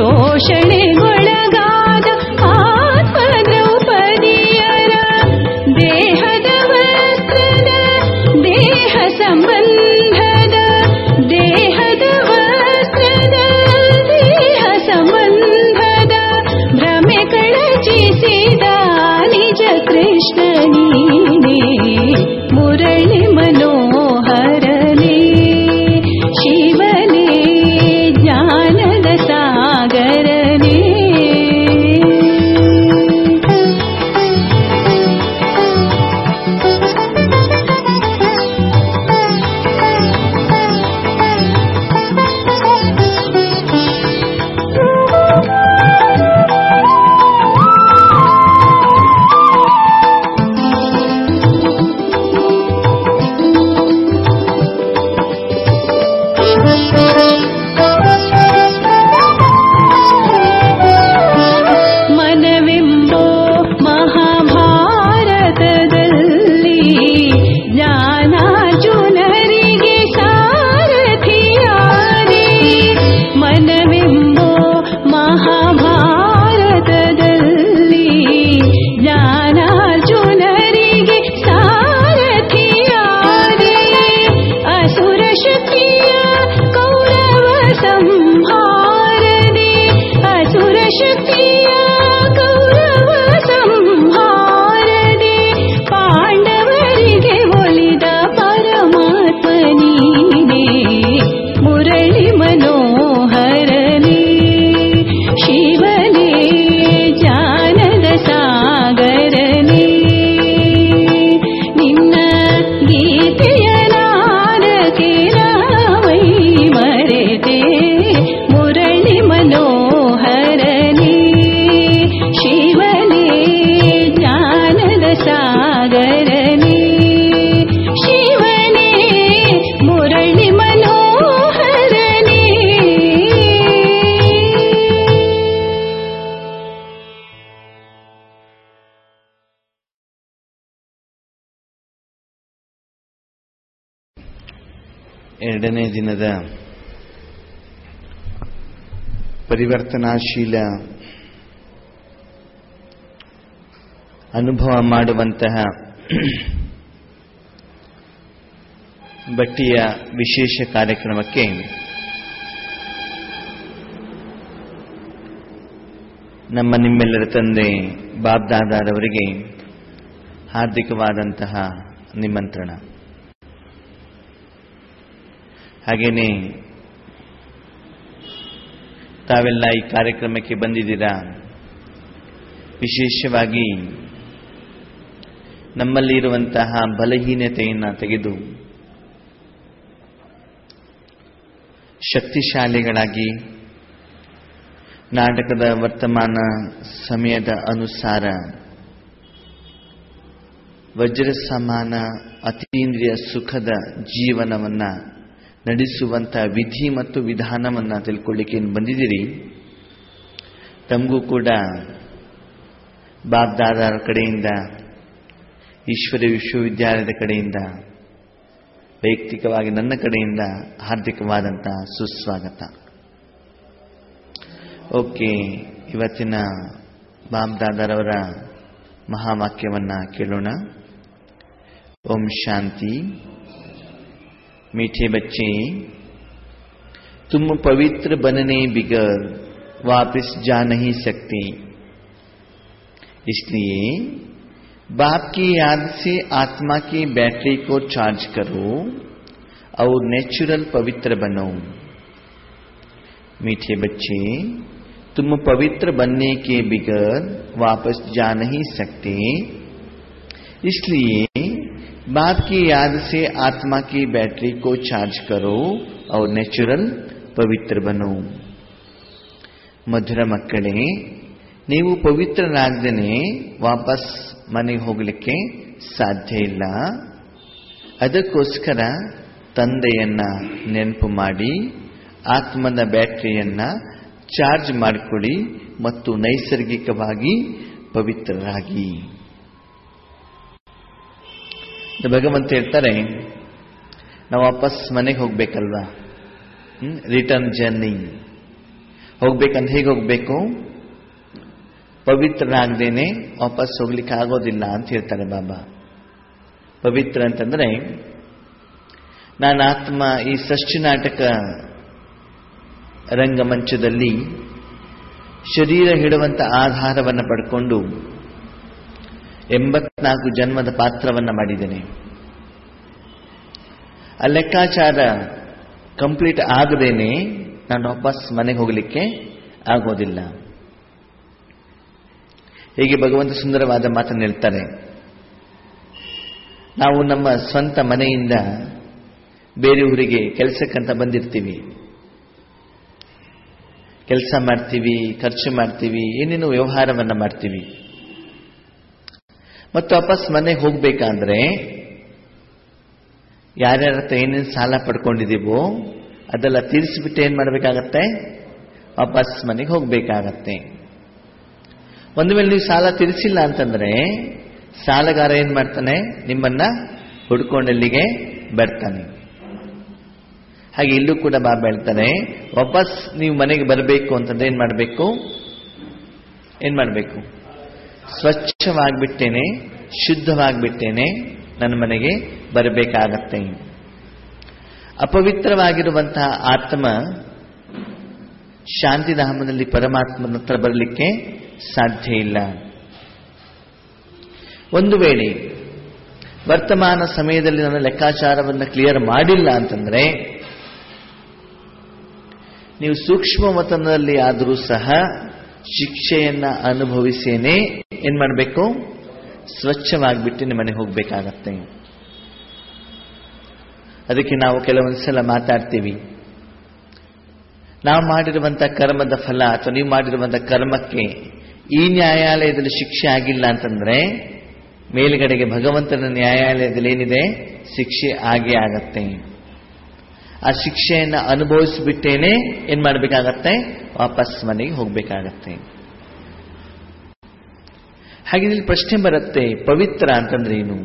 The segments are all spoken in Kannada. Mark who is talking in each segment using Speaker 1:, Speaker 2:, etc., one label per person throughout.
Speaker 1: ಶೋಷಣೆಗೊಳಗಾದ ಆತ್ಮ ದ್ರೌಪದಿಯರ ದೇಹದ ವಸ್ತ್ರದ ದೇಹ ಸಂಬಂಧದ ದೇಹದ ವಸ್ತ್ರದ ದೇಹ ಸಂಬಂಧದ ಭ್ರಮೆ ಕಳಚಿಸಿದ ನಿಜ ಕೃಷ್ಣ ನೀನೇ ಮುರಳಿ ಮನೋಹರನೇ ಶಿವನೇ ಜ್ಞಾನದ ಸಾಗರನೇ ಮನವೆಂಬೋ ಮಹಾಭಾರತದಲ್ಲಿ ಜ್ಞಾನಾರ್ಜುನರಿಗೆ ಸಾರಥಿಯಾರಿ ಮನವೆಂಬೋ ಮಹಾಭಾರತದಲ್ಲಿ ಜ್ಞಾನಾರ್ಜುನರಿಗೆ ಸಾರಥಿಯಾರಿ ಅಸುರ ಶಕ್ತಿಯ ಕೌರವ ಸಂಹಾರನೆ ಅಸುರ ಶಕ್ತಿಯ ಕೌರವ ಸಂಹಾರನೆ ಪಾಂಡವರಿಗೆ ಒಲಿದ ಪರಮಾತ್ಮ ನೀನೇ ಮುರಳಿ ಮನೋಹರನೇ ಶಿವನೇ ಜ್ಞಾನದ ಸಾಗರನೇ ನಿನ್ನ ಗೀತೆಯ ನಾದಕ್ಕೆ ನಾವೈ ಮರೆತೆ ಮುರಳಿ ಮನೋಹರನೇ ಶಿವನೇ ಜ್ಞಾನದ ಸಾಗರನೇ ಶಿವನೇ ಮುರಳಿ ಮನೋಹರನೇ
Speaker 2: ಎರಡನೇ ದಿನದ ಪರಿವರ್ತನಾಶೀಲ ಅನುಭವ ಮಾಡುವಂತಹ ಬಟ್ಟಿಯ ವಿಶೇಷ ಕಾರ್ಯಕ್ರಮಕ್ಕೆ ನಮ್ಮ ನಿಮ್ಮೆಲ್ಲರ ತಂದೆ ಬಾಬ್ದಾದಾರವರಿಗೆ ಹಾರ್ದಿಕವಾದಂತಹ ನಿಮಂತ್ರಣ ಹಾಗೇನೆ ತಾವೆಲ್ಲ ಈ ಕಾರ್ಯಕ್ರಮಕ್ಕೆ ಬಂದಿದ್ದೀರಾ ವಿಶೇಷವಾಗಿ ನಮ್ಮಲ್ಲಿ ಇರುವಂತಹ ಬಲಹೀನತೆಯನ್ನು ತೆಗೆದು ಶಕ್ತಿಶಾಲಿಗಳಾಗಿ ನಾಟಕದ ವರ್ತಮಾನ ಸಮಯದ ಅನುಸಾರ ವಜ್ರ ಸಮಾನ ಅತೀಂದ್ರಿಯ ಸುಖದ ಜೀವನವನ್ನ ನಡೆಸುವಂತ ವಿಧಿ ಮತ್ತು ವಿಧಾನವನ್ನ ತಿಳ್ಕೊಳ್ಳಿಕ್ಕೆ ಏನು ಬಂದಿದ್ದೀರಿ ತಮಗೂ ಕೂಡ ಬಾಬ್ದಾದರ ಕಡೆಯಿಂದ ಈಶ್ವರ ವಿಶ್ವವಿದ್ಯಾಲಯದ ಕಡೆಯಿಂದ ವೈಯಕ್ತಿಕವಾಗಿ ನನ್ನ ಕಡೆಯಿಂದ ಹಾರ್ದಿಕವಾದಂತಹ ಸುಸ್ವಾಗತ ಓಕೆ ಇವತ್ತಿನ ಬಾಬ್ದಾದರವರ ಮಹಾವಾಕ್ಯವನ್ನ ಕೇಳೋಣ ಓಂ ಶಾಂತಿ मीठे बच्चे तुम पवित्र बनने बिगर वापस जा नहीं सकते इसलिए बाप की याद से आत्मा की बैटरी को चार्ज करो और नेचुरल पवित्र बनो मीठे बच्चे तुम पवित्र बनने के बिगर वापस जा नहीं सकते इसलिए बाप की याद से आत्मा की बैटरी को चार्ज करो और नेचुरल ಪವಿತ್ರ ಬನು ಮಧುರ ಮಕ್ಕಳೇ ನೀವು ಪವಿತ್ರರಾಗದೇನೆ ವಾಪಸ್ ಮನೆಗೆ ಹೋಗಲಿಕ್ಕೆ ಸಾಧ್ಯ ಇಲ್ಲ ಅದಕ್ಕೋಸ್ಕರ ತಂದೆಯನ್ನ ನೆನಪು ಮಾಡಿ ಆತ್ಮದ ಬ್ಯಾಟರಿಯನ್ನ ಚಾರ್ಜ್ ಮಾಡಿಕೊಳ್ಳಿ ಮತ್ತು ನೈಸರ್ಗಿಕವಾಗಿ ಪವಿತ್ರರಾಗಿ ಭಗವಂತ ಹೇಳ್ತಾರೆ ನಾವು ವಾಪಸ್ ಮನೆಗೆ ಹೋಗ್ಬೇಕಲ್ವಾ ರಿಟರ್ನ್ ಜರ್ನಿ ಹೋಗ್ಬೇಕಂದ್ರೆ ಹೇಗೆ ಹೋಗ್ಬೇಕು ಪವಿತ್ರನಾಗ್ದೇನೆ ವಾಪಸ್ ಹೋಗ್ಲಿಕ್ಕೆ ಆಗೋದಿಲ್ಲ ಅಂತ ಹೇಳ್ತಾರೆ ಬಾಬಾ ಪವಿತ್ರ ಅಂತಂದ್ರೆ ನಾನು ಆತ್ಮ ಈ ಸೃಷ್ಟಿ ನಾಟಕ ರಂಗಮಂಚದಲ್ಲಿ ಶರೀರ ಹಿಡುವಂತ ಆಧಾರವನ್ನು ಪಡ್ಕೊಂಡು ಎಂಬತ್ನಾಲ್ಕು ಜನ್ಮದ ಪಾತ್ರವನ್ನು ಮಾಡಿದ್ದೇನೆ ಆ ಲೆಕ್ಕಾಚಾರ ಕಂಪ್ಲೀಟ್ ಆಗದೇನೆ ನಾನು ವಾಪಸ್ ಮನೆಗೆ ಹೋಗಲಿಕ್ಕೆ ಆಗೋದಿಲ್ಲ ಹೀಗೆ ಭಗವಂತ ಸುಂದರವಾದ ಮಾತನ್ನು ಹೇಳ್ತಾರೆ ನಾವು ನಮ್ಮ ಸ್ವಂತ ಮನೆಯಿಂದ ಬೇರೆ ಊರಿಗೆ ಕೆಲಸಕ್ಕಂತ ಬಂದಿರ್ತೀವಿ ಕೆಲಸ ಮಾಡ್ತೀವಿ ಖರ್ಚು ಮಾಡ್ತೀವಿ ಏನೇನು ವ್ಯವಹಾರವನ್ನ ಮಾಡ್ತೀವಿ ಮತ್ತು ವಾಪಸ್ ಮನೆಗೆ ಹೋಗ್ಬೇಕಂದ್ರೆ ಯಾರ್ಯಾರ ಹತ್ರ ಏನೇನು ಸಾಲ ಪಡ್ಕೊಂಡಿದ್ದೀವೋ ಅದೆಲ್ಲ ತೀರಿಸಿಬಿಟ್ಟು ಏನ್ ಮಾಡಬೇಕಾಗತ್ತೆ ವಾಪಸ್ ಮನೆಗೆ ಹೋಗ್ಬೇಕಾಗತ್ತೆ ಒಂದು ವೇಳೆ ನೀವು ಸಾಲ ತೀರಿಸಿಲ್ಲ ಅಂತಂದ್ರೆ ಸಾಲಗಾರ ಏನ್ ಮಾಡ್ತಾನೆ ನಿಮ್ಮನ್ನ ಹುಡ್ಕೊಂಡಲ್ಲಿಗೆ ಬರ್ತಾನೆ ಹಾಗೆ ಇಲ್ಲೂ ಕೂಡ ಬಾಬಾ ಹೇಳ್ತಾನೆ ವಾಪಸ್ ನೀವು ಮನೆಗೆ ಬರಬೇಕು ಅಂತಂದ್ರೆ ಏನ್ ಮಾಡಬೇಕು ಏನ್ ಮಾಡಬೇಕು ಸ್ವಚ್ಛವಾಗಿಬಿಟ್ಟೇನೆ ಶುದ್ಧವಾಗಿಬಿಟ್ಟೇನೆ ನನ್ನ ಮನೆಗೆ ಬರಬೇಕಾಗತ್ತೆ ಅಪವಿತ್ರವಾಗಿರುವಂತಹ ಆತ್ಮ ಶಾಂತಿಧಾಮದಲ್ಲಿ ಪರಮಾತ್ಮನ ಹತ್ರ ಬರಲಿಕ್ಕೆ ಸಾಧ್ಯ ಇಲ್ಲ ಒಂದು ವೇಳೆ ವರ್ತಮಾನ ಸಮಯದಲ್ಲಿ ನನ್ನ ಲೆಕ್ಕಾಚಾರವನ್ನು ಕ್ಲಿಯರ್ ಮಾಡಿಲ್ಲ ಅಂತಂದ್ರೆ ನೀವು ಸೂಕ್ಷ್ಮ ಮತನದಲ್ಲಿ ಆದರೂ ಸಹ ಶಿಕ್ಷೆಯನ್ನ ಅನುಭವಿಸೇನೆ ಏನ್ ಮಾಡಬೇಕು ಸ್ವಚ್ಛವಾಗಿಬಿಟ್ಟು ನಿಮ್ಮ ಮನೆಗೆ ಹೋಗ್ಬೇಕಾಗತ್ತೆ ಅದಕ್ಕೆ ನಾವು ಕೆಲವೊಂದು ಸಲ ಮಾತಾಡ್ತೀವಿ ನಾವು ಮಾಡಿರುವಂತ ಕರ್ಮದ ಫಲ ಅಥವಾ ನೀವು ಮಾಡಿರುವಂತ ಕರ್ಮಕ್ಕೆ ಈ ನ್ಯಾಯಾಲಯದಲ್ಲಿ ಶಿಕ್ಷೆ ಆಗಿಲ್ಲ ಅಂತಂದ್ರೆ ಮೇಲ್ಗಡೆಗೆ ಭಗವಂತನ ನ್ಯಾಯಾಲಯದಲ್ಲಿ ಏನಿದೆ ಶಿಕ್ಷೆ ಆಗೇ ಆಗತ್ತೆ ಆ ಶಿಕ್ಷೆಯನ್ನು ಅನುಭವಿಸಿಬಿಟ್ಟೇನೆ ಏನ್ ಮಾಡಬೇಕಾಗತ್ತೆ ವಾಪಸ್ ಮನೆಗೆ ಹೋಗ್ಬೇಕಾಗತ್ತೆ ಹಾಗೆ ಇಲ್ಲಿ ಪ್ರಶ್ನೆ ಬರುತ್ತೆ ಪವಿತ್ರ ಅಂತಂದ್ರೆ ಏನು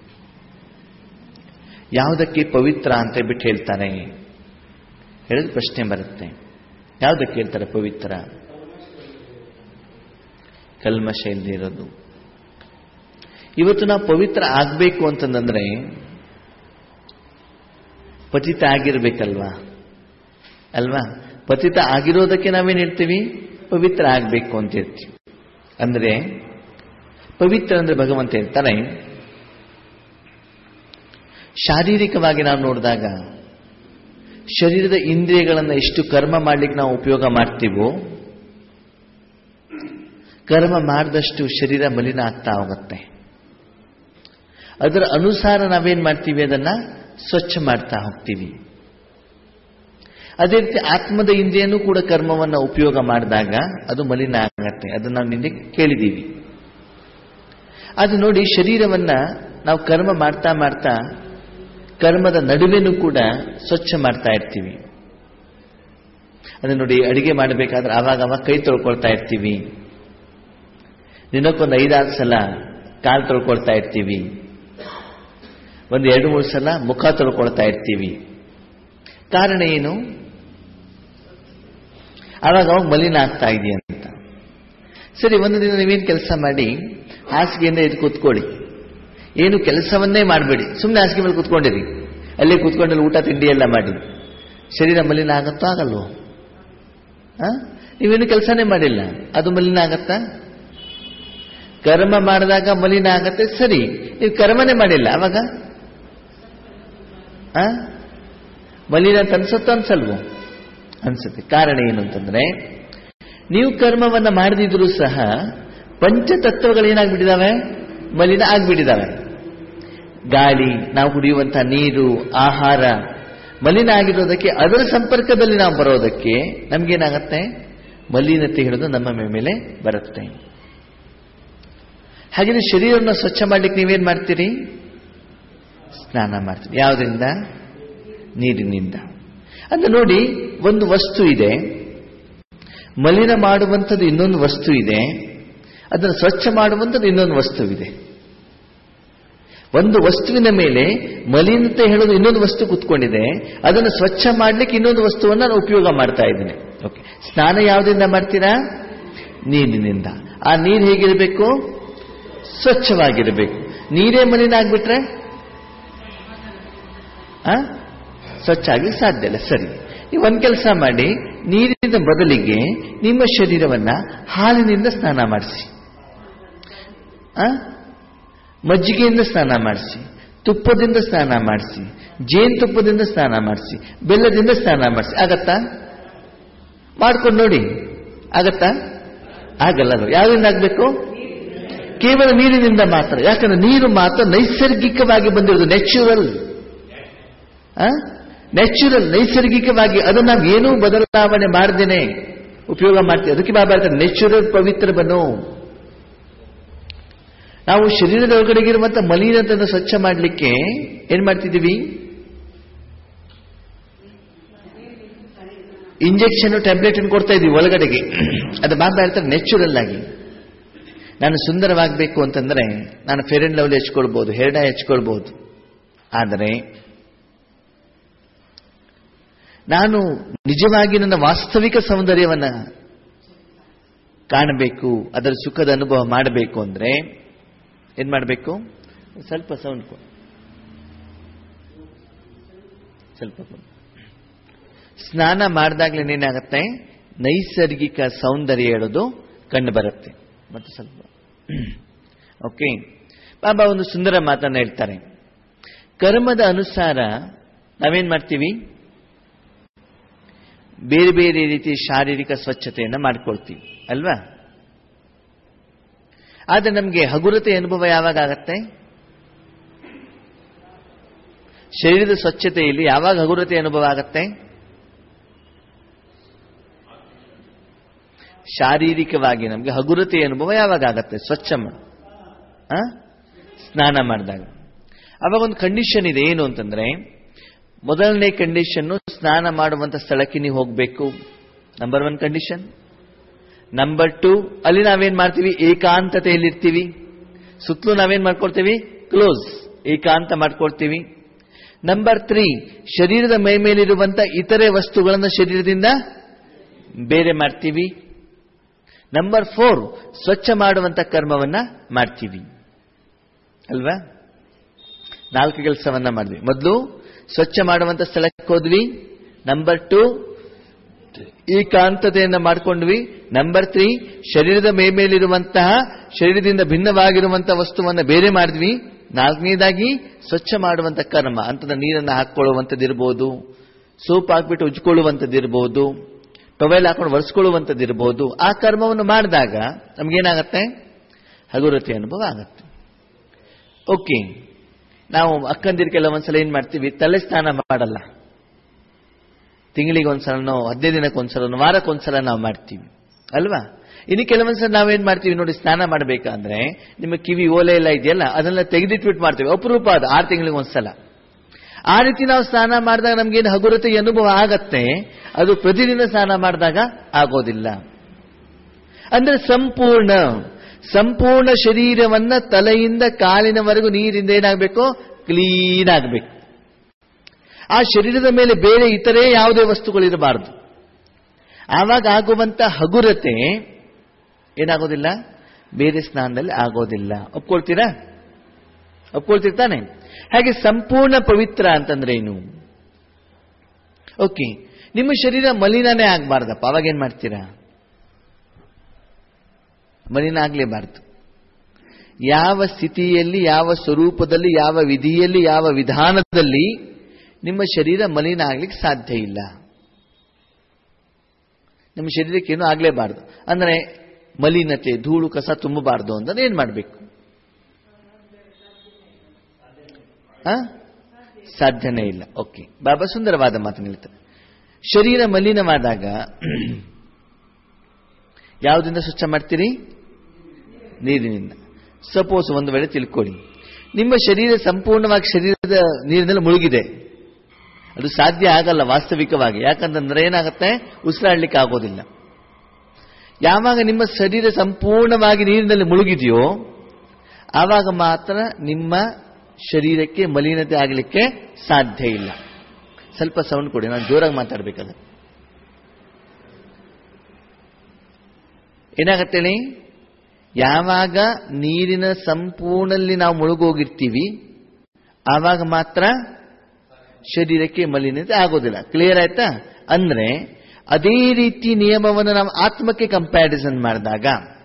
Speaker 2: ಯಾವುದಕ್ಕೆ ಪವಿತ್ರ ಅಂತ ಬಿಟ್ಟು ಹೇಳ್ತಾರೆ ಹೇಳಿದ ಪ್ರಶ್ನೆ ಬರುತ್ತೆ ಯಾವುದಕ್ಕೆ ಹೇಳ್ತಾರೆ ಪವಿತ್ರ ಕಲ್ಮಶ ಇಲ್ಲದೆ ಇರೋದು ಇವತ್ತು ನಾವು ಪವಿತ್ರ ಆಗಬೇಕು ಅಂತಂದ್ರೆ ಪತಿತ ಆಗಿರ್ಬೇಕಲ್ವಾ ಅಲ್ವಾ ಪತಿತ ಆಗಿರೋದಕ್ಕೆ ನಾವೇನು ಹೇಳ್ತೀವಿ ಪವಿತ್ರ ಆಗಬೇಕು ಅಂತ ಹೇಳ್ತೀವಿ ಅಂದ್ರೆ ಪವಿತ್ರ ಅಂದ್ರೆ ಭಗವಂತ ಹೇಳ್ತಾರೆ ಶಾರೀರಿಕವಾಗಿ ನಾವು ನೋಡಿದಾಗ ಶರೀರದ ಇಂದ್ರಿಯಗಳನ್ನು ಎಷ್ಟು ಕರ್ಮ ಮಾಡ್ಲಿಕ್ಕೆ ನಾವು ಉಪಯೋಗ ಮಾಡ್ತೀವೋ ಕರ್ಮ ಮಾಡಿದಷ್ಟು ಶರೀರ ಮಲಿನ ಆಗ್ತಾ ಹೋಗುತ್ತೆ ಅದರ ಅನುಸಾರ ನಾವೇನ್ ಮಾಡ್ತೀವಿ ಅದನ್ನ ಸ್ವಚ್ಛ ಮಾಡ್ತಾ ಹೋಗ್ತೀವಿ ಅದೇ ರೀತಿ ಆತ್ಮದ ಇಂದ್ರಿಯನೂ ಕೂಡ ಕರ್ಮವನ್ನು ಉಪಯೋಗ ಮಾಡಿದಾಗ ಅದು ಮಲಿನ ಆಗತ್ತೆ ಅದನ್ನ ನಾವು ನಿನ್ನೆ ಕೇಳಿದ್ದೀವಿ ಅದು ನೋಡಿ ಶರೀರವನ್ನ ನಾವು ಕರ್ಮ ಮಾಡ್ತಾ ಮಾಡ್ತಾ ಕರ್ಮದ ನಡುವೆನೂ ಕೂಡ ಸ್ವಚ್ಛ ಮಾಡ್ತಾ ಇರ್ತೀವಿ ಅದು ನೋಡಿ ಅಡಿಗೆ ಮಾಡಬೇಕಾದ್ರೆ ಆವಾಗ ಅವಾಗ ಕೈ ತೊಳ್ಕೊಳ್ತಾ ಇರ್ತೀವಿ ದಿನಕ್ಕೊಂದು ಐದಾರು ಸಲ ಕಾಲು ತೊಳ್ಕೊಳ್ತಾ ಇರ್ತೀವಿ ಒಂದು ಎರಡು ಮೂರು ಸಲ ಮುಖ ತೊಳ್ಕೊಳ್ತಾ ಇರ್ತೀವಿ ಕಾರಣ ಏನು ಆವಾಗ ಅವಾಗ ಮಲಿನ ಆಗ್ತಾ ಇದೆಯಂತ ಸರಿ ಒಂದು ದಿನ ನೀವೇನು ಕೆಲಸ ಮಾಡಿ ಹಾಸಿಗೆಯಿಂದ ಎದ್ದು ಕೂತ್ಕೊಳ್ಳಿ ಏನು ಕೆಲಸವನ್ನೇ ಮಾಡಬೇಡಿ ಸುಮ್ಮನೆ ಹಾಸಿಗೆ ಮೇಲೆ ಕೂತ್ಕೊಂಡಿರಿ ಅಲ್ಲೇ ಕೂತ್ಕೊಂಡಲ್ಲಿ ಊಟ ತಿಂಡಿ ಎಲ್ಲ ಮಾಡಿ ಶರೀರ ಮಲಿನ ಆಗತ್ತೋ ಆಗಲ್ವೋ ಆ? ನೀವೇನು ಕೆಲಸನೇ ಮಾಡಿಲ್ಲ ಅದು ಮಲಿನ ಆಗತ್ತಾ ಕರ್ಮ ಮಾಡಿದಾಗ ಮಲಿನ ಆಗತ್ತೆ ಸರಿ ನೀವು ಕರ್ಮನೇ ಮಾಡಿಲ್ಲ ಅವಾಗ ಆ? ಮಲಿನ ಅಂತ ಅನ್ಸುತ್ತೋ ಅನ್ಸಲ್ವೋ ಅನ್ಸುತ್ತೆ ಕಾರಣ ಏನು ಅಂತಂದ್ರೆ ನೀವು ಕರ್ಮವನ್ನ ಮಾಡದಿದ್ರೂ ಸಹ ಪಂಚತತ್ವಗಳು ಏನಾಗ್ಬಿಟ್ಟಿದಾವೆ ಮಲಿನ ಆಗ್ಬಿಟ್ಟಿದಾವೆ ಗಾಳಿ ನಾವು ಕುಡಿಯುವಂತಹ ನೀರು ಆಹಾರ ಮಲಿನ ಆಗಿರೋದಕ್ಕೆ ಅದರ ಸಂಪರ್ಕದಲ್ಲಿ ನಾವು ಬರೋದಕ್ಕೆ ನಮ್ಗೇನಾಗತ್ತೆ ಮಲಿನತೆ ಹಿಡಿದು ನಮ್ಮ ಮೇಲೆ ಬರುತ್ತೆ ಹಾಗೆ ಶರೀರವನ್ನು ಸ್ವಚ್ಛ ಮಾಡ್ಲಿಕ್ಕೆ ನೀವೇನ್ ಮಾಡ್ತೀರಿ ಸ್ನಾನ ಮಾಡ್ತೀರಿ ಯಾವುದರಿಂದ ನೀರಿನಿಂದ ಅಂತ ನೋಡಿ ಒಂದು ವಸ್ತು ಇದೆ ಮಲಿನ ಮಾಡುವಂಥದ್ದು ಇನ್ನೊಂದು ವಸ್ತು ಇದೆ ಅದನ್ನು ಸ್ವಚ್ಛ ಮಾಡುವಂಥದ್ದು ಇನ್ನೊಂದು ವಸ್ತುವಿದೆ ಒಂದು ವಸ್ತುವಿನ ಮೇಲೆ ಮಲಿನತೆ ಹೇಳೋದು ಇನ್ನೊಂದು ವಸ್ತು ಕುತ್ಕೊಂಡಿದೆ ಅದನ್ನು ಸ್ವಚ್ಛ ಮಾಡ್ಲಿಕ್ಕೆ ಇನ್ನೊಂದು ವಸ್ತುವನ್ನು ನಾನು ಉಪಯೋಗ ಮಾಡ್ತಾ ಇದ್ದೇನೆ ಓಕೆ ಸ್ನಾನ ಯಾವುದರಿಂದ ಮಾಡ್ತೀರಾ ನೀರಿನಿಂದ ಆ ನೀರು ಹೇಗಿರಬೇಕು ಸ್ವಚ್ಛವಾಗಿರಬೇಕು ನೀರೇ ಮಲಿನ ಆಗ್ಬಿಟ್ರೆ ಆ ಸ್ವಚ್ಛ ಆಗ್ಲಿಕ್ಕೆ ಸಾಧ್ಯ ಇಲ್ಲ ಸರಿ ನೀವು ಒಂದ್ ಕೆಲಸ ಮಾಡಿ ನೀರಿನ ಬದಲಿಗೆ ನಿಮ್ಮ ಶರೀರವನ್ನ ಹಾಲಿನಿಂದ ಸ್ನಾನ ಮಾಡಿಸಿ ಆ ಮಜ್ಜಿಗೆಯಿಂದ ಸ್ನಾನ ಮಾಡಿಸಿ ತುಪ್ಪದಿಂದ ಸ್ನಾನ ಮಾಡಿಸಿ ಜೇನುತುಪ್ಪದಿಂದ ಸ್ನಾನ ಮಾಡಿಸಿ ಬೆಲ್ಲದಿಂದ ಸ್ನಾನ ಮಾಡಿಸಿ ಆಗತ್ತಾ ಮಾಡ್ಕೊಂಡು ನೋಡಿ ಆಗತ್ತಾ ಆಗಲ್ಲ ಅದು ಯಾವ್ದಿಂದ ಆಗ್ಬೇಕು ಕೇವಲ ನೀರಿನಿಂದ ಮಾತ್ರ ಯಾಕಂದ್ರೆ ನೀರು ಮಾತ್ರ ನೈಸರ್ಗಿಕವಾಗಿ ಬಂದಿರೋದು ನ್ಯಾಚುರಲ್ ನ್ಯಾಚುರಲ್ ನೈಸರ್ಗಿಕವಾಗಿ ಅದನ್ನ ನಾವು ಏನೂ ಬದಲಾವಣೆ ಮಾಡ್ದೇನೆ ಉಪಯೋಗ ಮಾಡ್ತೀವಿ ಅದಕ್ಕೆ ಬಾಬಾ ಹೇಳ್ತಾರೆ ನ್ಯಾಚುರಲ್ ಪವಿತ್ರ ಬನ್ನು ನಾವು ಶರೀರದ ಒಳಗಡೆಗಿರುವಂತ ಮಲಿನತೆಯನ್ನು ಸ್ವಚ್ಛ ಮಾಡಲಿಕ್ಕೆ ಏನ್ ಮಾಡ್ತಿದ್ದೀವಿ ಇಂಜೆಕ್ಷನ್ ಟ್ಯಾಬ್ಲೆಟ್ ಕೊಡ್ತಾ ಇದೀವಿ ಒಳಗಡೆಗೆ ಅದು ಬಾಬಾ ಹೇಳ್ತಾರೆ ನ್ಯಾಚುರಲ್ ಆಗಿ ನಾನು ಸುಂದರವಾಗಬೇಕು ಅಂತಂದ್ರೆ ನಾನು ಫೇರ್ ಅಂಡ್ ಲವ್ಲಿ ಹೆಚ್ಕೊಳ್ಬಹುದು ಹೆರಡ ಹೆಚ್ಕೊಳ್ಬಹುದು ಆದರೆ ನಾನು ನಿಜವಾಗಿ ನನ್ನ ವಾಸ್ತವಿಕ ಸೌಂದರ್ಯವನ್ನ ಕಾಣಬೇಕು ಅದರ ಸುಖದ ಅನುಭವ ಮಾಡಬೇಕು ಅಂದ್ರೆ ಏನ್ ಮಾಡಬೇಕು ಸ್ವಲ್ಪ ಸೌಂಡ್ ಕೊಡು ಸ್ವಲ್ಪ ಕೊಡು. ಸ್ನಾನ ಮಾಡಿದಾಗ್ಲೇ ಏನಾಗತ್ತೆ ನೈಸರ್ಗಿಕ ಸೌಂದರ್ಯ ಹೇಳೋದು ಕಂಡು ಬರುತ್ತೆ ಮತ್ತು ಸ್ವಲ್ಪ ಓಕೆ ಬಾಬಾ ಒಂದು ಸುಂದರ ಮಾತನ್ನ ಹೇಳ್ತಾರೆ ಕರ್ಮದ ಅನುಸಾರ ನಾವೇನ್ ಮಾಡ್ತೀವಿ ಬೇರೆ ಬೇರೆ ರೀತಿಯ ಶಾರೀರಿಕ ಸ್ವಚ್ಛತೆಯನ್ನು ಮಾಡ್ಕೊಳ್ತೀವಿ ಅಲ್ವಾ ಆದ್ರೆ ನಮಗೆ ಹಗುರತೆ ಅನುಭವ ಯಾವಾಗ ಆಗತ್ತೆ ಶರೀರದ ಸ್ವಚ್ಛತೆಯಲ್ಲಿ ಯಾವಾಗ ಹಗುರತೆ ಅನುಭವ ಆಗತ್ತೆ ಶಾರೀರಿಕವಾಗಿ ನಮಗೆ ಹಗುರತೆ ಅನುಭವ ಯಾವಾಗ ಆಗತ್ತೆ ಸ್ವಚ್ಛ ಮ- ಆ? ಸ್ನಾನ ಮಾಡಿದಾಗ ಅವಾಗ ಒಂದು ಕಂಡೀಷನ್ ಇದೆ ಏನು ಅಂತಂದ್ರೆ ಮೊದಲನೇ ಕಂಡೀಷನ್ ಸ್ನಾನ ಮಾಡುವಂತ ಸ್ಥಳಕ್ಕೆ ನೀವು ಹೋಗಬೇಕು number one condition number two ಅಲ್ಲಿ ನಾವೇನ್ ಮಾಡ್ತೀವಿ ಏಕಾಂತತೆಯಲ್ಲಿರ್ತೀವಿ ಸುತ್ತಲೂ ನಾವೇನ್ ಮಾಡ್ಕೊಳ್ತೀವಿ ಕ್ಲೋಸ್ ಏಕಾಂತ ಮಾಡ್ಕೊಳ್ತೀವಿ ನಂಬರ್ ತ್ರೀ ಶರೀರದ ಮೈ ಮೇಲಿರುವಂತ ಇತರೆ ವಸ್ತುಗಳನ್ನು ಶರೀರದಿಂದ ಬೇರೆ ಮಾಡ್ತೀವಿ ನಂಬರ್ ಫೋರ್ ಸ್ವಚ್ಛ ಮಾಡುವಂತ ಕರ್ಮವನ್ನ ಮಾಡ್ತೀವಿ ಅಲ್ವಾ ನಾಲ್ಕು ಕೆಲಸವನ್ನ ಮಾಡಿದ್ವಿ ಮೊದಲು ಸ್ವಚ್ಛ ಮಾಡುವಂತ ಸ್ಥಳಕ್ಕೆ ಹೋದ್ವಿ ನಂಬರ್ ಟು ಏಕಾಂತತೆಯನ್ನ ಮಾಡ್ಕೊಂಡ್ವಿ ನಂಬರ್ ತ್ರೀ ಶರೀರದ ಮೇ ಮೇಲಿರುವಂತಹ ಶರೀರದಿಂದ ಭಿನ್ನವಾಗಿರುವಂತಹ ವಸ್ತುವನ್ನ ಬೇರೆ ಮಾಡಿದ್ವಿ ನಾಲ್ಕನೇದಾಗಿ ಸ್ವಚ್ಛ ಮಾಡುವಂತ ಕರ್ಮ ಅಂತದ ನೀರನ್ನು ಹಾಕೊಳ್ಳುವಂಥದ್ದಿರ್ಬೋದು ಸೋಪ್ ಹಾಕ್ಬಿಟ್ಟು ಉಜ್ಕೊಳ್ಳುವಂಥದ್ದಿರ್ಬೋದು ಟೊವೆಲ್ ಹಾಕೊಂಡು ಒರೆಸ್ಕೊಳ್ಳುವಂಥದ್ದಿರ್ಬೋದು ಆ ಕರ್ಮವನ್ನು ಮಾಡಿದಾಗ ನಮ್ಗೇನಾಗತ್ತೆ ಹಗುರತೆ ಅನುಭವ ಆಗತ್ತೆ ಓಕೆ ನಾವು ಅಕ್ಕಂದಿರು ಕೆಲವೊಂದ್ಸಲ ಏನ್ ಮಾಡ್ತೀವಿ ತಲೆ ಸ್ನಾನ ಮಾಡಲ್ಲ ತಿಂಗಳಿಗೆ ಒಂದ್ಸಲನೋ ಹದಿನೈದು ದಿನಕ್ಕೆ ಒಂದ್ಸಲನೋ ವಾರಕ್ಕೊಂದ್ಸಲ ನಾವು ಮಾಡ್ತೀವಿ ಅಲ್ವಾ ಇನ್ನು ಕೆಲವೊಂದ್ಸಲ ನಾವೇನ್ ಮಾಡ್ತೀವಿ ನೋಡಿ ಸ್ನಾನ ಮಾಡಬೇಕಾದ್ರೆ ನಿಮ್ಮ ಕಿವಿ ಓಲೆ ಎಲ್ಲ ಇದೆಯಲ್ಲ ಅದನ್ನೆಲ್ಲ ತೆಗೆದಿಟ್ಬಿಟ್ಟು ಮಾಡ್ತೀವಿ ಅಪರೂಪ ಅದು ಆರು ತಿಂಗಳಿಗೆ ಒಂದ್ಸಲ ಆ ರೀತಿ ನಾವು ಸ್ನಾನ ಮಾಡಿದಾಗ ನಮ್ಗೇನು ಹಗುರತೆ ಅನುಭವ ಆಗತ್ತೆ ಅದು ಪ್ರತಿದಿನ ಸ್ನಾನ ಮಾಡಿದಾಗ ಆಗೋದಿಲ್ಲ ಅಂದ್ರೆ ಸಂಪೂರ್ಣ ಸಂಪೂರ್ಣ ಶರೀರವನ್ನ ತಲೆಯಿಂದ ಕಾಲಿನವರೆಗೂ ನೀರಿಂದ ಏನಾಗಬೇಕು ಕ್ಲೀನ್ ಆಗಬೇಕು ಆ ಶರೀರದ ಮೇಲೆ ಬೇರೆ ಇತರೆ ಯಾವುದೇ ವಸ್ತುಗಳಿರಬಾರದು ಆವಾಗ ಆಗುವಂತ ಹಗುರತೆ ಏನಾಗೋದಿಲ್ಲ ಬೇರೆ ಸ್ನಾನದಲ್ಲಿ ಆಗೋದಿಲ್ಲ ಒಪ್ಕೊಳ್ತೀರಾ ಒಪ್ಕೊಳ್ತಿರ್ತಾನೆ ಹಾಗೆ ಸಂಪೂರ್ಣ ಪವಿತ್ರ ಅಂತಂದ್ರೆ ಏನು ಓಕೆ ನಿಮ್ಮ ಶರೀರ ಮಲಿನನೇ ಆಗ್ಬಾರ್ದಪ್ಪ ಅವಾಗ ಏನ್ ಮಾಡ್ತೀರಾ ಮಲಿನ ಆಗ್ಲೇಬಾರ್ದು ಯಾವ ಸ್ಥಿತಿಯಲ್ಲಿ ಯಾವ ಸ್ವರೂಪದಲ್ಲಿ ಯಾವ ವಿಧಿಯಲ್ಲಿ ಯಾವ ವಿಧಾನದಲ್ಲಿ ನಿಮ್ಮ ಶರೀರ ಮಲಿನ ಆಗ್ಲಿಕ್ಕೆ ಸಾಧ್ಯ ಇಲ್ಲ ನಿಮ್ಮ ಶರೀರಕ್ಕೇನು ಆಗ್ಲೇಬಾರ್ದು ಅಂದ್ರೆ ಮಲಿನತೆ ಧೂಳು ಕಸ ತುಂಬಬಾರ್ದು ಅಂತಂದ್ರೆ ಏನ್ ಮಾಡಬೇಕು ಸಾಧ್ಯನೇ ಇಲ್ಲ ಓಕೆ ಬಾಬಾ ಸುಂದರವಾದ ಮಾತನ್ನು ಹೇಳ್ತಾರೆ ಶರೀರ ಮಲಿನವಾದಾಗ ಯಾವುದರಿಂದ ಸ್ವಚ್ಛ ಮಾಡ್ತೀರಿ ನೀರಿನಿಂದ ಸಪೋಸ್ ಒಂದು ವೇಳೆ ತಿಳ್ಕೊಳ್ಳಿ ನಿಮ್ಮ ಶರೀರ ಸಂಪೂರ್ಣವಾಗಿ ಶರೀರದ ನೀರಿನಲ್ಲಿ ಮುಳುಗಿದೆ ಅದು ಸಾಧ್ಯ ಆಗಲ್ಲ ವಾಸ್ತವಿಕವಾಗಿ ಯಾಕಂತಂದ್ರೆ ಏನಾಗುತ್ತೆ ಉಸಿರಾಡ್ಲಿಕ್ಕೆ ಆಗೋದಿಲ್ಲ ಯಾವಾಗ ನಿಮ್ಮ ಶರೀರ ಸಂಪೂರ್ಣವಾಗಿ ನೀರಿನಲ್ಲಿ ಮುಳುಗಿದೆಯೋ ಆವಾಗ ಮಾತ್ರ ನಿಮ್ಮ ಶರೀರಕ್ಕೆ ಮಲಿನತೆ ಆಗಲಿಕ್ಕೆ ಸಾಧ್ಯ ಇಲ್ಲ ಸ್ವಲ್ಪ ಸೌಂಡ್ ಕೊಡಿ ನಾನು ಜೋರಾಗಿ ಮಾತಾಡ್ಬೇಕಾದ್ರೆ ಏನಾಗತ್ತೇಳಿ ಯಾವಾಗ ನೀರಿನ ಸಂಪೂರ್ಣಲ್ಲಿ ನಾವು ಮುಳುಗೋಗಿರ್ತೀವಿ ಆವಾಗ ಮಾತ್ರ ಶರೀರಕ್ಕೆ ಮಲಿನತೆ ಆಗೋದಿಲ್ಲ ಕ್ಲಿಯರ್ ಆಯ್ತಾ ಅಂದ್ರೆ ಅದೇ ರೀತಿ ನಿಯಮವನ್ನು ನಾವು ಆತ್ಮಕ್ಕೆ ಕಂಪ್ಯಾರಿಸನ್ ಮಾಡಿದಾಗ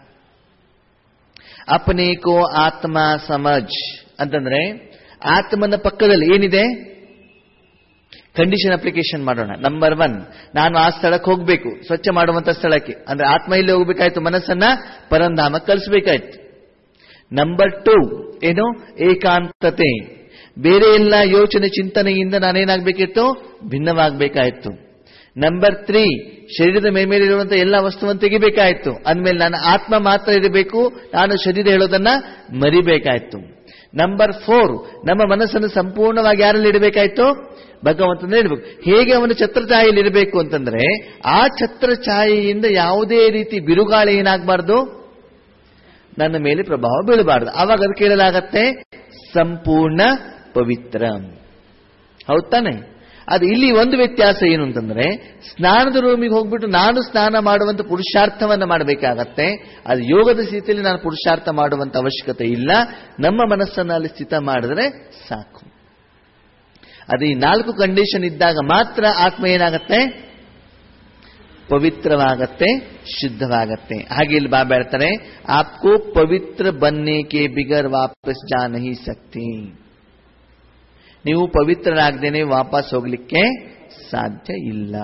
Speaker 2: ಅಪನೇಕೋ ಆತ್ಮ ಸಮಜ್ ಅಂತಂದ್ರೆ ಆತ್ಮನ ಪಕ್ಕದಲ್ಲಿ ಏನಿದೆ ಕಂಡೀಷನ್ ಅಪ್ಲಿಕೇಶನ್ ಮಾಡೋಣ ನಂಬರ್ ಒನ್ ನಾನು ಆ ಸ್ಥಳಕ್ಕೆ ಹೋಗಬೇಕು ಸ್ವಚ್ಛ ಮಾಡುವಂತ ಸ್ಥಳಕ್ಕೆ ಅಂದ್ರೆ ಆತ್ಮ ಇಲ್ಲಿ ಹೋಗ್ಬೇಕಾಯ್ತು ಮನಸ್ಸನ್ನ ಪರಂಧಾಮ ಕಲಿಸ್ಬೇಕಾಯ್ತು ನಂಬರ್ ಟೂ ಏನು ಏಕಾಂತತೆ ಬೇರೆ ಎಲ್ಲ ಯೋಚನೆ ಚಿಂತನೆಯಿಂದ ನಾನೇನಾಗಬೇಕಿತ್ತು ಭಿನ್ನವಾಗಬೇಕಾಯಿತು ನಂಬರ್ ತ್ರೀ ಶರೀರದ ಮೇಲ್ಮೇಲಿರುವಂತಹ ಎಲ್ಲ ವಸ್ತುವನ್ನು ತೆಗಿಬೇಕಾಯ್ತು ಅಂದಮೇಲೆ ನಾನು ಆತ್ಮ ಮಾತ್ರ ಇರಬೇಕು ನಾನು ಶರೀರ ಹೇಳೋದನ್ನ ಮರಿಬೇಕಾಯ್ತು ನಂಬರ್ ಫೋರ್ ನಮ್ಮ ಮನಸ್ಸನ್ನು ಸಂಪೂರ್ಣವಾಗಿ ಯಾರಲ್ಲಿ ಇಡಬೇಕಾಯ್ತು ಭಗವಂತನ ಇಡಬೇಕು ಹೇಗೆ ಅವನು ಛತ್ರಛಾಯೆಯಲ್ಲಿ ಇರಬೇಕು ಅಂತಂದ್ರೆ ಆ ಛತ್ರಛಾಯೆಯಿಂದ ಯಾವುದೇ ರೀತಿ ಬಿರುಗಾಳಿ ಏನಾಗಬಾರ್ದು ನನ್ನ ಮೇಲೆ ಪ್ರಭಾವ ಬೀಳಬಾರದು ಆವಾಗ ಅದು ಕೇಳಲಾಗತ್ತೆ ಸಂಪೂರ್ಣ ಪವಿತ್ರ ಹೌದ್ ತಾನೆ ಅದು ಇಲ್ಲಿ ಒಂದು ವ್ಯತ್ಯಾಸ ಏನು ಅಂತಂದ್ರೆ ಸ್ನಾನದ ರೂಮಿಗೆ ಹೋಗ್ಬಿಟ್ಟು ನಾನು ಸ್ನಾನ ಮಾಡುವಂತ ಪುರುಷಾರ್ಥವನ್ನ ಮಾಡಬೇಕಾಗತ್ತೆ ಅದು ಯೋಗದ ಸ್ಥಿತಿಯಲ್ಲಿ ನಾನು ಪುರುಷಾರ್ಥ ಮಾಡುವಂತ ಅವಶ್ಯಕತೆ ಇಲ್ಲ ನಮ್ಮ ಮನಸ್ಸನ್ನು ಅಲ್ಲಿ ಸ್ಥಿತ ಮಾಡಿದ್ರೆ ಸಾಕು ಅದು ಈ ನಾಲ್ಕು ಕಂಡೀಷನ್ ಇದ್ದಾಗ ಮಾತ್ರ ಆತ್ಮ ಏನಾಗತ್ತೆ ಪವಿತ್ರವಾಗತ್ತೆ ಶುದ್ಧವಾಗತ್ತೆ ಹಾಗೆ ಇಲ್ಲಿ ಬಾಬಾ ಹೇಳ್ತಾರೆ ಆಪ್ಕೋ ಪವಿತ್ರ ಬನ್ನೆ ಕೆ ಬಿಗರ್ ವಾಪಸ್ ಜಾ ನಹಿ ಸಕ್ತಿ ನೀವು ಪವಿತ್ರರಾಗ್ದೇನೆ ವಾಪಸ್ ಹೋಗ್ಲಿಕ್ಕೆ ಸಾಧ್ಯ ಇಲ್ಲ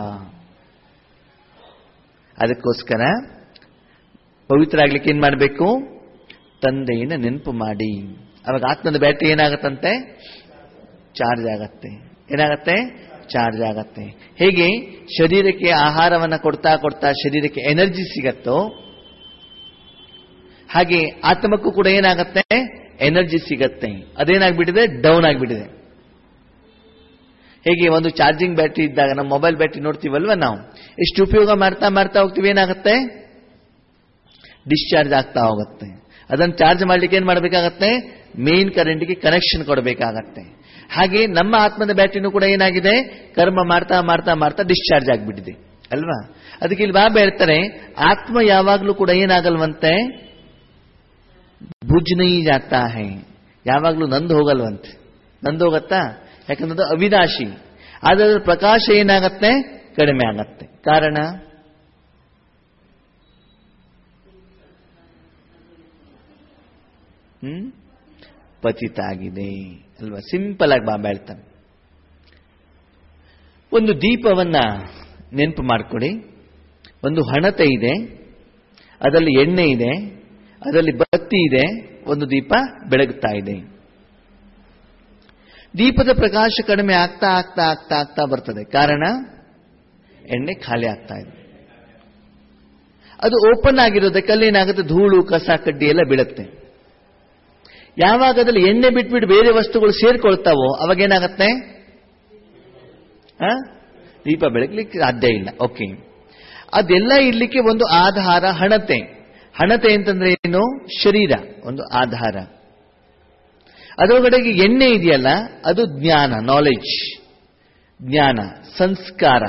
Speaker 2: ಅದಕ್ಕೋಸ್ಕರ ಪವಿತ್ರ ಆಗ್ಲಿಕ್ಕೆ ಏನ್ ಮಾಡಬೇಕು ತಂದೆಯನ್ನ ನೆನಪು ಮಾಡಿ ಅವಾಗ ಆತ್ಮದ ಬ್ಯಾಟ್ರಿ ಏನಾಗತ್ತಂತೆ ಚಾರ್ಜ್ ಆಗತ್ತೆ ಏನಾಗತ್ತೆ ಚಾರ್ಜ್ ಆಗತ್ತೆ ಹೇಗೆ ಶರೀರಕ್ಕೆ ಆಹಾರವನ್ನ ಕೊಡ್ತಾ ಕೊಡ್ತಾ ಶರೀರಕ್ಕೆ ಎನರ್ಜಿ ಸಿಗತ್ತೋ ಹಾಗೆ ಆತ್ಮಕ್ಕೂ ಕೂಡ ಏನಾಗತ್ತೆ ಎನರ್ಜಿ ಸಿಗತ್ತೆ ಅದೇನಾಗ್ಬಿಟ್ಟಿದೆ ಡೌನ್ ಆಗ್ಬಿಟ್ಟಿದೆ ಹೇಗೆ ಒಂದು ಚಾರ್ಜಿಂಗ್ ಬ್ಯಾಟ್ರಿ ಇದ್ದಾಗ ನಮ್ಮ ಮೊಬೈಲ್ ಬ್ಯಾಟ್ರಿ ನೋಡ್ತೀವಲ್ವ ನಾವು ಎಷ್ಟು ಉಪಯೋಗ ಮಾಡ್ತಾ ಮಾಡ್ತಾ ಹೋಗ್ತೀವಿ ಏನಾಗುತ್ತೆ ಡಿಸ್ಚಾರ್ಜ್ ಆಗ್ತಾ ಹೋಗುತ್ತೆ ಅದನ್ನು ಚಾರ್ಜ್ ಮಾಡ್ಲಿಕ್ಕೆ ಏನ್ ಮಾಡಬೇಕಾಗತ್ತೆ ಮೇನ್ ಕರೆಂಟ್ಗೆ ಕನೆಕ್ಷನ್ ಕೊಡಬೇಕಾಗತ್ತೆ ಹಾಗೆ ನಮ್ಮ ಆತ್ಮದ ಬ್ಯಾಟ್ರಿನೂ ಕೂಡ ಏನಾಗಿದೆ ಕರ್ಮ ಮಾಡ್ತಾ ಮಾಡ್ತಾ ಮಾಡ್ತಾ ಡಿಸ್ಚಾರ್ಜ್ ಆಗಿಬಿಟ್ಟಿದೆ ಅಲ್ವಾ ಅದಕ್ಕೆ ಇಲ್ಲಿ ಬಾಬಾ ಹೇಳ್ತಾರೆ ಆತ್ಮ ಯಾವಾಗ್ಲೂ ಕೂಡ ಏನಾಗಲ್ವಂತೆ ಭುಜ್ನೈ ಜಾತಾ ಹೈ ಯಾವಾಗ್ಲೂ ನಂದು ಹೋಗಲ್ವಂತೆ ನಂದು ಹೋಗತ್ತಾ ಯಾಕಂದ್ರೆ ಅದು ಅವಿನಾಶಿ ಆದ್ರೆ ಅದರ ಪ್ರಕಾಶ ಏನಾಗತ್ತೆ ಕಡಿಮೆ ಆಗತ್ತೆ ಕಾರಣ ಹ್ಮ್ ಪತಿತ ಆಗಿದೆ ಅಲ್ವಾ ಸಿಂಪಲ್ ಆಗಿ ಬಾಬಾ ಹೇಳ್ತಾನೆ ಒಂದು ದೀಪವನ್ನ ನೆನಪು ಮಾಡಿಕೊಡಿ ಒಂದು ಹಣತೆ ಇದೆ ಅದರಲ್ಲಿ ಎಣ್ಣೆ ಇದೆ ಅದರಲ್ಲಿ ಬತ್ತಿ ಇದೆ ಒಂದು ದೀಪ ಬೆಳಗುತ್ತಾ ಇದೆ ದೀಪದ ಪ್ರಕಾಶ ಕಡಿಮೆ ಆಗ್ತಾ ಆಗ್ತಾ ಆಗ್ತಾ ಆಗ್ತಾ ಬರ್ತದೆ ಕಾರಣ ಎಣ್ಣೆ ಖಾಲಿ ಆಗ್ತಾ ಇದೆ ಅದು ಓಪನ್ ಆಗಿರೋದಕ್ಕೆ ಅಲ್ಲಿ ಏನಾಗುತ್ತೆ ಧೂಳು ಕಸ ಕಡ್ಡಿ ಎಲ್ಲ ಬೀಳುತ್ತೆ ಯಾವಾಗ ಅದ್ರಲ್ಲಿ ಎಣ್ಣೆ ಬಿಟ್ಬಿಟ್ಟು ಬೇರೆ ವಸ್ತುಗಳು ಸೇರ್ಕೊಳ್ತಾವೋ ಅವಾಗ ಏನಾಗತ್ತೆ ಆ? ದೀಪ ಬೆಳಗ್ಲಿಕ್ಕೆ ಸಾಧ್ಯ ಇಲ್ಲ ಓಕೆ ಅದೆಲ್ಲ ಇರ್ಲಿಕ್ಕೆ ಒಂದು ಆಧಾರ ಹಣತೆ ಹಣತೆ ಅಂತಂದ್ರೆ ಏನು ಶರೀರ ಒಂದು ಆಧಾರ ಅದರೊಳಗಡೆಗೆ ಎಣ್ಣೆ ಇದೆಯಲ್ಲ ಅದು ಜ್ಞಾನ ನಾಲೆಜ್ ಜ್ಞಾನ ಸಂಸ್ಕಾರ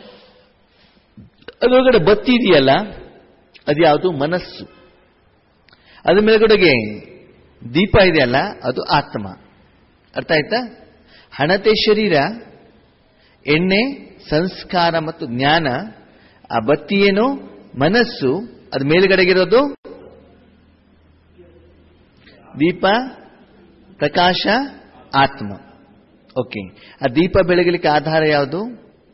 Speaker 2: ಅದರೊಳಗಡೆ ಬತ್ತಿ ಇದೆಯಲ್ಲ ಅದು ಯಾವುದು ಮನಸ್ಸು ಅದ್ರ ಮೇಲ್ಗಡೆಗೆ ದೀಪ ಇದೆಯಲ್ಲ ಅದು ಆತ್ಮ ಅರ್ಥ ಆಯ್ತಾ ಹಣತೆ ಶರೀರ ಎಣ್ಣೆ ಸಂಸ್ಕಾರ ಮತ್ತು ಜ್ಞಾನ ಆ ಬತ್ತಿ ಏನು ಮನಸ್ಸು ಅದು ಮೇಲ್ಗಡೆಗಿರೋದು ದೀಪ ಪ್ರಕಾಶ ಆತ್ಮ ಓಕೆ ಆ ದೀಪ ಬೆಳಗಲಿಕ್ಕೆ ಆಧಾರ ಯಾವುದು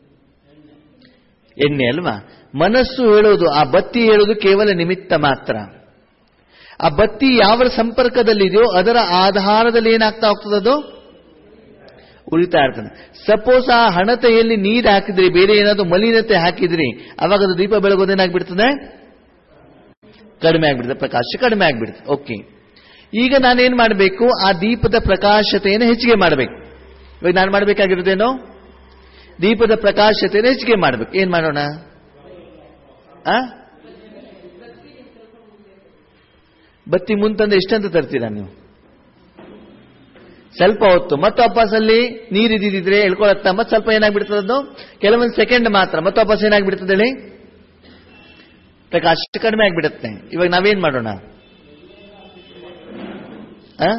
Speaker 2: ಎಣ್ಣೆ ಅಲ್ವಾ ಮನಸ್ಸು ಹೇಳೋದು ಆ ಬತ್ತಿ ಹೇಳೋದು ಕೇವಲ ನಿಮಿತ್ತ ಮಾತ್ರ ಆ ಬತ್ತಿ ಯಾವ ಸಂಪರ್ಕದಲ್ಲಿದೆಯೋ ಅದರ ಆಧಾರದಲ್ಲಿ ಏನಾಗ್ತಾ ಹೋಗ್ತದದು ಉಳಿತಾ ಇರ್ತದೆ ಸಪೋಸ್ ಆ ಹಣತೆಯಲ್ಲಿ ನೀರು ಹಾಕಿದ್ರಿ ಬೇರೆ ಏನಾದ್ರು ಮಲಿನತೆ ಹಾಕಿದ್ರಿ ಅವಾಗ ಅದು ದೀಪ ಬೆಳಗೋದೇನಾಗ್ಬಿಡ್ತದೆ ಕಡಿಮೆ ಆಗ್ಬಿಡ್ತದೆ ಪ್ರಕಾಶ ಕಡಿಮೆ ಆಗ್ಬಿಡ್ತದೆ ಓಕೆ ಈಗ ನಾನೇನ್ ಮಾಡಬೇಕು ಆ ದೀಪದ ಪ್ರಕಾಶತೆಯನ್ನು ಹೆಚ್ಚಿಗೆ ಮಾಡಬೇಕು ಇವಾಗ ನಾನು ಮಾಡಬೇಕಾಗಿರೋದೇನೋ ದೀಪದ ಪ್ರಕಾಶತೆಯನ್ನು ಹೆಚ್ಚಿಗೆ ಮಾಡಬೇಕು ಏನ್ ಮಾಡೋಣ ಆ ಬತ್ತಿ ಮುಂತಂದ್ರೆ ಎಷ್ಟಂತ ತರ್ತೀರಾ ನೀವು ಸ್ವಲ್ಪ ಹೊತ್ತು ಮತ್ತೆ ವಾಪಸ್ ಅಲ್ಲಿ ನೀರು ಇದ್ದಿದ್ರೆ ಎಳ್ಕೊಳತ್ತಾ ಮತ್ತೆ ಸ್ವಲ್ಪ ಏನಾಗ್ಬಿಡ್ತದೆ ಅದು ಕೆಲವೊಂದು ಸೆಕೆಂಡ್ ಮಾತ್ರ ಮತ್ತೆ ವಾಪಸ್ ಏನಾಗ್ಬಿಡ್ತದೆ ಹೇಳಿ ಪ್ರಕಾಶ ಕಡಿಮೆ ಆಗ್ಬಿಡುತ್ತೆ ಇವಾಗ ನಾವೇನ್ ಮಾಡೋಣ ಆ?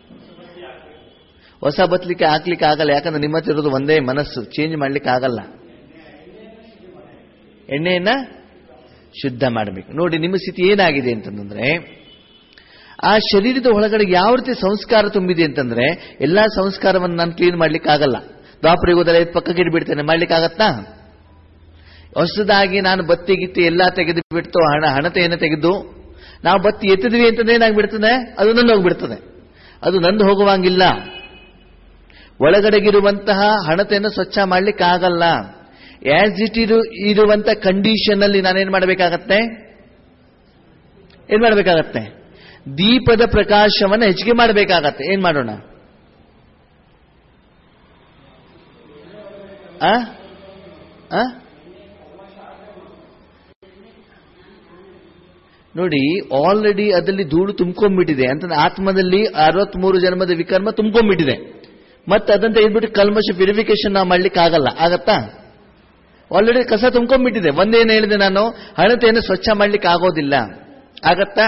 Speaker 2: ಹೊಸ ಬತ್ಲಿಕ್ಕೆ ಹಾಕ್ಲಿಕ್ಕೆ ಆಗಲ್ಲ ಯಾಕಂದ್ರೆ ನಿಮ್ಮ ಹತ್ರ ಇರೋದು ಒಂದೇ ಮನಸ್ಸು ಚೇಂಜ್ ಮಾಡ್ಲಿಕ್ಕೆ ಆಗಲ್ಲ ಎಣ್ಣೆಯನ್ನ ಶುದ್ಧ ಮಾಡಬೇಕು ನೋಡಿ ನಿಮ್ಮ ಸ್ಥಿತಿ ಏನಾಗಿದೆ ಅಂತಂದ್ರೆ ಆ ಶರೀರದ ಒಳಗಡೆ ಯಾವ ರೀತಿ ಸಂಸ್ಕಾರ ತುಂಬಿದೆ ಅಂತಂದ್ರೆ ಎಲ್ಲಾ ಸಂಸ್ಕಾರವನ್ನು ನಾನು ಕ್ಲೀನ್ ಮಾಡ್ಲಿಕ್ಕೆ ಆಗಲ್ಲ ದ್ವಾಪರ ಯುಗದಲ್ಲಿ ಎತ್ತ್ ಪಕ್ಕಕ್ಕೆ ಇಟ್ಬಿಡ್ತೇನೆ ಮಾಡ್ಲಿಕ್ಕೆ ಆಗತ್ತಾ ಹೊಸದಾಗಿ ನಾನು ಬತ್ತಿ ಗಿತ್ತಿ ಎಲ್ಲ ತೆಗೆದು ಬಿಡ್ತು ಹಣ ಹಣತೆಯನ್ನು ತೆಗೆದು ನಾವು ಬತ್ತಿ ಎತ್ತಿದ್ವಿ ಅಂತಂದ್ರೆ ಏನಾಗ್ಬಿಡ್ತದೆ ಅದು ನಂದು ಹೋಗ್ಬಿಡ್ತದೆ ಅದು ನಂದು ಹೋಗುವಂಗಿಲ್ಲ ಒಳಗಡೆಗಿರುವಂತಹ ಹಣತೆಯನ್ನು ಸ್ವಚ್ಛ ಮಾಡ್ಲಿಕ್ಕೆ ಆಗಲ್ಲ ಆಸ್ ಇಟ್ ಇರು ಇರುವಂತ ಕಂಡೀಷನ್ ಅಲ್ಲಿ ನಾನೇನ್ ಮಾಡಬೇಕಾಗತ್ತೆ ಏನ್ ಮಾಡಬೇಕಾಗತ್ತೆ ದೀಪದ ಪ್ರಕಾಶವನ್ನು ಹೆಚ್ಚಿಗೆ ಮಾಡಬೇಕಾಗತ್ತೆ ಏನ್ ಮಾಡೋಣ ಆ? ಆ? ನೋಡಿ ಆಲ್ರೆಡಿ ಅದರಲ್ಲಿ ಧೂಳು ತುಂಬ್ಕೊಂಡ್ಬಿಟ್ಟಿದೆ ಅಂತ ಆತ್ಮದಲ್ಲಿ ಅರವತ್ಮೂರು ಜನ್ಮದ ವಿಕರ್ಮ ತುಂಬ್ಕೊಂಡ್ಬಿಟ್ಟಿದೆ ಮತ್ತೆ ಅದನ್ನ ತೆಗೆದ್ಬಿಟ್ಟು ಕಲ್ಮಶ ಪ್ಯೂರಿಫಿಕೇಶನ್ ನಾವು ಮಾಡ್ಲಿಕ್ಕೆ ಆಗಲ್ಲ ಆಗತ್ತಾ ಆಲ್ರೆಡಿ ಕಸ ತುಂಬ್ಕೊಂಡ್ಬಿಟ್ಟಿದೆ ಒಂದೇನು ಹೇಳಿದೆ ನಾನು ಹಣತೆಯನ್ನು ಸ್ವಚ್ಛ ಮಾಡ್ಲಿಕ್ಕೆ ಆಗೋದಿಲ್ಲ ಆಗತ್ತಾ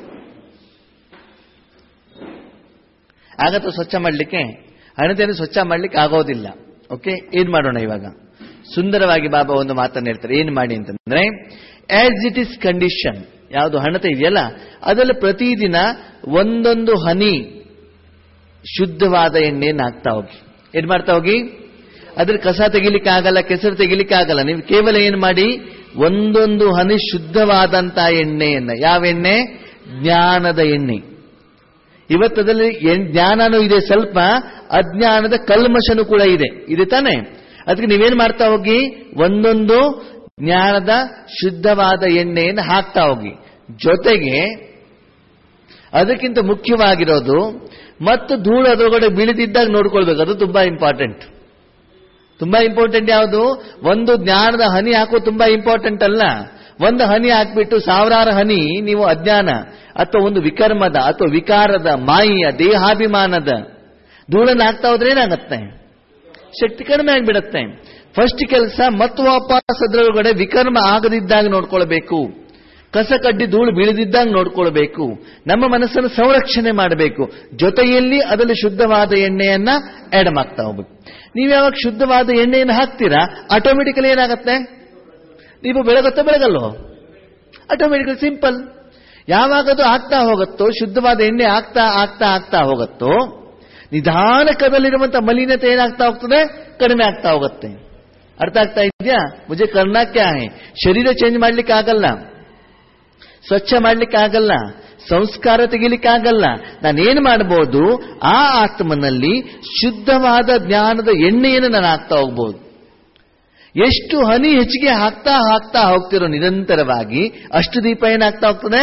Speaker 2: ಆಗತ್ತಾ ಸ್ವಚ್ಛ ಮಾಡ್ಲಿಕ್ಕೆ ಹಣತೆಯನ್ನು ಸ್ವಚ್ಛ ಮಾಡ್ಲಿಕ್ಕೆ ಆಗೋದಿಲ್ಲ ಓಕೆ ಏನ್ ಮಾಡೋಣ ಇವಾಗ ಸುಂದರವಾಗಿ ಬಾಬಾ ಒಂದು ಮಾತನ್ನು ಹೇಳ್ತಾರೆ ಏನ್ ಮಾಡಿ ಅಂತಂದ್ರೆ ಆಸ್ ಇಟ್ ಇಸ್ ಕಂಡೀಷನ್ ಯಾವುದು ಹಣತೆ ಇದೆಯಲ್ಲ ಅದರಲ್ಲಿ ಪ್ರತಿದಿನ ಒಂದೊಂದು ಹನಿ ಶುದ್ಧವಾದ ಎಣ್ಣೆಯನ್ನು ಹಾಕ್ತಾ ಹೋಗಿ ಏನ್ ಮಾಡ್ತಾ ಹೋಗಿ ಅದ್ರ ಕಸ ತೆಗಿಲಿಕ್ಕೆ ಆಗಲ್ಲ ಕೆಸರು ತೆಗಿಲಿಕ್ಕೆ ಆಗಲ್ಲ ನೀವು ಕೇವಲ ಏನ್ ಮಾಡಿ ಒಂದೊಂದು ಹನಿ ಶುದ್ಧವಾದಂತ ಎಣ್ಣೆಯನ್ನ ಯಾವ ಎಣ್ಣೆ ಜ್ಞಾನದ ಎಣ್ಣೆ ಇವತ್ತದಲ್ಲಿ ಎಣ್- ಜ್ಞಾನನೂ ಇದೆ ಸ್ವಲ್ಪ ಅಜ್ಞಾನದ ಕಲ್ಮಶನು ಕೂಡ ಇದೆ ಇದೆ ತಾನೆ ಅದಕ್ಕೆ ನೀವೇನ್ ಮಾಡ್ತಾ ಹೋಗಿ ಒಂದೊಂದು ಜ್ಞಾನದ ಶುದ್ಧವಾದ ಎಣ್ಣೆಯನ್ನು ಹಾಕ್ತಾ ಹೋಗಿ ಜೊತೆಗೆ ಅದಕ್ಕಿಂತ ಮುಖ್ಯವಾಗಿರೋದು ಮತ್ತು ಧೂಳು ಅದರೊಳಗಡೆ ಬೀಳದಿದ್ದಾಗ ನೋಡ್ಕೊಳ್ಬೇಕು ಅದು ತುಂಬಾ ಇಂಪಾರ್ಟೆಂಟ್ ತುಂಬಾ ಇಂಪಾರ್ಟೆಂಟ್ ಯಾವುದು ಒಂದು ಜ್ಞಾನದ ಹನಿ ಹಾಕೋದು ತುಂಬಾ ಇಂಪಾರ್ಟೆಂಟ್ ಅಲ್ಲ ಒಂದು ಹನಿ ಹಾಕ್ಬಿಟ್ಟು ಸಾವಿರಾರು ಹನಿ ನೀವು ಅಜ್ಞಾನ ಅಥವಾ ಒಂದು ವಿಕರ್ಮದ ಅಥವಾ ವಿಕಾರದ ಮಾಯಿಯ ದೇಹಾಭಿಮಾನದ ಧೂಳನ್ನು ಹಾಕ್ತಾ ಹೋದ್ರೆ ಏನಾಗತ್ತೆ ಶಕ್ತಿ ಕಡಿಮೆ ಆಗಿಬಿಡತ್ತೆ ಫಸ್ಟ್ ಕೆಲಸ ಮತ್ತು ವಾಪಸ್ ಅದರೊಳಗಡೆ ವಿಕರ್ಮ ಆಗದಿದ್ದಾಗ ನೋಡ್ಕೊಳ್ಬೇಕು ಕಸ ಕಡ್ಡಿ ಧೂಳು ಬೀಳದಿದ್ದಾಗ ನೋಡ್ಕೊಳ್ಬೇಕು ನಮ್ಮ ಮನಸ್ಸನ್ನು ಸಂರಕ್ಷಣೆ ಮಾಡಬೇಕು ಜೊತೆಯಲ್ಲಿ ಅದರಲ್ಲಿ ಶುದ್ಧವಾದ ಎಣ್ಣೆಯನ್ನ ಆಡ್ ಮಾಡ್ತಾ ಹೋಗ್ಬೇಕು ನೀವು ಯಾವಾಗ ಶುದ್ಧವಾದ ಎಣ್ಣೆಯನ್ನು ಹಾಕ್ತೀರಾ ಆಟೋಮೆಟಿಕಲಿ ಏನಾಗತ್ತೆ ನೀವು ಬೆಳಗುತ್ತೋ ಬೆಳಗಲ್ಲೋ ಆಟೋಮೆಟಿಕಲಿ ಸಿಂಪಲ್ ಯಾವಾಗ ಅದು ಆಗ್ತಾ ಹೋಗುತ್ತೋ ಶುದ್ಧವಾದ ಎಣ್ಣೆ ಆಗ್ತಾ ಆಗ್ತಾ ಆಗ್ತಾ ಹೋಗುತ್ತೋ ನಿಧಾನಕದಲ್ಲಿರುವಂತಹ ಮಲಿನತೆ ಏನಾಗ್ತಾ ಹೋಗ್ತದೆ ಕಡಿಮೆ ಆಗ್ತಾ ಹೋಗುತ್ತೆ ಅರ್ಥ ಆಗ್ತಾ ಇದೆಯಾ ಮುಜೆ ಕರ್ನಾಕ್ಯ ಹೇ ಶರೀರ ಚೇಂಜ್ ಮಾಡ್ಲಿಕ್ಕೆ ಆಗಲ್ಲ ಸ್ವಚ್ಛ ಮಾಡ್ಲಿಕ್ಕೆ ಆಗಲ್ಲ ಸಂಸ್ಕಾರ ತೆಗಿಲಿಕ್ಕೆ ಆಗಲ್ಲ ನಾನೇನು ಮಾಡಬಹುದು ಆ ಆತ್ಮನಲ್ಲಿ ಶುದ್ಧವಾದ ಜ್ಞಾನದ ಎಣ್ಣೆಯನ್ನು ನಾನು ಹಾಕ್ತಾ ಹೋಗ್ಬೋದು ಎಷ್ಟು ಹನಿ ಹೆಚ್ಚಿಗೆ ಹಾಕ್ತಾ ಹಾಕ್ತಾ ಹೋಗ್ತಿರೋ ನಿರಂತರವಾಗಿ ಅಷ್ಟು ದೀಪ ಏನಾಗ್ತಾ ಹೋಗ್ತದೆ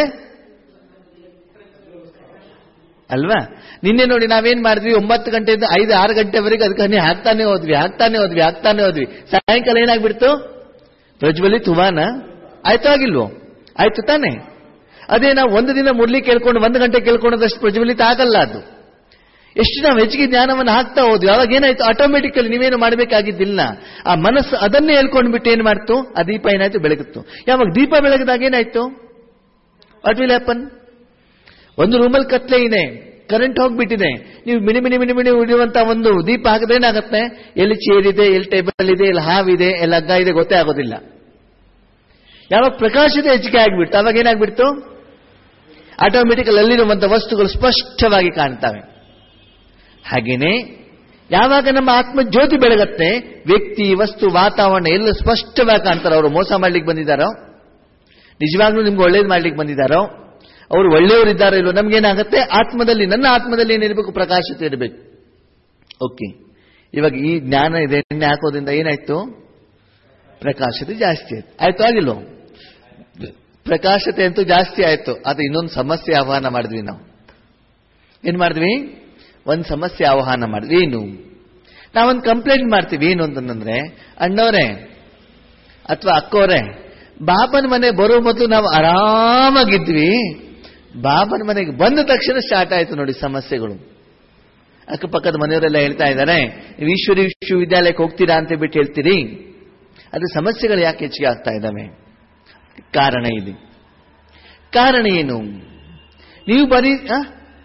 Speaker 2: ಅಲ್ವಾ ನಿನ್ನೆ ನೋಡಿ ನಾವೇನ್ ಮಾಡಿದ್ವಿ ಒಂಬತ್ತು ಗಂಟೆಯಿಂದ ಐದು ಆರು ಗಂಟೆವರೆಗೆ ಅದಕ್ಕೆ ಹನಿ ಹಾಕ್ತಾನೆ ಹೋದ್ವಿ ಹಾಕ್ತಾನೆ ಹೋದ್ವಿ ಹಾಕ್ತಾನೆ ಹೋದ್ವಿ ಸಾಯಂಕಾಲ ಏನಾಗ್ಬಿಡ್ತು ಪ್ರಜ್ವಲಿ ತುವಾನ ಆಯ್ತು ಆಗಿಲ್ವೋ ಆಯ್ತು ತಾನೆ ಅದೇ ನಾವು ಒಂದು ದಿನ ಮುರಳಿ ಕೇಳ್ಕೊಂಡು ಒಂದು ಗಂಟೆ ಕೇಳ್ಕೊಂಡದಷ್ಟು ಪ್ರಜ್ವಲಿತ ಆಗಲ್ಲ ಅದು ಎಷ್ಟು ನಾವು ಹೆಚ್ಚಿಗೆ ಜ್ಞಾನವನ್ನು ಹಾಕ್ತಾ ಹೋದ್ವಿ ಅವಾಗ ಏನಾಯ್ತು ಆಟೋಮೆಟಿಕಲಿ ನೀವೇನು ಮಾಡಬೇಕಾಗಿದ್ದಿಲ್ಲ ಆ ಮನಸ್ಸು ಅದನ್ನೇ ಹೇಳ್ಕೊಂಡ್ಬಿಟ್ಟು ಏನ್ ಮಾಡ್ತು ಆ ದೀಪ ಏನಾಯ್ತು ಬೆಳಗುತ್ತು ಯಾವಾಗ ದೀಪ ಬೆಳಗಿದಾಗ ಏನಾಯ್ತು ವಾಟ್ ವಿಲ್ ಹ್ಯಾಪನ್ ಒಂದು ರೂಮಲ್ಲಿ ಕತ್ಲೆ ಇದೆ ಕರೆಂಟ್ ಹೋಗ್ಬಿಟ್ಟಿದೆ ನೀವು ಮಿನಿ ಮಿನಿ ಮಿನಿ ಮಿನಿ ಉಳಿಯುವಂತ ಒಂದು ದೀಪ ಹಾಕಿದ್ರೆ ಏನಾಗುತ್ತೆ ಎಲ್ಲಿ ಚೇರ್ ಇದೆ ಎಲ್ಲಿ ಟೇಬಲ್ ಇದೆ ಎಲ್ಲಿ ಹಾವಿದೆ ಎಲ್ಲಿ ಹಗ್ಗ ಇದೆ ಗೊತ್ತೇ ಆಗೋದಿಲ್ಲ ಯಾವಾಗ ಪ್ರಕಾಶದ ಹೆಚ್ಚಿಗೆ ಆಗಿಬಿಡ್ತು ಅವಾಗ ಏನಾಗ್ಬಿಡ್ತು ಆಟೋಮೆಟಿಕಲ್ ಅಲ್ಲಿರುವಂತಹ ವಸ್ತುಗಳು ಸ್ಪಷ್ಟವಾಗಿ ಕಾಣ್ತವೆ ಹಾಗೇನೆ ಯಾವಾಗ ನಮ್ಮ ಆತ್ಮ ಜ್ಯೋತಿ ಬೆಳಗತ್ತೆ ವ್ಯಕ್ತಿ ವಸ್ತು ವಾತಾವರಣ ಎಲ್ಲ ಸ್ಪಷ್ಟವಾಗಿ ಕಾಣ್ತಾರೆ ಅವರು ಮೋಸ ಮಾಡ್ಲಿಕ್ಕೆ ಬಂದಿದ್ದಾರೋ ನಿಜವಾಗ್ಲೂ ನಿಮ್ಗೆ ಒಳ್ಳೇದು ಮಾಡ್ಲಿಕ್ಕೆ ಬಂದಿದ್ದಾರೋ ಅವರು ಒಳ್ಳೆಯವರಿದ್ದಾರೋ ಇಲ್ವೋ ನಮ್ಗೇನಾಗತ್ತೆ ಆತ್ಮದಲ್ಲಿ ನನ್ನ ಆತ್ಮದಲ್ಲಿ ಏನಿರಬೇಕು ಪ್ರಕಾಶತೆ ಇರಬೇಕು ಓಕೆ ಇವಾಗ ಈ ಜ್ಞಾನ ಇದೆ ಎಣ್ಣೆ ಹಾಕೋದ್ರಿಂದ ಏನಾಯ್ತು ಪ್ರಕಾಶತೆ ಜಾಸ್ತಿ ಆಯ್ತು ಆಯ್ತು ಆಗಿಲ್ವೋ ಪ್ರಕಾಶತೆ ಅಂತೂ ಜಾಸ್ತಿ ಆಯ್ತು ಅದು ಇನ್ನೊಂದು ಸಮಸ್ಯೆ ಆಹ್ವಾನ ಮಾಡಿದ್ವಿ ನಾವು ಏನ್ ಮಾಡಿದ್ವಿ ಒಂದು ಸಮಸ್ಯೆ ಆಹ್ವಾನ ಮಾಡಿದ್ವಿ ಏನು ನಾವೊಂದು ಕಂಪ್ಲೇಂಟ್ ಮಾಡ್ತೀವಿ ಏನು ಅಂತಂದ್ರೆ ಅಣ್ಣವರೇ ಅಥವಾ ಅಕ್ಕವರೇ ಬಾಬನ ಮನೆ ಬರೋ ಮೊದಲು ನಾವು ಆರಾಮಾಗಿದ್ವಿ ಬಾಬನ ಮನೆಗೆ ಬಂದ ತಕ್ಷಣ ಸ್ಟಾರ್ಟ್ ಆಯ್ತು ನೋಡಿ ಸಮಸ್ಯೆಗಳು ಅಕ್ಕಪಕ್ಕದ ಮನೆಯವರೆಲ್ಲ ಹೇಳ್ತಾ ಇದ್ದಾರೆ ನೀವು ಈಶ್ವರಿ ವಿಶ್ವವಿದ್ಯಾಲಯಕ್ಕೆ ಹೋಗ್ತೀರಾ ಅಂತ ಬಿಟ್ಟು ಹೇಳ್ತೀರಿ ಅದು ಸಮಸ್ಯೆಗಳು ಯಾಕೆ ಹೆಚ್ಚಿಗೆ ಆಗ್ತಾ ಇದ್ದಾವೆ ಕಾರಣ ಇದೆ ಕಾರಣ ಏನು ನೀವು ಬರೀ ಆ?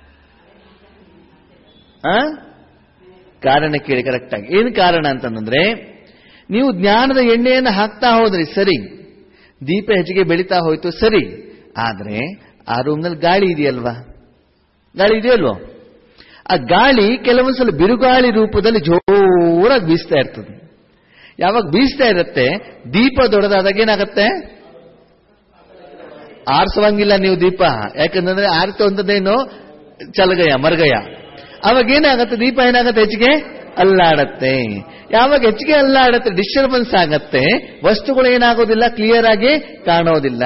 Speaker 2: ಆ? ಕಾರಣ ಕೇಳಿ ಕರೆಕ್ಟ್ ಆಗಿ ಏನು ಕಾರಣ ಅಂತಂದ್ರೆ ನೀವು ಜ್ಞಾನದ ಎಣ್ಣೆಯನ್ನು ಹಾಕ್ತಾ ಹೋದ್ರಿ ಸರಿ ದೀಪ ಹೆಚ್ಚಿಗೆ ಬೆಳೀತಾ ಹೋಯ್ತು ಸರಿ ಆದ್ರೆ ಆ ರೂಮ್ನಲ್ಲಿ ಗಾಳಿ ಇದೆಯಲ್ವಾ ಗಾಳಿ ಇದೆಯಲ್ವೋ ಆ ಗಾಳಿ ಕೆಲವೊಂದ್ಸಲ ಬಿರುಗಾಳಿ ರೂಪದಲ್ಲಿ ಜೋರಾಗಿ ಬೀಸ್ತಾ ಇರ್ತದೆ ಯಾವಾಗ ಬೀಸ್ತಾ ಇರುತ್ತೆ ದೀಪ ದೊಡ್ಡದಾದಾಗ ಏನಾಗತ್ತೆ ಆರಿಸುವಂಗಿಲ್ಲ ನೀವು ದೀಪ ಯಾಕಂದ್ರೆ ಆರಿತು ಅಂತದೇನು ಚಲಗಯ ಮರಗಯ ಅವಾಗ ಏನಾಗತ್ತೆ ದೀಪ ಏನಾಗತ್ತೆ ಹೆಚ್ಚಿಗೆ ಅಲ್ಲಾಡತ್ತೆ ಯಾವಾಗ ಹೆಚ್ಚಿಗೆ ಅಲ್ಲಾಡತ್ತೆ ಡಿಸ್ಟರ್ಬೆನ್ಸ್ ಆಗತ್ತೆ ವಸ್ತುಗಳು ಏನಾಗೋದಿಲ್ಲ ಕ್ಲಿಯರ್ ಆಗಿ ಕಾಣೋದಿಲ್ಲ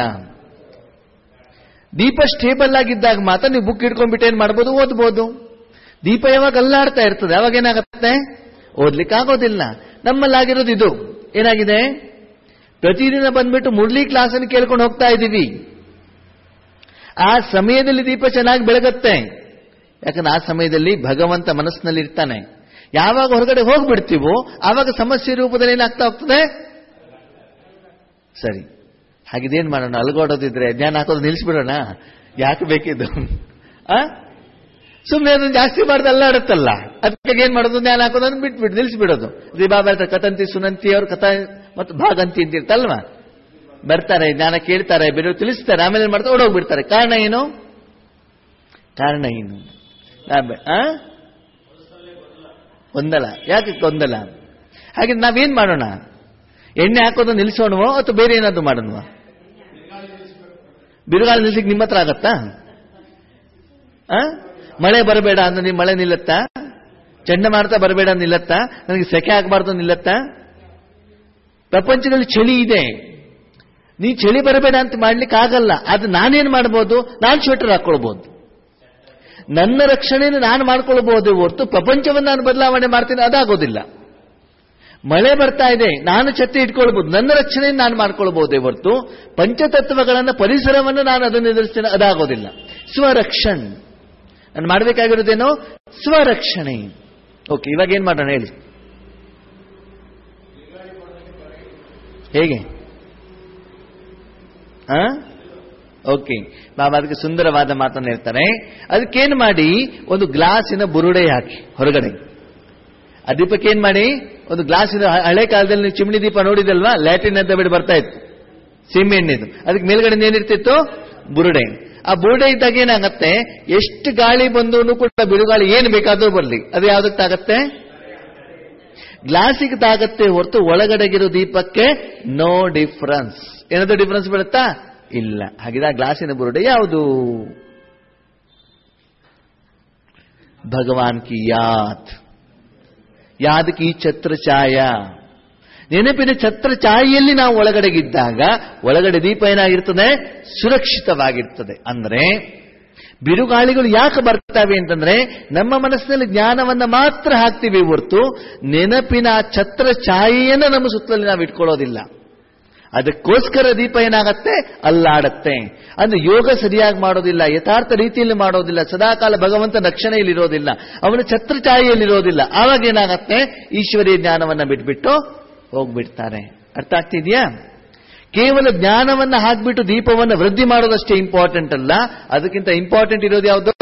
Speaker 2: ದೀಪ ಸ್ಟೇಬಲ್ ಆಗಿದ್ದಾಗ ಮಾತ್ರ ನೀವು ಬುಕ್ ಇಟ್ಕೊಂಡ್ಬಿಟ್ಟು ಏನ್ ಮಾಡ್ಬೋದು ಓದ್ಬೋದು ದೀಪ ಯಾವಾಗ ಅಲ್ಲಾಡ್ತಾ ಇರ್ತದೆ ಅವಾಗ ಏನಾಗತ್ತೆ ಓದ್ಲಿಕ್ಕೆ ಆಗೋದಿಲ್ಲ ನಮ್ಮಲ್ಲಾಗಿರೋದು ಇದು ಏನಾಗಿದೆ ಪ್ರತಿದಿನ ಬಂದ್ಬಿಟ್ಟು ಮುರಳಿ ಕ್ಲಾಸನ್ನು ಕೇಳ್ಕೊಂಡು ಹೋಗ್ತಾ ಇದ್ದೀವಿ ಆ ಸಮಯದಲ್ಲಿ ದೀಪ ಚೆನ್ನಾಗಿ ಬೆಳಗತ್ತೆ ಯಾಕಂದ್ರೆ ಆ ಸಮಯದಲ್ಲಿ ಭಗವಂತ ಮನಸ್ಸಿನಲ್ಲಿ ಇರ್ತಾನೆ ಯಾವಾಗ ಹೊರಗಡೆ ಹೋಗ್ಬಿಡ್ತೀವೋ ಆವಾಗ ಸಮಸ್ಯೆ ರೂಪದಲ್ಲಿ ಏನಾಗ್ತಾ ಹೋಗ್ತದೆ ಸರಿ ಹಾಗಿದೇನ್ ಮಾಡೋಣ ಅಲ್ಗೋಡೋದಿದ್ರೆ ಜ್ಞಾನ ಹಾಕೋದು ನಿಲ್ಲಿಸ್ಬಿಡೋಣ ಯಾಕೆ ಬೇಕಿದ್ದು ಆ ಸುಮ್ಮನೆ ಅದನ್ನು ಜಾಸ್ತಿ ಮಾಡ್ದೆ ಅಲ್ಲಾಡುತ್ತಲ್ಲ ಅದಕ್ಕೆ ಏನ್ ಮಾಡೋದು ಜ್ಞಾನ ಹಾಕೋದನ್ನು ಬಿಟ್ಬಿಟ್ಟು ನಿಲ್ಲಿಸ್ಬಿಡೋದು ಶ್ರೀ ಬಾಬಾ ಹೇಳ್ತಾರೆ ಕಥಂತಿ ಸುನಂತಿ ಅವ್ರ ಕಥಾ ಮತ್ತು ಭಾಗಂತಿ ಅಂತ ಇರ್ತಲ್ವಾ ಬರ್ತಾರೆ ಜ್ಞಾನ ಕೇಳ್ತಾರೆ ಬೇರೆ ತಿಳಿಸ್ತಾರೆ ಆಮೇಲೆ ಏನ್ ಮಾಡ್ತಾರೆ ಓಡೋಗ್ಬಿಡ್ತಾರೆ ಕಾರಣ ಏನು ಕಾರಣ ಏನು ನಾ- ಆ? ಗೊಂದಲ ಯಾಕೆ ಗೊಂದಲ ಹಾಗೆ ನಾವೇನ್ ಮಾಡೋಣ ಎಣ್ಣೆ ಹಾಕೋದು ನಿಲ್ಲಿಸೋಣವೋ ಅಥವಾ ಬೇರೆ ಏನಾದ್ರು ಮಾಡೋಣವಾ ಬಿರುಗಾಳಿ ನಿಲ್ಸಿಕ್ ನಿಮ್ಮ ಹತ್ರ ಆಗತ್ತಾ ಆ? ಮಳೆ ಬರಬೇಡ ಅಂದ್ರೆ ನೀವು ಮಳೆ ನಿಲ್ಲತ್ತಾ ಚಂಡಮಾರುತ ಬರಬೇಡ ಅಂತ ನಿಲ್ಲತ್ತಾ ನನಗೆ ಸೆಕೆ ಆಗಬಾರ್ದು ನಿಲ್ಲತ್ತಾ ಪ್ರಪಂಚದಲ್ಲಿ ಚಳಿ ಇದೆ ನೀ ಚಳಿ ಬರಬೇಡ ಅಂತ ಮಾಡ್ಲಿಕ್ಕೆ ಆಗಲ್ಲ ಅದು ನಾನೇನ್ ಮಾಡ್ಬೋದು ನಾನು ಸ್ವೆಟರ್ ಹಾಕೊಳ್ಬಹುದು ನನ್ನ ರಕ್ಷಣೆಯನ್ನು ನಾನು ಮಾಡ್ಕೊಳ್ಬಹುದು ಹೊರತು ಪ್ರಪಂಚವನ್ನು ನಾನು ಬದಲಾವಣೆ ಮಾಡ್ತೀನಿ ಅದಾಗೋದಿಲ್ಲ ಮಳೆ ಬರ್ತಾ ಇದೆ ನಾನು ಛತ್ರಿ ಇಟ್ಕೊಳ್ಬಹುದು ನನ್ನ ರಕ್ಷಣೆಯನ್ನು ನಾನು ಮಾಡ್ಕೊಳ್ಬಹುದೇ ಹೊರತು ಪಂಚತತ್ವಗಳನ್ನ ಪರಿಸರವನ್ನು ನಾನು ಅದನ್ನು ಎದುರಿಸ್ತೇನೆ ಅದಾಗೋದಿಲ್ಲ ಸ್ವರಕ್ಷಣ್ ನಾನು ಮಾಡಬೇಕಾಗಿರೋದೇನು ಸ್ವರಕ್ಷಣೆ ಓಕೆ ಇವಾಗ ಏನ್ ಮಾಡೋಣ ಹೇಳಿ ಹೇಗೆ ಆ ಓಕೆ ಬಾಬಾ ಅದಕ್ಕೆ ಸುಂದರವಾದ ಮಾತನ್ನು ಹೇಳ್ತಾರೆ ಅದಕ್ಕೇನ್ ಮಾಡಿ ಒಂದು ಗ್ಲಾಸಿನ ಬುರುಡೆ ಹಾಕಿ ಹೊರಗಡೆ ಆ ದೀಪಕ್ಕೆ ಏನ್ ಮಾಡಿ ಒಂದು ಗ್ಲಾಸಿನ ಹ- ಹಳೆ ಕಾಲದಲ್ಲಿ ನೀವು ಚಿಮಣಿ ದೀಪ ನೋಡಿದಲ್ವಾ ಲ್ಯಾಟಿನ್ ಅಂತ ಬಿಟ್ಟು ಬರ್ತಾ ಇತ್ತು ಸೀಮೆ ಎಣ್ಣೆದು ಅದಕ್ಕೆ ಮೇಲ್ಗಡೆ ಏನಿರ್ತಿತ್ತು ಬುರುಡೆ ಆ ಬುರುಡೆ ಇದ್ದಾಗ ಏನಾಗತ್ತೆ ಎಷ್ಟು ಗಾಳಿ ಬಂದೂ ಕೂಡ ಬಿರುಗಾಳಿ ಏನು ಬೇಕಾದ್ರೂ ಬರಲಿ ಅದು ಯಾವ್ದಕ್ಕೆ ತಾಗತ್ತೆ ಗ್ಲಾಸಿಗೆ ತಾಗತ್ತೆ ಹೊರತು ಒಳಗಡೆಗಿರೋ ದೀಪಕ್ಕೆ ನೋ ಡಿಫರೆನ್ಸ್ ಏನಾದ್ರು ಡಿಫರೆನ್ಸ್ ಬೀಳುತ್ತಾ ಇಲ್ಲ ಹಾಗಿದ್ರೆ ಆ ಗ್ಲಾಸಿನ ಬುರುಡೆ ಯಾವುದು ಭಗವಾನ್ ಕಿ ಯಾದ್ ಯಾದ್ ಕಿ ಛತ್ರ ಛಾಯ ನೆನಪಿನ ಛತ್ರ ಛಾಯೆಯಲ್ಲಿ ನಾವು ಒಳಗಡೆಗಿದ್ದಾಗ ಒಳಗಡೆ ದೀಪ ಏನಾಗಿರ್ತದೆ ಸುರಕ್ಷಿತವಾಗಿರ್ತದೆ ಅಂದ್ರೆ ಬಿರುಗಾಳಿಗಳು ಯಾಕೆ ಬರ್ತವೆ ಅಂತಂದ್ರೆ ನಮ್ಮ ಮನಸ್ಸಿನಲ್ಲಿ ಜ್ಞಾನವನ್ನ ಮಾತ್ರ ಹಾಕ್ತೀವಿ ಹೊರತು ನೆನಪಿನ ಆ ಛತ್ರ ಛಾಯೆಯನ್ನು ನಮ್ಮ ಸುತ್ತಲಲ್ಲಿ ನಾವು ಇಟ್ಕೊಳ್ಳೋದಿಲ್ಲ ಅದಕ್ಕೋಸ್ಕರ ದೀಪ ಏನಾಗತ್ತೆ ಅಲ್ಲಾಡತ್ತೆ ಅಂದ್ರೆ ಯೋಗ ಸರಿಯಾಗಿ ಮಾಡೋದಿಲ್ಲ ಯಥಾರ್ಥ ರೀತಿಯಲ್ಲಿ ಮಾಡೋದಿಲ್ಲ ಸದಾಕಾಲ ಭಗವಂತ ರಕ್ಷಣೆಯಲ್ಲಿ ಇರೋದಿಲ್ಲ ಅವನ ಛತ್ರ ಛಾಯೆಯಲ್ಲಿ ಇರೋದಿಲ್ಲ ಆವಾಗ ಏನಾಗತ್ತೆ ಈಶ್ವರೀಯ ಜ್ಞಾನವನ್ನ ಬಿಟ್ಬಿಟ್ಟು ಹೋಗ್ಬಿಡ್ತಾರೆ ಅರ್ಥ ಆಗ್ತಿದ್ಯಾ ಕೇವಲ ಜ್ಞಾನವನ್ನ ಹಾಕ್ಬಿಟ್ಟು ದೀಪವನ್ನು ವೃದ್ಧಿ ಮಾಡೋದಷ್ಟೇ ಇಂಪಾರ್ಟೆಂಟ್ ಅಲ್ಲ ಅದಕ್ಕಿಂತ ಇಂಪಾರ್ಟೆಂಟ್ ಇರೋದು ಯಾವುದು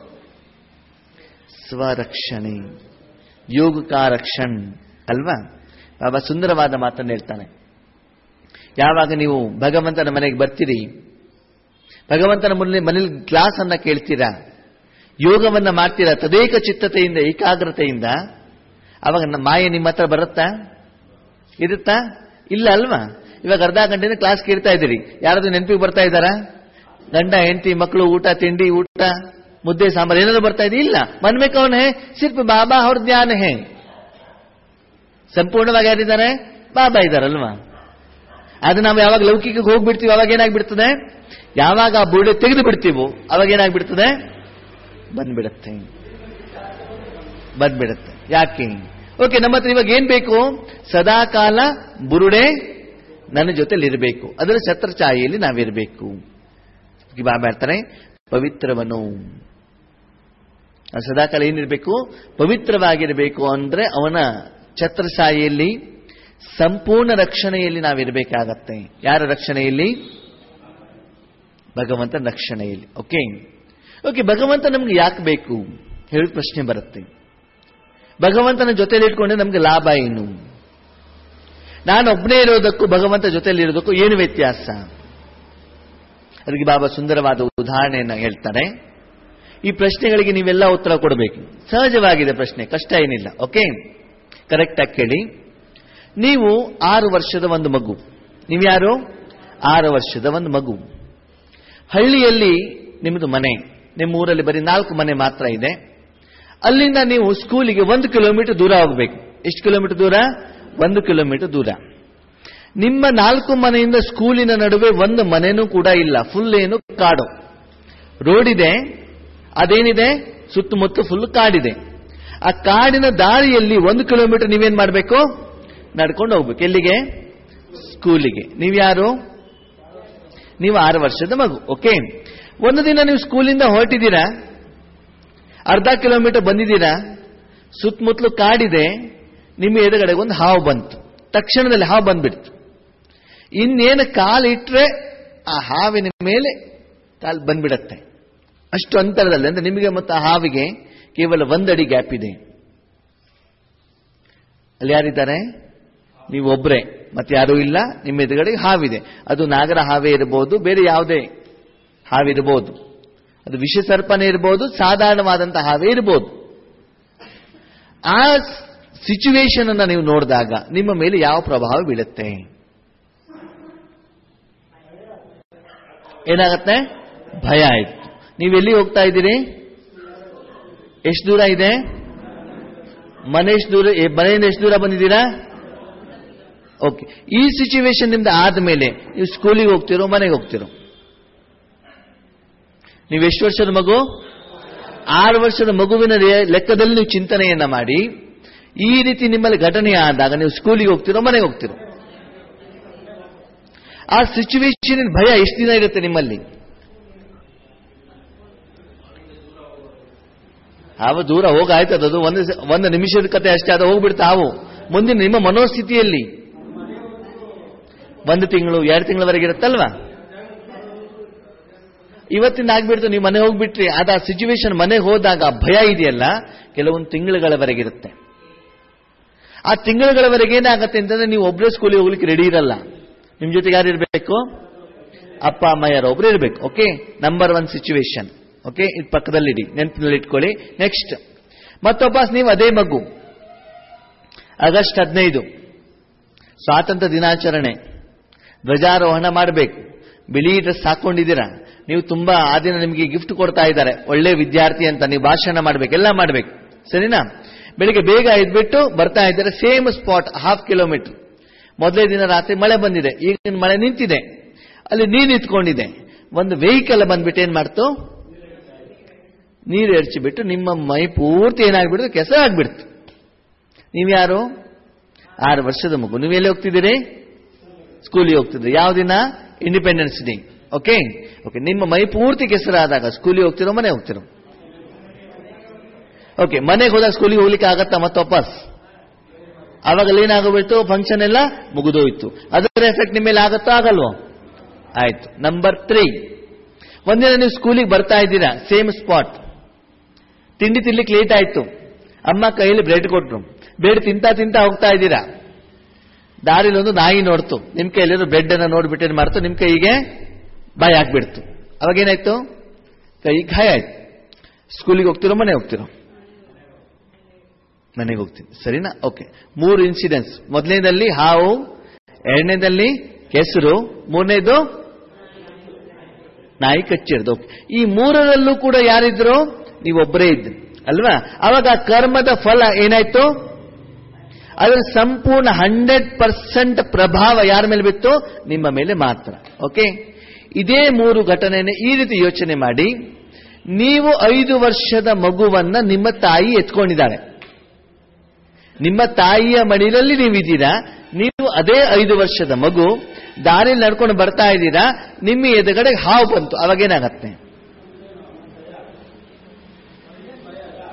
Speaker 2: ಸ್ವರಕ್ಷಣೆ ಯೋಗಕಾರಕ್ಷಣ್ ಅಲ್ವಾ ಬಾಬಾ ಸುಂದರವಾದ ಮಾತನ್ನು ಹೇಳ್ತಾನೆ ಯಾವಾಗ ನೀವು ಭಗವಂತನ ಮನೆಗೆ ಬರ್ತೀರಿ ಭಗವಂತನ ಮುನ್ನೆ ಮನೇಲಿ ಕ್ಲಾಸ್ ಅನ್ನ ಕೇಳ್ತೀರಾ ಯೋಗವನ್ನ ಮಾಡ್ತೀರಾ ತದೇಕ ಚಿತ್ತತೆಯಿಂದ ಏಕಾಗ್ರತೆಯಿಂದ ಅವಾಗ ನಮ್ಮ ಮಾಯೆ ನಿಮ್ಮ ಹತ್ರ ಬರುತ್ತಾ ಇರುತ್ತಾ ಇಲ್ಲ ಅಲ್ವಾ ಇವಾಗ ಅರ್ಧ ಗಂಟೆಯಿಂದ ಕ್ಲಾಸ್ ಕೇಳ್ತಾ ಇದ್ದೀರಿ ಯಾರಾದ್ರೂ ನೆನಪಿಗೆ ಬರ್ತಾ ಇದ್ದಾರಾ ಗಂಡ ಹೆಂಡತಿ ಮಕ್ಕಳು ಊಟ ತಿಂಡಿ ಊಟ ಮುದ್ದೆ ಸಾಂಬಾರ್ ಏನಾದ್ರು ಬರ್ತಾ ಇದೆ ಇಲ್ಲ ಮನ್ ಮೇ ಕೌನ್ ಹೇ ಸಿರ್ಫ್ ಬಾಬಾ ಅವ್ರ ಜ್ಞಾನ ಹೇ ಸಂಪೂರ್ಣವಾಗಿ ಯಾರಿದ್ದಾರೆ ಬಾಬಾ ಇದ್ದಾರಲ್ವಾ ಅದು ನಾವು ಯಾವಾಗ ಲೌಕಿಕಕ್ಕೆ ಹೋಗ್ಬಿಡ್ತೀವಿ ಅವಾಗ ಏನಾಗ್ಬಿಡ್ತದೆ ಯಾವಾಗ ಆ ಬುರುಡೆ ತೆಗೆದು ಬಿಡ್ತೀವೋ ಅವಾಗ ಏನಾಗ್ಬಿಡ್ತದೆ ಬಂದ್ಬಿಡತ್ತೆ ಬಂದ್ಬಿಡತ್ತೆ ಯಾಕೆ ಓಕೆ ನಮ್ಮ ಹತ್ರ ಇವಾಗ ಏನ್ ಬೇಕು ಸದಾಕಾಲ ಬುರುಡೆ ನನ್ನ ಜೊತೆಲಿರಬೇಕು ಅದರ ಛತ್ರ ಛಾಯೆಯಲ್ಲಿ ನಾವಿರಬೇಕು ಬಾಬಾ ಹೇಳ್ತಾರೆ ಪವಿತ್ರವನು ಆ ಸದಾಕಾಲ ಏನಿರಬೇಕು ಪವಿತ್ರವಾಗಿರಬೇಕು ಅಂದ್ರೆ ಅವನ ಛತ್ರಸಾಯಿಯಲ್ಲಿ ಸಂಪೂರ್ಣ ರಕ್ಷಣೆಯಲ್ಲಿ ನಾವಿರಬೇಕಾಗತ್ತೆ ಯಾರ ರಕ್ಷಣೆಯಲ್ಲಿ ಭಗವಂತನ ರಕ್ಷಣೆಯಲ್ಲಿ ಓಕೆ ಓಕೆ ಭಗವಂತ ನಮ್ಗೆ ಯಾಕೆ ಬೇಕು ಹೇಳಿದ ಪ್ರಶ್ನೆ ಬರುತ್ತೆ ಭಗವಂತನ ಜೊತೆಲಿ ಇಟ್ಕೊಂಡ್ರೆ ನಮ್ಗೆ ಲಾಭ ಏನು ನಾನು ಒಬ್ಬನೇ ಇರೋದಕ್ಕೂ ಭಗವಂತ ಜೊತೆಲಿ ಇರೋದಕ್ಕೂ ಏನು ವ್ಯತ್ಯಾಸ ಅದಕ್ಕೆ ಬಾಬಾ ಸುಂದರವಾದ ಉದಾಹರಣೆಯನ್ನ ಹೇಳ್ತಾರೆ ಈ ಪ್ರಶ್ನೆಗಳಿಗೆ ನೀವೆಲ್ಲ ಉತ್ತರ ಕೊಡಬೇಕು ಸಹಜವಾಗಿದೆ ಪ್ರಶ್ನೆ ಕಷ್ಟ ಏನಿಲ್ಲ ಓಕೆ ಕರೆಕ್ಟ್ ಆಗಿ ಕೇಳಿ ನೀವು ಆರು ವರ್ಷದ ಒಂದು ಮಗು ನೀವ್ಯಾರು ಆರು ವರ್ಷದ ಒಂದು ಮಗು ಹಳ್ಳಿಯಲ್ಲಿ ನಿಮ್ಮದು ಮನೆ ನಿಮ್ಮ ಊರಲ್ಲಿ ಬರೀ ನಾಲ್ಕು ಮನೆ ಮಾತ್ರ ಇದೆ ಅಲ್ಲಿಂದ ನೀವು ಸ್ಕೂಲಿಗೆ ಒಂದು ಕಿಲೋಮೀಟರ್ ದೂರ ಹೋಗಬೇಕು ಎಷ್ಟು ಕಿಲೋಮೀಟರ್ ದೂರ ಒಂದು ಕಿಲೋಮೀಟರ್ ದೂರ ನಿಮ್ಮ ನಾಲ್ಕು ಮನೆಯಿಂದ ಸ್ಕೂಲಿನ ನಡುವೆ ಒಂದು ಮನೆನೂ ಕೂಡ ಇಲ್ಲ ಫುಲ್ ಏನು ಕಾಡು ರೋಡ್ ಇದೆ ಅದೇನಿದೆ ಸುತ್ತಮುತ್ತ ಫುಲ್ ಕಾಡಿದೆ ಆ ಕಾಡಿನ ದಾರಿಯಲ್ಲಿ ಒಂದು ಕಿಲೋಮೀಟರ್ ನೀವೇನ್ ಮಾಡಬೇಕು ನಡ್ಕೊಂಡು ಹೋಗ್ಬೇಕು ಎಲ್ಲಿಗೆ ಸ್ಕೂಲಿಗೆ ನೀವ್ಯಾರು ನೀವು ಆರು ವರ್ಷದ ಮಗು ಓಕೆ ಒಂದು ದಿನ ನೀವು ಸ್ಕೂಲಿಂದ ಹೊರಟಿದ್ದೀರಾ ಅರ್ಧ ಕಿಲೋಮೀಟರ್ ಬಂದಿದ್ದೀರಾ ಸುತ್ತಮುತ್ತಲು ಕಾಡಿದೆ ನಿಮ್ಮ ಎದುರುಗಡೆ ಒಂದು ಹಾವು ಬಂತು ತಕ್ಷಣದಲ್ಲಿ ಹಾವು ಬಂದ್ಬಿಡ್ತು ಇನ್ನೇನು ಕಾಲು ಇಟ್ರೆ ಆ ಹಾವಿನ ಮೇಲೆ ಕಾಲು ಬಂದ್ಬಿಡತ್ತೆ ಅಷ್ಟು ಅಂತರದಲ್ಲಿ ಅಂದ್ರೆ ನಿಮಗೆ ಮತ್ತು ಆ ಹಾವಿಗೆ ಕೇವಲ ಒಂದಡಿ ಗ್ಯಾಪ್ ಇದೆ ಅಲ್ಲಿ ಯಾರಿದ್ದಾರೆ ನೀವು ಒಬ್ರೆ ಮತ್ತೆ ಯಾರೂ ಇಲ್ಲ ನಿಮ್ಮ ಎದುರುಗಡೆ ಹಾವಿದೆ ಅದು ನಾಗರ ಹಾವೇ ಇರಬಹುದು ಬೇರೆ ಯಾವುದೇ ಹಾವಿರಬಹುದು ಅದು ವಿಷ ಸರ್ಪನೇ ಇರಬಹುದು ಸಾಧಾರಣವಾದಂತಹ ಹಾವೇ ಇರಬಹುದು ಆ ಸಿಚುವೇಶನ್ ಅನ್ನ ನೀವು ನೋಡಿದಾಗ ನಿಮ್ಮ ಮೇಲೆ ಯಾವ ಪ್ರಭಾವ ಬೀಳುತ್ತೆ ಏನಾಗತ್ತೆ ಭಯ ಆಯ್ತು ನೀವು ಎಲ್ಲಿ ಹೋಗ್ತಾ ಇದ್ದೀರಿ ಎಷ್ಟು ದೂರ ಇದೆ ಮನೆ ಎಷ್ಟು ದೂರ ಏ, ಮನೆಯಿಂದ ಎಷ್ಟು ದೂರ ಬಂದಿದ್ದೀರಾ ಓಕೆ ಈ ಸಿಚುವೇಶನ್ ನಿಮ್ದು ಆದ್ಮೇಲೆ ನೀವು ಸ್ಕೂಲಿಗೆ ಹೋಗ್ತಿರೋ ಮನೆಗೆ ಹೋಗ್ತಿರೋ ನೀವು ಎಷ್ಟು ವರ್ಷದ ಮಗು ಆರು ವರ್ಷದ ಮಗುವಿನ ರೇ- ಲೆಕ್ಕದಲ್ಲಿ ನೀವು ಚಿಂತನೆಯನ್ನ ಮಾಡಿ ಈ ರೀತಿ ನಿಮ್ಮಲ್ಲಿ ಘಟನೆ ಆದಾಗ ನೀವು ಸ್ಕೂಲಿಗೆ ಹೋಗ್ತಿರೋ ಮನೆಗೆ ಹೋಗ್ತಿರೋ ಆ ಸಿಚುವೇಶನ್ ಭಯ ಎಷ್ಟು ದಿನ ಇರುತ್ತೆ ನಿಮ್ಮಲ್ಲಿ ಹಾವು ದೂರ ಹೋಗಾಯ್ತದ ಅದು ಒಂದು ಸ- ಒಂದು ನಿಮಿಷದ ಕತೆ ಅಷ್ಟೇ ಅದು ಹೋಗ್ಬಿಡ್ತಾ ಹಾವು ಮುಂದಿನ ನಿಮ್ಮ ಮನೋಸ್ಥಿತಿಯಲ್ಲಿ ಒಂದು ತಿಂಗಳು ಎರಡು ತಿಂಗಳವರೆಗೆ ಇರುತ್ತಲ್ವಾ ಇವತ್ತಿನ ಆಗ್ಬಿಡ್ತು ನೀವು ಮನೆ ಹೋಗ್ಬಿಟ್ರಿ ಅದ ಸಿಚುವೇಶನ್ ಮನೆಗೆ ಹೋದಾಗ ಆ ಭಯ ಇದೆಯಲ್ಲ ಕೆಲವೊಂದು ತಿಂಗಳುಗಳವರೆಗಿರುತ್ತೆ ಆ ತಿಂಗಳುಗಳವರೆಗೆ ಏನಾಗತ್ತೆ ಅಂತಂದ್ರೆ ನೀವು ಒಬ್ಬರೇ ಸ್ಕೂಲಿಗೆ ಹೋಗ್ಲಿಕ್ಕೆ ರೆಡಿ ಇರಲ್ಲ ನಿಮ್ ಜೊತೆಗೆ ಯಾರು ಇರಬೇಕು ಅಪ್ಪ ಅಮ್ಮ ಯಾರೋ ಒಬ್ರು ಇರಬೇಕು okay number one situation okay ಇದು ಪಕ್ಕದಲ್ಲಿಡಿ ನೆನಪಿನಲ್ಲಿ ಇಟ್ಕೊಳ್ಳಿ ನೆಕ್ಸ್ಟ್ ಮತ್ತೊಬ್ಬ ನೀವು ಅದೇ ಮಗು ಆಗಸ್ಟ್ ಹದಿನೈದು ಸ್ವಾತಂತ್ರ್ಯ ದಿನಾಚರಣೆ ಧ್ವಜಾರೋಹಣ ಮಾಡಬೇಕು ಬಿಳಿ ಡ್ರೆಸ್ ಹಾಕೊಂಡಿದ್ದೀರಾ ನೀವು ತುಂಬಾ ಆ ದಿನ ನಿಮಗೆ ಗಿಫ್ಟ್ ಕೊಡ್ತಾ ಇದ್ದಾರೆ ಒಳ್ಳೆ ವಿದ್ಯಾರ್ಥಿ ಅಂತ ನೀವು ಭಾಷಣ ಮಾಡಬೇಕು ಎಲ್ಲ ಮಾಡಬೇಕು ಸರಿನಾ ಬೆಳಿಗ್ಗೆ ಬೇಗ ಎದ್ಬಿಟ್ಟು ಬರ್ತಾ ಇದ್ದಾರೆ ಸೇಮ್ ಸ್ಪಾಟ್ ಹಾಫ್ ಕಿಲೋಮೀಟರ್ ಮೊದಲೇ ದಿನ ರಾತ್ರಿ ಮಳೆ ಬಂದಿದೆ ಈಗ ಮಳೆ ನಿಂತಿದೆ ಅಲ್ಲಿ ನೀರು ನಿಂತ್ಕೊಂಡಿದೆ ಒಂದು ವೆಹಿಕಲ್ ಬಂದ್ಬಿಟ್ಟು ಏನ್ ಮಾಡ್ತು ನೀರು ಎರಚಿಬಿಟ್ಟು ನಿಮ್ಮ ಮೈ ಪೂರ್ತಿ ಏನಾಗ್ಬಿಡ್ತು ಕೆಸ ಆಗ್ಬಿಡ್ತು ನೀವ್ಯಾರು ಆರು ವರ್ಷದ ಮಗು ನೀವು ಎಲ್ಲಿ ಹೋಗ್ತಿದ್ದೀರಿ ಸ್ಕೂಲಿಗೆ ಹೋಗ್ತಿದ್ರಿ ಯಾವ ದಿನ ಇಂಡಿಪೆಂಡೆನ್ಸ್ ಡೇ ಓಕೆ ಓಕೆ ನಿಮ್ಮ ಮೈ ಪೂರ್ತಿ ಕೆಸರಾದಾಗ ಸ್ಕೂಲಿಗೆ ಹೋಗ್ತಿರೋ ಮನೆ ಹೋಗ್ತಿರೋ ಓಕೆ ಮನೆಗೆ ಹೋದಾಗ ಸ್ಕೂಲಿಗೆ ಹೋಗ್ಲಿಕ್ಕೆ ಆಗತ್ತಾ ಮತ್ತೆ ವಾಪಸ್ ಆವಾಗ ಏನಾಗೋಗ್ಬಿಟ್ಟು ಫಂಕ್ಷನ್ ಎಲ್ಲ ಮುಗಿದೋಯ್ತು ಅದರ ಎಫೆಕ್ಟ್ ನಿಮ್ಮ ಮೇಲೆ ಆಗತ್ತೋ ಆಗಲ್ವೋ ಆಯ್ತು ನಂಬರ್ ತ್ರೀ ಒಂದಿನ ನೀವು ಸ್ಕೂಲಿಗೆ ಬರ್ತಾ ಇದ್ದೀರಾ ಸೇಮ್ ಸ್ಪಾಟ್ ತಿಂಡಿ ತಿನ್ಲಿಕ್ಕೆ ಲೇಟ್ ಆಯ್ತು ಅಮ್ಮ ಕೈಯಲ್ಲಿ ಬ್ರೆಡ್ ಕೊಟ್ರು ಬ್ರೆಡ್ ತಿಂತಾ ತಿಂತಾ ಹೋಗ್ತಾ ಇದ್ದೀರಾ ದಾರಿಲಿ ಒಂದು ನಾಯಿ ನೋಡ್ತು ನಿಮ್ ಕೈಯಲ್ಲಿರೋ ಬ್ರೆಡ್ ಅನ್ನ ನೋಡ್ಬಿಟ್ಟು ಏನ್ ಮಾಡ್ತು ನಿಮ್ ಕೈಗೆ ಬಾಯಿ ಹಾಕ್ಬಿಡ್ತು ಅವಾಗ ಏನಾಯ್ತು ಕೈ ಗಾಯ ಆಯ್ತು ಸ್ಕೂಲಿಗೆ ಹೋಗ್ತಿರೋ ಮನೆ ಹೋಗ್ತಿರೋ ಮನೆಗೆ ಹೋಗ್ತೀನಿ ಸರಿನಾ ಓಕೆ ಮೂರು ಇನ್ಸಿಡೆನ್ಸ್ ಮೊದಲನೇದಲ್ಲಿ ಹಾವು ಎರಡನೇದಲ್ಲಿ ಕೆಸರು ಮೂರನೇದು ನಾಯಿ ಕಚ್ಚಿರ್ದು ಓಕೆ ಈ ಮೂರರಲ್ಲೂ ಕೂಡ ಯಾರಿದ್ರು ನೀವೊಬ್ಬರೇ ಇದ್ರಿ ಅಲ್ವಾ ಅವಾಗ ಆ ಕರ್ಮದ ಫಲ ಏನಾಯ್ತು ಅದರ ಸಂಪೂರ್ಣ ಹಂಡ್ರೆಡ್ ಪರ್ಸೆಂಟ್ ಪ್ರಭಾವ ಯಾರ ಮೇಲೆ ಬಿತ್ತು ನಿಮ್ಮ ಮೇಲೆ ಮಾತ್ರ ಓಕೆ ಇದೇ ಮೂರು ಘಟನೆಯನ್ನು ಈ ರೀತಿ ಯೋಚನೆ ಮಾಡಿ ನೀವು ಐದು ವರ್ಷದ ಮಗುವನ್ನ ನಿಮ್ಮ ತಾಯಿ ಎತ್ಕೊಂಡಿದ್ದಾಳೆ ನಿಮ್ಮ ತಾಯಿಯ ಮಡಿಲಲ್ಲಿ ನೀವಿದ್ದೀರಾ ನೀವು ಅದೇ ಐದು ವರ್ಷದ ಮಗು ದಾರಿಯಲ್ಲಿ ನಡ್ಕೊಂಡು ಬರ್ತಾ ಇದ್ದೀರಾ ನಿಮ್ಮ ಎದುರುಗಡೆ ಹಾವು ಬಂತು ಅವಾಗೇನಾಗತ್ತೆ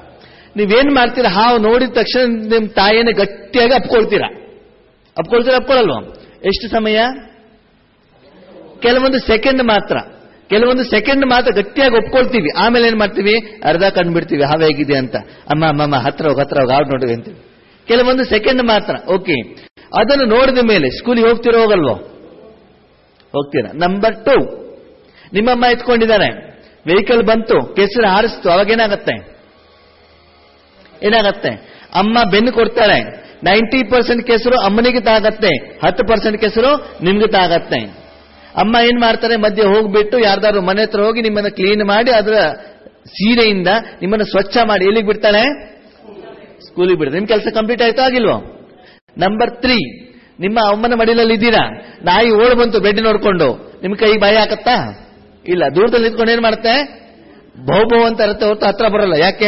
Speaker 2: ನೀವೇನ್ ಮಾಡ್ತೀರಾ ಹಾವು ನೋಡಿದ ತಕ್ಷಣ ನಿಮ್ ತಾಯಿಯನ್ನ ಗಟ್ಟಿಯಾಗಿ ಅಪ್ಕೊಳ್ತೀರಾ ಅಪ್ಕೊಳ್ತೀರಾ ಅಪ್ಕೊಳ್ಳಲ್ವಾ ಎಷ್ಟು ಸಮಯ ಕೆಲವೊಂದು ಸೆಕೆಂಡ್ ಮಾತ್ರ ಕೆಲವೊಂದು ಸೆಕೆಂಡ್ ಮಾತ್ರ ಗಟ್ಟಿಯಾಗಿ ಒಪ್ಕೊಳ್ತೀವಿ ಆಮೇಲೆ ಏನ್ ಮಾಡ್ತೀವಿ ಅರ್ಧ ಕಂಡ್ಬಿಡ್ತೀವಿ ಹಾವು ಹೇಗಿದೆ ಅಂತ ಅಮ್ಮ ಅಮ್ಮ ಅಮ್ಮ ಹತ್ರ ಹೋಗಿ ಹತ್ರ ಹೋಗಿ ಹಾವು ನೋಡಿ ಅಂತೀವಿ ಕೆಲವೊಂದು ಸೆಕೆಂಡ್ ಮಾತ್ರ ಓಕೆ ಅದನ್ನು ನೋಡಿದ ಮೇಲೆ ಸ್ಕೂಲಿಗೆ ಹೋಗ್ತಿರೋ ಹೋಗಲ್ವೋ ಹೋಗ್ತೀರಾ ನಂಬರ್ ಟು ನಿಮ್ಮಮ್ಮ ಎತ್ಕೊಂಡಿದ್ದಾರೆ ವೆಹಿಕಲ್ ಬಂತು ಕೆಸರು ಹಾರಿಸ್ತು ಅವಾಗೇನಾಗತ್ತೆ ಏನಾಗತ್ತೆ ಅಮ್ಮ ಬೆನ್ನು ಕೊಡ್ತಾಳೆ ನೈಂಟಿ ಪರ್ಸೆಂಟ್ ಕೆಸರು ಅಮ್ಮನಿಗೆ ತಾಗತ್ತೆ ಹತ್ತು ಪರ್ಸೆಂಟ್ ಕೆಸರು ನಿಮ್ಗೆ ತಾಗತ್ತೆ ಅಮ್ಮ ಏನ್ ಮಾಡ್ತಾರೆ ಮಧ್ಯೆ ಹೋಗ್ಬಿಟ್ಟು ಯಾರ್ದಾದ್ರು ಮನೆ ಹತ್ರ ಹೋಗಿ ನಿಮ್ಮನ್ನ ಕ್ಲೀನ್ ಮಾಡಿ ಅದರ ಸೀರೆಯಿಂದ ನಿಮ್ಮನ್ನ ಸ್ವಚ್ಛ ಮಾಡಿ ಎಲ್ಲಿಗೆ ಬಿಡ್ತಾಳೆ ಸ್ಕೂಲಿಗೆ ಬಿಡ್ತಾರೆ ನಿಮ್ ಕೆಲಸ ಕಂಪ್ಲೀಟ್ ಆಯ್ತೋ ಆಗಿಲ್ವೋ ನಂಬರ್ ತ್ರೀ ನಿಮ್ಮ ಅಮ್ಮನ ಮಡಿಲಲ್ಲಿ ಇದ್ದೀರಾ ನಾಯಿ ಓಡ್ ಬಂತು ಬೆಡ್ ನೋಡ್ಕೊಂಡು ನಿಮ್ ಕೈ ಭಯ ಹಾಕತ್ತಾ ಇಲ್ಲ ದೂರದಲ್ಲಿ ನಿಂತ್ಕೊಂಡು ಏನ್ ಮಾಡುತ್ತೆ ಬಹು ಬಹು ಅಂತ ಇರುತ್ತೆ ಹೊರತು ಹತ್ರ ಬರಲ್ಲ ಯಾಕೆ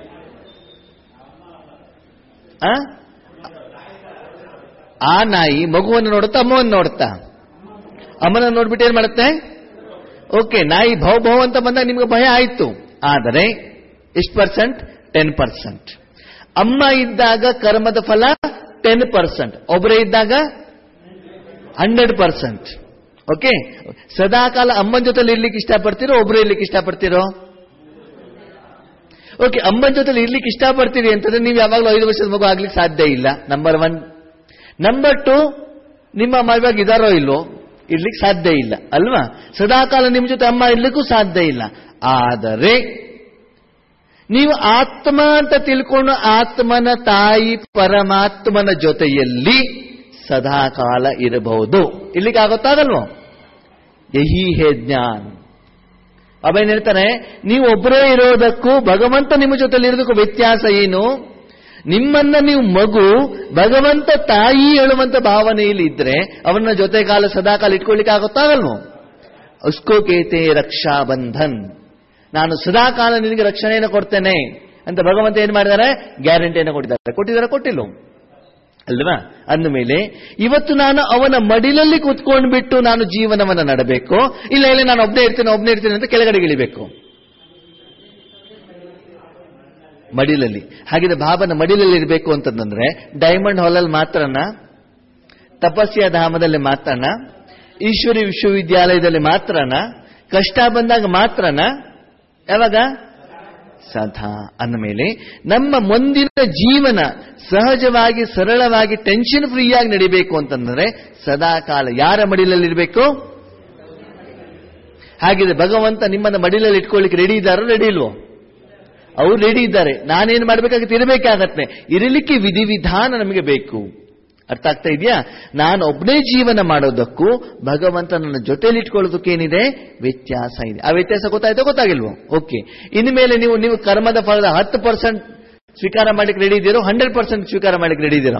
Speaker 2: ಆ? ಆ ನಾಯಿ ಮಗುವನ್ನು ನೋಡುತ್ತಾ ಅಮ್ಮವನ್ನು ನೋಡುತ್ತಾ ಅಮ್ಮನ ನೋಡ್ಬಿಟ್ಟು ಏನ್ ಮಾಡುತ್ತೆ ಓಕೆ ನಾಯಿ ಭೌ ಭೌ ಅಂತ ಬಂದಾಗ ನಿಮ್ಗೆ ಭಯ ಆಯ್ತು ಆದರೆ ಎಷ್ಟು ಪರ್ಸೆಂಟ್ ಟೆನ್ ಪರ್ಸೆಂಟ್ ಅಮ್ಮ ಇದ್ದಾಗ ಕರ್ಮದ ಫಲ ಟೆನ್ ಪರ್ಸೆಂಟ್ ಒಬ್ಬರೇ ಇದ್ದಾಗ ಹಂಡ್ರೆಡ್ ಪರ್ಸೆಂಟ್ ಓಕೆ ಸದಾಕಾಲ ಅಮ್ಮನ ಜೊತೆಲಿ ಇರ್ಲಿಕ್ಕೆ ಇಷ್ಟಪಡ್ತೀರೋ ಒಬ್ರು ಇರ್ಲಿಕ್ಕೆ ಇಷ್ಟಪಡ್ತೀರೋ ಓಕೆ ಅಮ್ಮನ ಜೊತೆಲಿ ಇರ್ಲಿಕ್ಕೆ ಇಷ್ಟಪಡ್ತೀರಿ ಅಂತಂದ್ರೆ ನೀವು ಯಾವಾಗಲೂ ಐದು ವರ್ಷದ ಮಗು ಆಗ್ಲಿಕ್ಕೆ ಸಾಧ್ಯ ಇಲ್ಲ ನಂಬರ್ ಒನ್ ನಂಬರ್ ಟು ನಿಮ್ಮ ಅಮ್ಮ ಇವಾಗ ಇದಾರೋ ಇಲ್ವೋ ಇರ್ಲಿಕ್ಕೆ ಸಾಧ್ಯ ಇಲ್ಲ ಅಲ್ವಾ ಸದಾಕಾಲ ನಿಮ್ಮ ಜೊತೆ ಅಮ್ಮ ಇರ್ಲಿಕ್ಕೂ ಸಾಧ್ಯ ಇಲ್ಲ ಆದರೆ ನೀವು ಆತ್ಮ ಅಂತ ತಿಳ್ಕೊಂಡು ಆತ್ಮನ ತಾಯಿ ಪರಮಾತ್ಮನ ಜೊತೆಯಲ್ಲಿ ಸದಾಕಾಲ ಇರಬಹುದು ಇರ್ಲಿಕ್ಕೆ ಆಗುತ್ತಾಗಲ್ವೋ ಯಹಿ ಹೇ ಜ್ಞಾನ ಅವ ಏನ್ ಹೇಳ್ತಾನೆ ನೀವು ಒಬ್ಬರೇ ಇರೋದಕ್ಕೂ ಭಗವಂತ ನಿಮ್ಮ ಜೊತೆಲಿ ಇರೋದಕ್ಕೂ ವ್ಯತ್ಯಾಸ ಏನು ನಿಮ್ಮನ್ನ ನೀವು ಮಗು ಭಗವಂತ ತಾಯಿ ಹೇಳುವಂತ ಭಾವನೆಯಲ್ಲಿ ಇದ್ರೆ ಅವನ ಜೊತೆಗಾಲ ಸದಾಕಾಲ ಇಟ್ಕೊಳ್ಳಿಕ್ಕೆ ಆಗುತ್ತಾಗಲ್ವೋ ಉಸ್ಕೋ ಕೇತೆ ರಕ್ಷಾ ಬಂಧನ್ ನಾನು ಸದಾಕಾಲ ನಿನಗೆ ರಕ್ಷಣೆಯನ್ನು ಕೊಡ್ತೇನೆ ಅಂತ ಭಗವಂತ ಏನ್ ಮಾಡಿದ್ದಾರೆ ಗ್ಯಾರಂಟಿಯನ್ನು ಕೊಟ್ಟಿದ್ದಾರೆ ಕೊಟ್ಟಿದ್ದಾರೆ ಕೊಟ್ಟಿಲ್ಲ ಅಲ್ವಾ ಅಂದಮೇಲೆ ಇವತ್ತು ನಾನು ಅವನ ಮಡಿಲಲ್ಲಿ ಕೂತ್ಕೊಂಡ್ಬಿಟ್ಟು ನಾನು ಜೀವನವನ್ನು ನಡಬೇಕು ಇಲ್ಲ ಇಲ್ಲ ನಾನು ಒಬ್ಬನೇ ಇರ್ತೇನೆ ಒಬ್ಬನೇ ಇರ್ತೇನೆ ಅಂತ ಕೆಳಗಡೆ ಇಳಿಬೇಕು ಮಡಿಲಲ್ಲಿ ಹಾಗಿದ್ರೆ ಬಾಬನ ಮಡಿಲಲ್ಲಿ ಇರಬೇಕು ಅಂತಂದ್ರೆ ಡೈಮಂಡ್ ಹಾಲಲ್ಲಿ ಮಾತ್ರನ ತಪಸ್ಯ ಧಾಮದಲ್ಲಿ ಮಾತ್ರನ ಈಶ್ವರಿ ವಿಶ್ವವಿದ್ಯಾಲಯದಲ್ಲಿ ಮಾತ್ರನ ಕಷ್ಟ ಬಂದಾಗ ಮಾತ್ರನ ಯಾವಾಗ ಸದಾ ಅಂದಮೇಲೆ ನಮ್ಮ ಮುಂದಿನ ಜೀವನ ಸಹಜವಾಗಿ ಸರಳವಾಗಿ ಟೆನ್ಷನ್ ಫ್ರೀಯಾಗಿ ನಡಿಬೇಕು ಅಂತಂದ್ರೆ ಸದಾ ಕಾಲ ಯಾರ ಮಡಿಲಲ್ಲಿರಬೇಕು ಹಾಗಿದ್ರೆ ಭಗವಂತ ನಿಮ್ಮನ್ನ ಮಡಿಲಲ್ಲಿ ಇಟ್ಕೊಳ್ಳಿಕ್ಕೆ ರೆಡಿ ಇದ್ದಾರೋ ರೆಡಿ ಇಲ್ವೋ ಅವ್ರು ರೆಡಿ ಇದ್ದಾರೆ ನಾನೇನು ಮಾಡಬೇಕಾಗುತ್ತೆ ಇರಬೇಕಾಗತ್ತೆ ಇರಲಿಕ್ಕೆ ವಿಧಿವಿಧಾನ ನಮಗೆ ಬೇಕು ಅರ್ಥ ಆಗ್ತಾ ಇದೆಯಾ ನಾನು ಒಬ್ಬನೇ ಜೀವನ ಮಾಡೋದಕ್ಕೂ ಭಗವಂತ ನನ್ನ ಜೊತೆಲಿ ಇಟ್ಕೊಳ್ಳೋದಕ್ಕೇನಿದೆ ವ್ಯತ್ಯಾಸ ಇದೆ ಆ ವ್ಯತ್ಯಾಸ ಗೊತ್ತಾಯ್ತೋ ಗೊತ್ತಾಗಿಲ್ವೋ ಓಕೆ ಇನ್ಮೇಲೆ ನೀವು ನೀವು ಕರ್ಮದ ಫಲದ ಹತ್ತು ಪರ್ಸೆಂಟ್ ಸ್ವೀಕಾರ ಮಾಡ್ಲಿಕ್ಕೆ ರೆಡಿ ಇದ್ದೀರೋ ಹಂಡ್ರೆಡ್ ಪರ್ಸೆಂಟ್ ಸ್ವೀಕಾರ ಮಾಡ್ಲಿಕ್ಕೆ ರೆಡಿ ಇದ್ದೀರೋ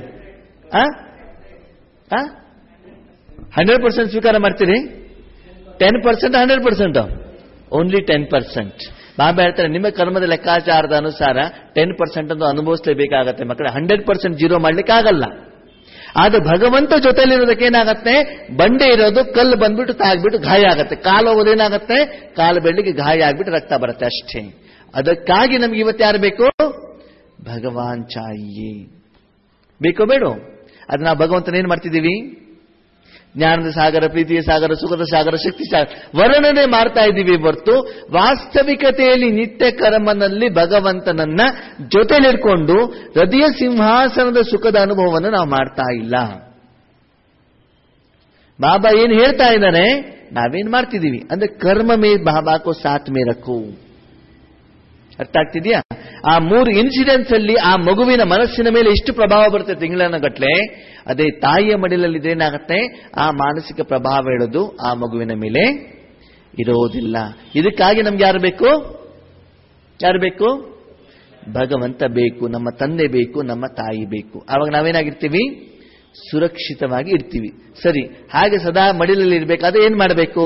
Speaker 2: ಹಂಡ್ರೆಡ್ ಪರ್ಸೆಂಟ್ ಸ್ವೀಕಾರ ಮಾಡ್ತೀರಿ ten percent hundred percent only ten percent Baba ಹೇಳ್ತಾರೆ ನಿಮ್ಮ ಕರ್ಮದ ಲೆಕ್ಕಾಚಾರದ ಅನುಸಾರ ಟೆನ್ ಪರ್ಸೆಂಟ್ ಅಂತ ಅನುಭವಿಸಲೇಬೇಕಾಗತ್ತೆ ಮಕ್ಕಳ ಹಂಡ್ರೆಡ್ ಪರ್ಸೆಂಟ್ ಜೀರೋ ಮಾಡ್ಲಿಕ್ಕೆ ಆಗಲ್ಲ ಆದ್ರೆ ಭಗವಂತ ಜೊತೆಲಿರೋದಕ್ಕೆ ಏನಾಗತ್ತೆ ಬಂಡೆ ಇರೋದು ಕಲ್ಲು ಬಂದ್ಬಿಟ್ಟು ತಾಗ್ಬಿಟ್ಟು ಗಾಯ ಆಗತ್ತೆ ಕಾಲು ಹೋಗೋದೇನಾಗತ್ತೆ ಕಾಲು ಬೆಳ್ಳಿಗೆ ಗಾಯ ಆಗ್ಬಿಟ್ಟು ರಕ್ತ ಬರುತ್ತೆ ಅಷ್ಟೇ ಅದಕ್ಕಾಗಿ ನಮ್ಗೆ ಇವತ್ತು ಯಾರು ಬೇಕು ಭಗವಾನ್ ಚಾಯಿಯೇ ಬೇಕೋ ಬೇಡೋ ಅದು ನಾವು ಭಗವಂತನ ಏನ್ ಮಾಡ್ತಿದ್ದೀವಿ ಜ್ಞಾನದ ಸಾಗರ ಪ್ರೀತಿಯ ಸಾಗರ ಸುಖದ ಸಾಗರ ಶಕ್ತಿ ಸಾಗರ ವರ್ಣನೆ ಮಾಡ್ತಾ ಇದ್ದೀವಿ ಹೊರತು ವಾಸ್ತವಿಕತೆಯಲ್ಲಿ ನಿತ್ಯ ಕರ್ಮನಲ್ಲಿ ಭಗವಂತನನ್ನ ಜೊತೆಲಿಡ್ಕೊಂಡು ಹೃದಯ ಸಿಂಹಾಸನದ ಸುಖದ ಅನುಭವವನ್ನು ನಾವು ಮಾಡ್ತಾ ಇಲ್ಲ ಬಾಬಾ ಏನ್ ಹೇಳ್ತಾ ಇದ್ದಾನೆ ನಾವೇನ್ ಮಾಡ್ತಿದ್ದೀವಿ ಅಂದ್ರೆ ಕರ್ಮ ಮೇ ಬಾಬಾಕೋ ಸಾತ್ ಮೇ ರಖು ಅರ್ಥ ಆಗ್ತಿದ್ಯಾ ಆ ಮೂರು ಇನ್ಸಿಡೆನ್ಸ್ ಅಲ್ಲಿ ಆ ಮಗುವಿನ ಮನಸ್ಸಿನ ಮೇಲೆ ಎಷ್ಟು ಪ್ರಭಾವ ಬರುತ್ತೆ ತಿಂಗಳನ್ನ ಗಟ್ಲೆ ಅದೇ ತಾಯಿಯ ಮಡಿಲಲ್ಲಿ ಏನಾಗುತ್ತೆ ಆ ಮಾನಸಿಕ ಪ್ರಭಾವ ಹೇಳೋದು ಆ ಮಗುವಿನ ಮೇಲೆ ಇರೋದಿಲ್ಲ ಇದಕ್ಕಾಗಿ ನಮ್ಗೆ ಯಾರು ಬೇಕು ಯಾರು ಬೇಕು ಭಗವಂತ ಬೇಕು ನಮ್ಮ ತಂದೆ ಬೇಕು ನಮ್ಮ ತಾಯಿ ಬೇಕು ಆವಾಗ ನಾವೇನಾಗಿರ್ತೀವಿ ಸುರಕ್ಷಿತವಾಗಿ ಇರ್ತೀವಿ ಸರಿ ಹಾಗೆ ಸದಾ ಮಡಿಲಲ್ಲಿ ಇರಬೇಕಾದ್ರೆ ಏನ್ ಮಾಡಬೇಕು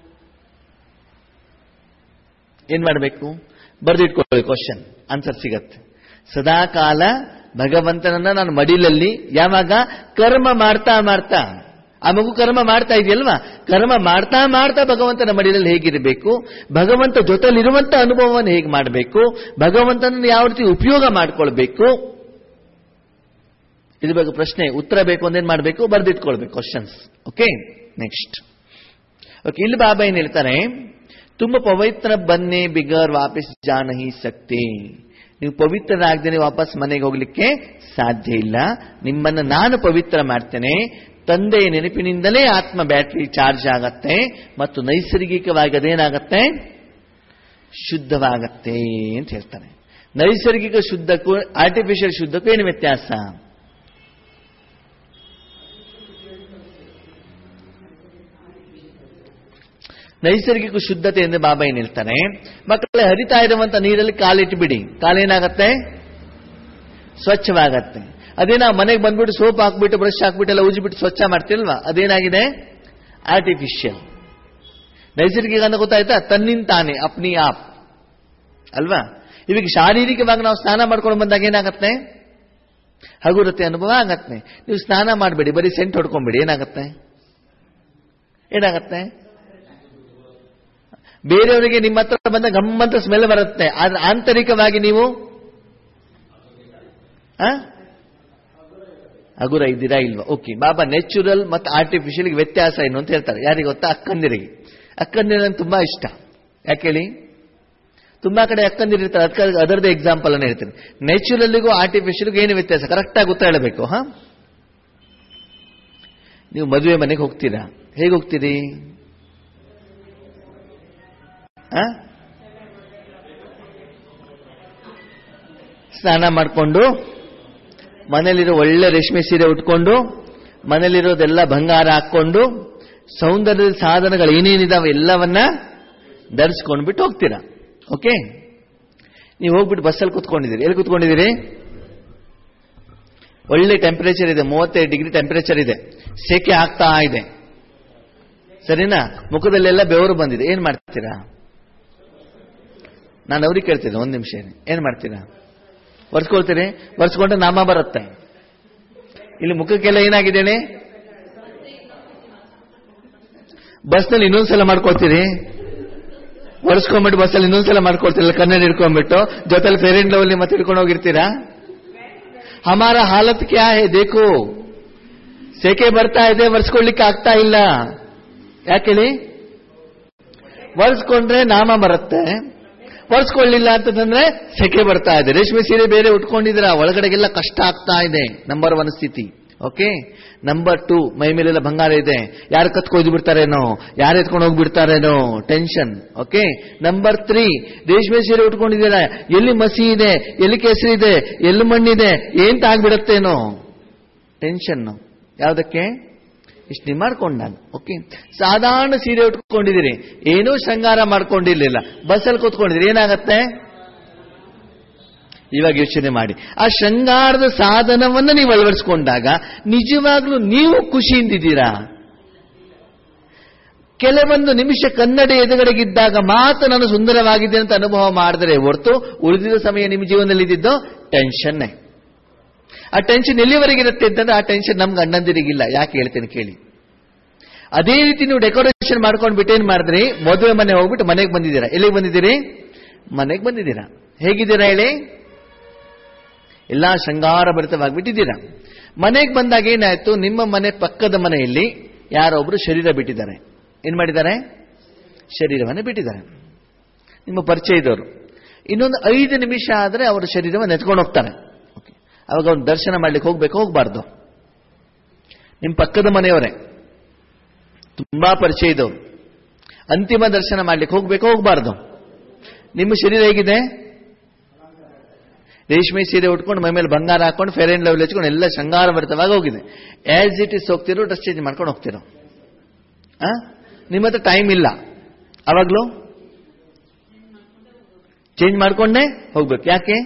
Speaker 2: ಏನ್ ಮಾಡಬೇಕು ಬರೆದಿಟ್ಕೊಳ್ಳಿ ಕ್ವಶನ್ ಆನ್ಸರ್ ಸಿಗತ್ತೆ ಸದಾ ಕಾಲ ಭಗವಂತನನ್ನ ನಾನು ಮಡಿಲಲ್ಲಿ ಯಾವಾಗ ಕರ್ಮ ಮಾಡ್ತಾ ಮಾಡ್ತಾ ಆ ಮಗು ಕರ್ಮ ಮಾಡ್ತಾ ಇದೆಯಲ್ವಾ ಕರ್ಮ ಮಾಡ್ತಾ ಮಾಡ್ತಾ ಭಗವಂತನ ಮಡಿಲಲ್ಲಿ ಹೇಗಿರಬೇಕು ಭಗವಂತ ಜೊತೆಲಿರುವಂತ ಅನುಭವವನ್ನು ಹೇಗೆ ಮಾಡಬೇಕು ಭಗವಂತನನ್ನು ಯಾವ ರೀತಿ ಉಪಯೋಗ ಮಾಡ್ಕೊಳ್ಬೇಕು ಇದ್ರ ಬಗ್ಗೆ ಪ್ರಶ್ನೆ ಉತ್ತರ ಬೇಕು ಅಂದೇನ್ ಮಾಡಬೇಕು ಬರೆದಿಟ್ಕೊಳ್ಬೇಕು ಕ್ವಶನ್ಸ್ ಓಕೆ ನೆಕ್ಸ್ಟ್ ಓಕೆ ಇಲ್ಲಿ ಬಾಬಾ ಏನ್ ಹೇಳ್ತಾರೆ ತುಂಬ ಪವಿತ್ರ ಬನ್ನೆ ಬಿಗರ್ ವಾಪಸ್ ಜಾ ನಹಿ ಸಕ್ತೆ ನೀವು ಪವಿತ್ರರಾಗದೇನೆ ವಾಪಸ್ ಮನೆಗೆ ಹೋಗ್ಲಿಕ್ಕೆ ಸಾಧ್ಯ ಇಲ್ಲ ನಿಮ್ಮನ್ನ ನಾನು ಪವಿತ್ರ ಮಾಡ್ತೇನೆ ತಂದೆಯ ನೆನಪಿನಿಂದಲೇ ಆತ್ಮ ಬ್ಯಾಟರಿ ಚಾರ್ಜ್ ಆಗತ್ತೆ ಮತ್ತು ನೈಸರ್ಗಿಕವಾಗಿ ಅದೇನಾಗತ್ತೆ ಶುದ್ಧವಾಗತ್ತೆ ಅಂತ ಹೇಳ್ತಾರೆ ನೈಸರ್ಗಿಕ ಶುದ್ಧಕ್ಕೂ ಆರ್ಟಿಫಿಷಿಯಲ್ ಶುದ್ಧಕ್ಕೂ ಏನು ವ್ಯತ್ಯಾಸ ನೈಸರ್ಗಿಕ ಶುದ್ಧತೆ ಎಂದು ಬಾಬಾ ಏನ್ ಹೇಳ್ತಾನೆ ಮಕ್ಕಳೇ ಹರಿತಾ ಇರುವಂತ ನೀರಲ್ಲಿ ಕಾಲಿಟ್ಟು ಬಿಡಿ ಕಾಲೇನಾಗತ್ತೆ ಸ್ವಚ್ಛವಾಗತ್ತೆ ಅದೇ ನಾವು ಮನೆಗೆ ಬಂದ್ಬಿಟ್ಟು ಸೋಪ್ ಹಾಕ್ಬಿಟ್ಟು ಬ್ರಷ್ ಹಾಕ್ಬಿಟ್ಟು ಎಲ್ಲ ಉಜ್ಬಿಟ್ಟು ಸ್ವಚ್ಛ ಮಾಡ್ತಿಲ್ವಾ ಅದೇನಾಗಿದೆ ಆರ್ಟಿಫಿಷಿಯಲ್ ನೈಸರ್ಗಿಕ ಅಂತ ಗೊತ್ತಾಯ್ತಾ ತನ್ನಿಂತಾನೆ ಅಪ್ನಿ ಆಪ್ ಅಲ್ವಾ ಇವಾಗ ಶಾರೀರಿಕವಾಗಿ ನಾವು ಸ್ನಾನ ಮಾಡ್ಕೊಂಡು ಬಂದಾಗ ಏನಾಗತ್ತೆ ಹಗುರತೆ ಅನುಭವ ಆಗತ್ತೆ ನೀವು ಸ್ನಾನ ಮಾಡಬೇಡಿ ಬರೀ ಸೆಂಟ್ ಹೊಡ್ಕೊಂಬಿಡಿ ಏನಾಗತ್ತೆ ಏನಾಗತ್ತೆ ಬೇರೆಯವರಿಗೆ ನಿಮ್ಮ ಹತ್ರ ಬಂದ ಗಮ್ಮಂತ ಸ್ಮೆಲ್ ಬರುತ್ತೆ ಆದ್ರೆ ಆಂತರಿಕವಾಗಿ ನೀವು ಆ? ಹಗುರ ಇದ್ದೀರಾ ಇಲ್ವಾ ಓಕೆ ಬಾಬಾ ನ್ಯಾಚುರಲ್ ಮತ್ತು ಆರ್ಟಿಫಿಷಿಯಲ್ ವ್ಯತ್ಯಾಸ ಏನು ಅಂತ ಹೇಳ್ತಾರೆ ಯಾರಿಗೆ ಗೊತ್ತಾ ಅಕ್ಕಂದಿರಿಗೆ ಅಕ್ಕಂದಿರ ನಂಗೆ ತುಂಬಾ ಇಷ್ಟ ಯಾಕೆ ಹೇಳಿ ತುಂಬಾ ಕಡೆ ಅಕ್ಕಂದಿರಿರ್ತಾರೆ ಅದಕ್ಕೆ ಅದರದೇ ಎಕ್ಸಾಂಪಲ್ ಅನ್ನ ಹೇಳ್ತೀನಿ ನ್ಯಾಚುರಲ್ಗೂ ಆರ್ಟಿಫಿಷಿಯಲ್ಗೂ ಏನು ವ್ಯತ್ಯಾಸ ಕರೆಕ್ಟಾಗಿ ಗೊತ್ತಾ ಹೇಳಬೇಕು ಹಾ ನೀವು ಮದುವೆ ಮನೆಗೆ ಹೋಗ್ತೀರಾ ಹೇಗೆ ಹೋಗ್ತೀರಿ ಆ? ಸ್ನಾನ ಮಾಡಿಕೊಂಡು ಮನೇಲಿರೋ ಒಳ್ಳೆ ರೇಷ್ಮೆ ಸೀರೆ ಉಟ್ಕೊಂಡು ಮನೇಲಿರೋದೆಲ್ಲ ಬಂಗಾರ ಹಾಕೊಂಡು ಸೌಂದರ್ಯದ ಸಾಧನಗಳು ಏನೇನಿದಾವೆ ಎಲ್ಲವನ್ನ ಧರಿಸ್ಕೊಂಡ್ಬಿಟ್ಟು ಹೋಗ್ತೀರಾ ಓಕೆ ನೀವು ಹೋಗ್ಬಿಟ್ಟು ಬಸ್ಸಲ್ಲಿ ಕುತ್ಕೊಂಡಿದ್ದೀರಿ ಎಲ್ಲಿ ಕುತ್ಕೊಂಡಿದ್ದೀರಿ ಒಳ್ಳೆ ಟೆಂಪರೇಚರ್ ಇದೆ ಮೂವತ್ತೈದು ಡಿಗ್ರಿ ಟೆಂಪರೇಚರ್ ಇದೆ ಸೆಕೆ ಆಗ್ತಾ ಇದೆ ಸರಿನಾ ಮುಖದಲ್ಲೆಲ್ಲ ಬೆವರು ಬಂದಿದೆ ಏನ್ ಮಾಡ್ತೀರಾ ನಾನು ಅವ್ರಿಗೆ ಕೇಳ್ತೀನಿ ಒಂದ್ ನಿಮಿಷ ಏನ್ ಮಾಡ್ತೀರಾ ಒರೆಸ್ಕೊಳ್ತೀರಿ ಒರೆಸ್ಕೊಂಡ್ರೆ ನಾಮ ಬರುತ್ತೆ ಇಲ್ಲಿ ಮುಖಕ್ಕೆಲ್ಲ ಏನಾಗಿದ್ದೇನೆ ಬಸ್ನಲ್ಲಿ ಇನ್ನೊಂದ್ಸಲ ಮಾಡ್ಕೊಳ್ತೀರಿ ಒರೆಸ್ಕೊಂಡ್ಬಿಟ್ಟು ಬಸ್ಸಲ್ಲಿ ಇನ್ನೊಂದ್ಸಲ ಮಾಡ್ಕೊಳ್ತೀರಲ್ಲ ಕನ್ನಡ ಹಿಡ್ಕೊಂಡ್ಬಿಟ್ಟು ಜೊತೆಲಿ ಫೇರ್ ಅಂಡ್ ಲವ್ಲಿ ಮತ್ತೆ ಹಿಡ್ಕೊಂಡು ಹೋಗಿರ್ತೀರಾ ಹಮಾರ ಹಾಲತ್ ಕ್ಯಾ ಹೇ ದೇಖೋ ಸೆಕೆ ಬರ್ತಾ ಇದೆ ಒರೆಸ್ಕೊಳ್ಳಿಕ್ಕೆ ಆಗ್ತಾ ಇಲ್ಲ ಯಾಕೇಳಿ ಒರೆಸ್ಕೊಂಡ್ರೆ ನಾಮ ಬರುತ್ತೆ ಒರೆಸ್ಕೊಳ್ಳಿಲ್ಲ ಅಂತಂದ್ರೆ ಸೆಕೆ ಬರ್ತಾ ಇದೆ ರೇಷ್ಮೆ ಸೀರೆ ಬೇರೆ ಉಟ್ಕೊಂಡಿದ್ರ ಒಳಗಡೆಗೆಲ್ಲ ಕಷ್ಟ ಆಗ್ತಾ ಇದೆ ನಂಬರ್ ಒನ್ ಸ್ಥಿತಿ ಓಕೆ ನಂಬರ್ ಟೂ ಮೈ ಮೇಲೆಲ್ಲ ಬಂಗಾರ ಇದೆ ಯಾರು ಕತ್ಕೊಯ್ದು ಬಿಡ್ತಾರೇನೋ ಯಾರು ಎತ್ಕೊಂಡು ಹೋಗ್ಬಿಡ್ತಾರೇನೋ ಟೆನ್ಷನ್ ಓಕೆ ನಂಬರ್ ತ್ರೀ ರೇಷ್ಮೆ ಸೀರೆ ಉಟ್ಕೊಂಡಿದ್ದೀರಾ ಎಲ್ಲಿ ಮಸಿ ಇದೆ ಎಲ್ಲಿ ಕೆಸರು ಇದೆ ಎಲ್ಲಿ ಮಣ್ಣಿದೆ ಏಂತ ಆಗ್ಬಿಡತ್ತೇನೋ ಟೆನ್ಷನ್ ಯಾವುದಕ್ಕೆ ಇಷ್ಟು ನೀವು ಮಾಡ್ಕೊಂಡಾಗ ಓಕೆ ಸಾಧಾರಣ ಸೀರೆ ಉಟ್ಕೊಂಡಿದ್ದೀರಿ ಏನೂ ಶೃಂಗಾರ ಮಾಡ್ಕೊಂಡಿರ್ಲಿಲ್ಲ ಬಸ್ಸಲ್ಲಿ ಕೂತ್ಕೊಂಡಿದ್ದೀರಿ ಏನಾಗತ್ತೆ ಇವಾಗ ಯೋಚನೆ ಮಾಡಿ ಆ ಶೃಂಗಾರದ ಸಾಧನವನ್ನ ನೀವು ಅಳವಡಿಸ್ಕೊಂಡಾಗ ನಿಜವಾಗ್ಲೂ ನೀವು ಖುಷಿಯಿಂದಿದ್ದೀರಾ ಕೆಲವೊಂದು ನಿಮಿಷ ಕನ್ನಡ ಎದುರುಗಡೆಗಿದ್ದಾಗ ಮಾತ್ರ ನಾನು ಸುಂದರವಾಗಿದೆ ಅಂತ ಅನುಭವ ಮಾಡಿದ್ರೆ ಹೊರತು ಉಳಿದಿದ ಸಮಯ ನಿಮ್ಮ ಜೀವನದಲ್ಲಿ ಇದ್ದಿದ್ದು ಟೆನ್ಷನ್ನೇ ಆ ಟೆನ್ಷನ್ ಎಲ್ಲಿವರೆಗಿರುತ್ತೆ ಅಂತಂದ್ರೆ ಆ ಟೆನ್ಷನ್ ನಮ್ಗೆ ಅಣ್ಣಂದಿರಿಗಿಲ್ಲ ಯಾಕೆ ಹೇಳ್ತೇನೆ ಕೇಳಿ ಅದೇ ರೀತಿ ನೀವು ಡೆಕೋರೇಷನ್ ಮಾಡ್ಕೊಂಡು ಬಿಟ್ಟೇನ್ ಮಾಡಿದ್ರಿ ಮದುವೆ ಮನೆ ಹೋಗ್ಬಿಟ್ಟು ಮನೆಗೆ ಬಂದಿದ್ದೀರಾ ಎಲ್ಲಿಗೆ ಬಂದಿದ್ದೀರಿ ಮನೆಗೆ ಬಂದಿದ್ದೀರಾ ಹೇಗಿದ್ದೀರಾ ಹೇಳಿ ಎಲ್ಲಾ ಶೃಂಗಾರ ಭರಿತವಾಗಿಬಿಟ್ಟಿದ್ದೀರಾ ಮನೆಗೆ ಬಂದಾಗ ಏನಾಯ್ತು ನಿಮ್ಮ ಮನೆ ಪಕ್ಕದ ಮನೆಯಲ್ಲಿ ಯಾರೊಬ್ರು ಶರೀರ ಬಿಟ್ಟಿದ್ದಾರೆ ಏನ್ ಮಾಡಿದ್ದಾರೆ ಶರೀರವನ್ನು ಬಿಟ್ಟಿದ್ದಾರೆ ನಿಮ್ಮ ಪರಿಚಯ ಇದ್ದವರು ಇನ್ನೊಂದು ಐದು ನಿಮಿಷ ಆದರೆ ಅವರ ಶರೀರವನ್ನು ಎತ್ಕೊಂಡು ಹೋಗ್ತಾರೆ Okay. ಅವಾಗ ಅವ್ರು ದರ್ಶನ ಮಾಡ್ಲಿಕ್ಕೆ ಹೋಗ್ಬೇಕು ಹೋಗ್ಬಾರ್ದು ನಿಮ್ಮ ಪಕ್ಕದ ಮನೆಯವರೇ ತುಂಬಾ ಪರಿಚಯ ಇದ್ದವರು ಅಂತಿಮ ದರ್ಶನ ಮಾಡ್ಲಿಕ್ಕೆ ಹೋಗ್ಬೇಕು ಹೋಗ್ಬಾರ್ದು ನಿಮ್ಮ ಶರೀರ ಹೇಗಿದೆ ರೇಷ್ಮೆ ಸೀರೆ ಉಟ್ಕೊಂಡು ಮೈ ಮೇಲೆ ಬಂಗಾರ ಹಾಕೊಂಡು ಫೇರ್ ಅಂಡ್ ಲವ್ಲಿ ಹಚ್ಕೊಂಡು ಎಲ್ಲ ಶೃಂಗಾರ ಭರಿತವಾಗಿ ಹೋಗಿದೆ ಆಸ್ ಇಟ್ ಇಸ್ ಹೋಗ್ತಿರೋ ಡ್ರೆಸ್ ಚೇಂಜ್ ಮಾಡ್ಕೊಂಡು ಹೋಗ್ತಿರೋ ಆ ನಿಮ್ಮ ಹತ್ರ ಟೈಮ್ ಇಲ್ಲ ಅವಾಗ್ಲೂ ಚೇಂಜ್ ಮಾಡ್ಕೊಂಡೇ ಹೋಗ್ಬೇಕು ಯಾಕೆ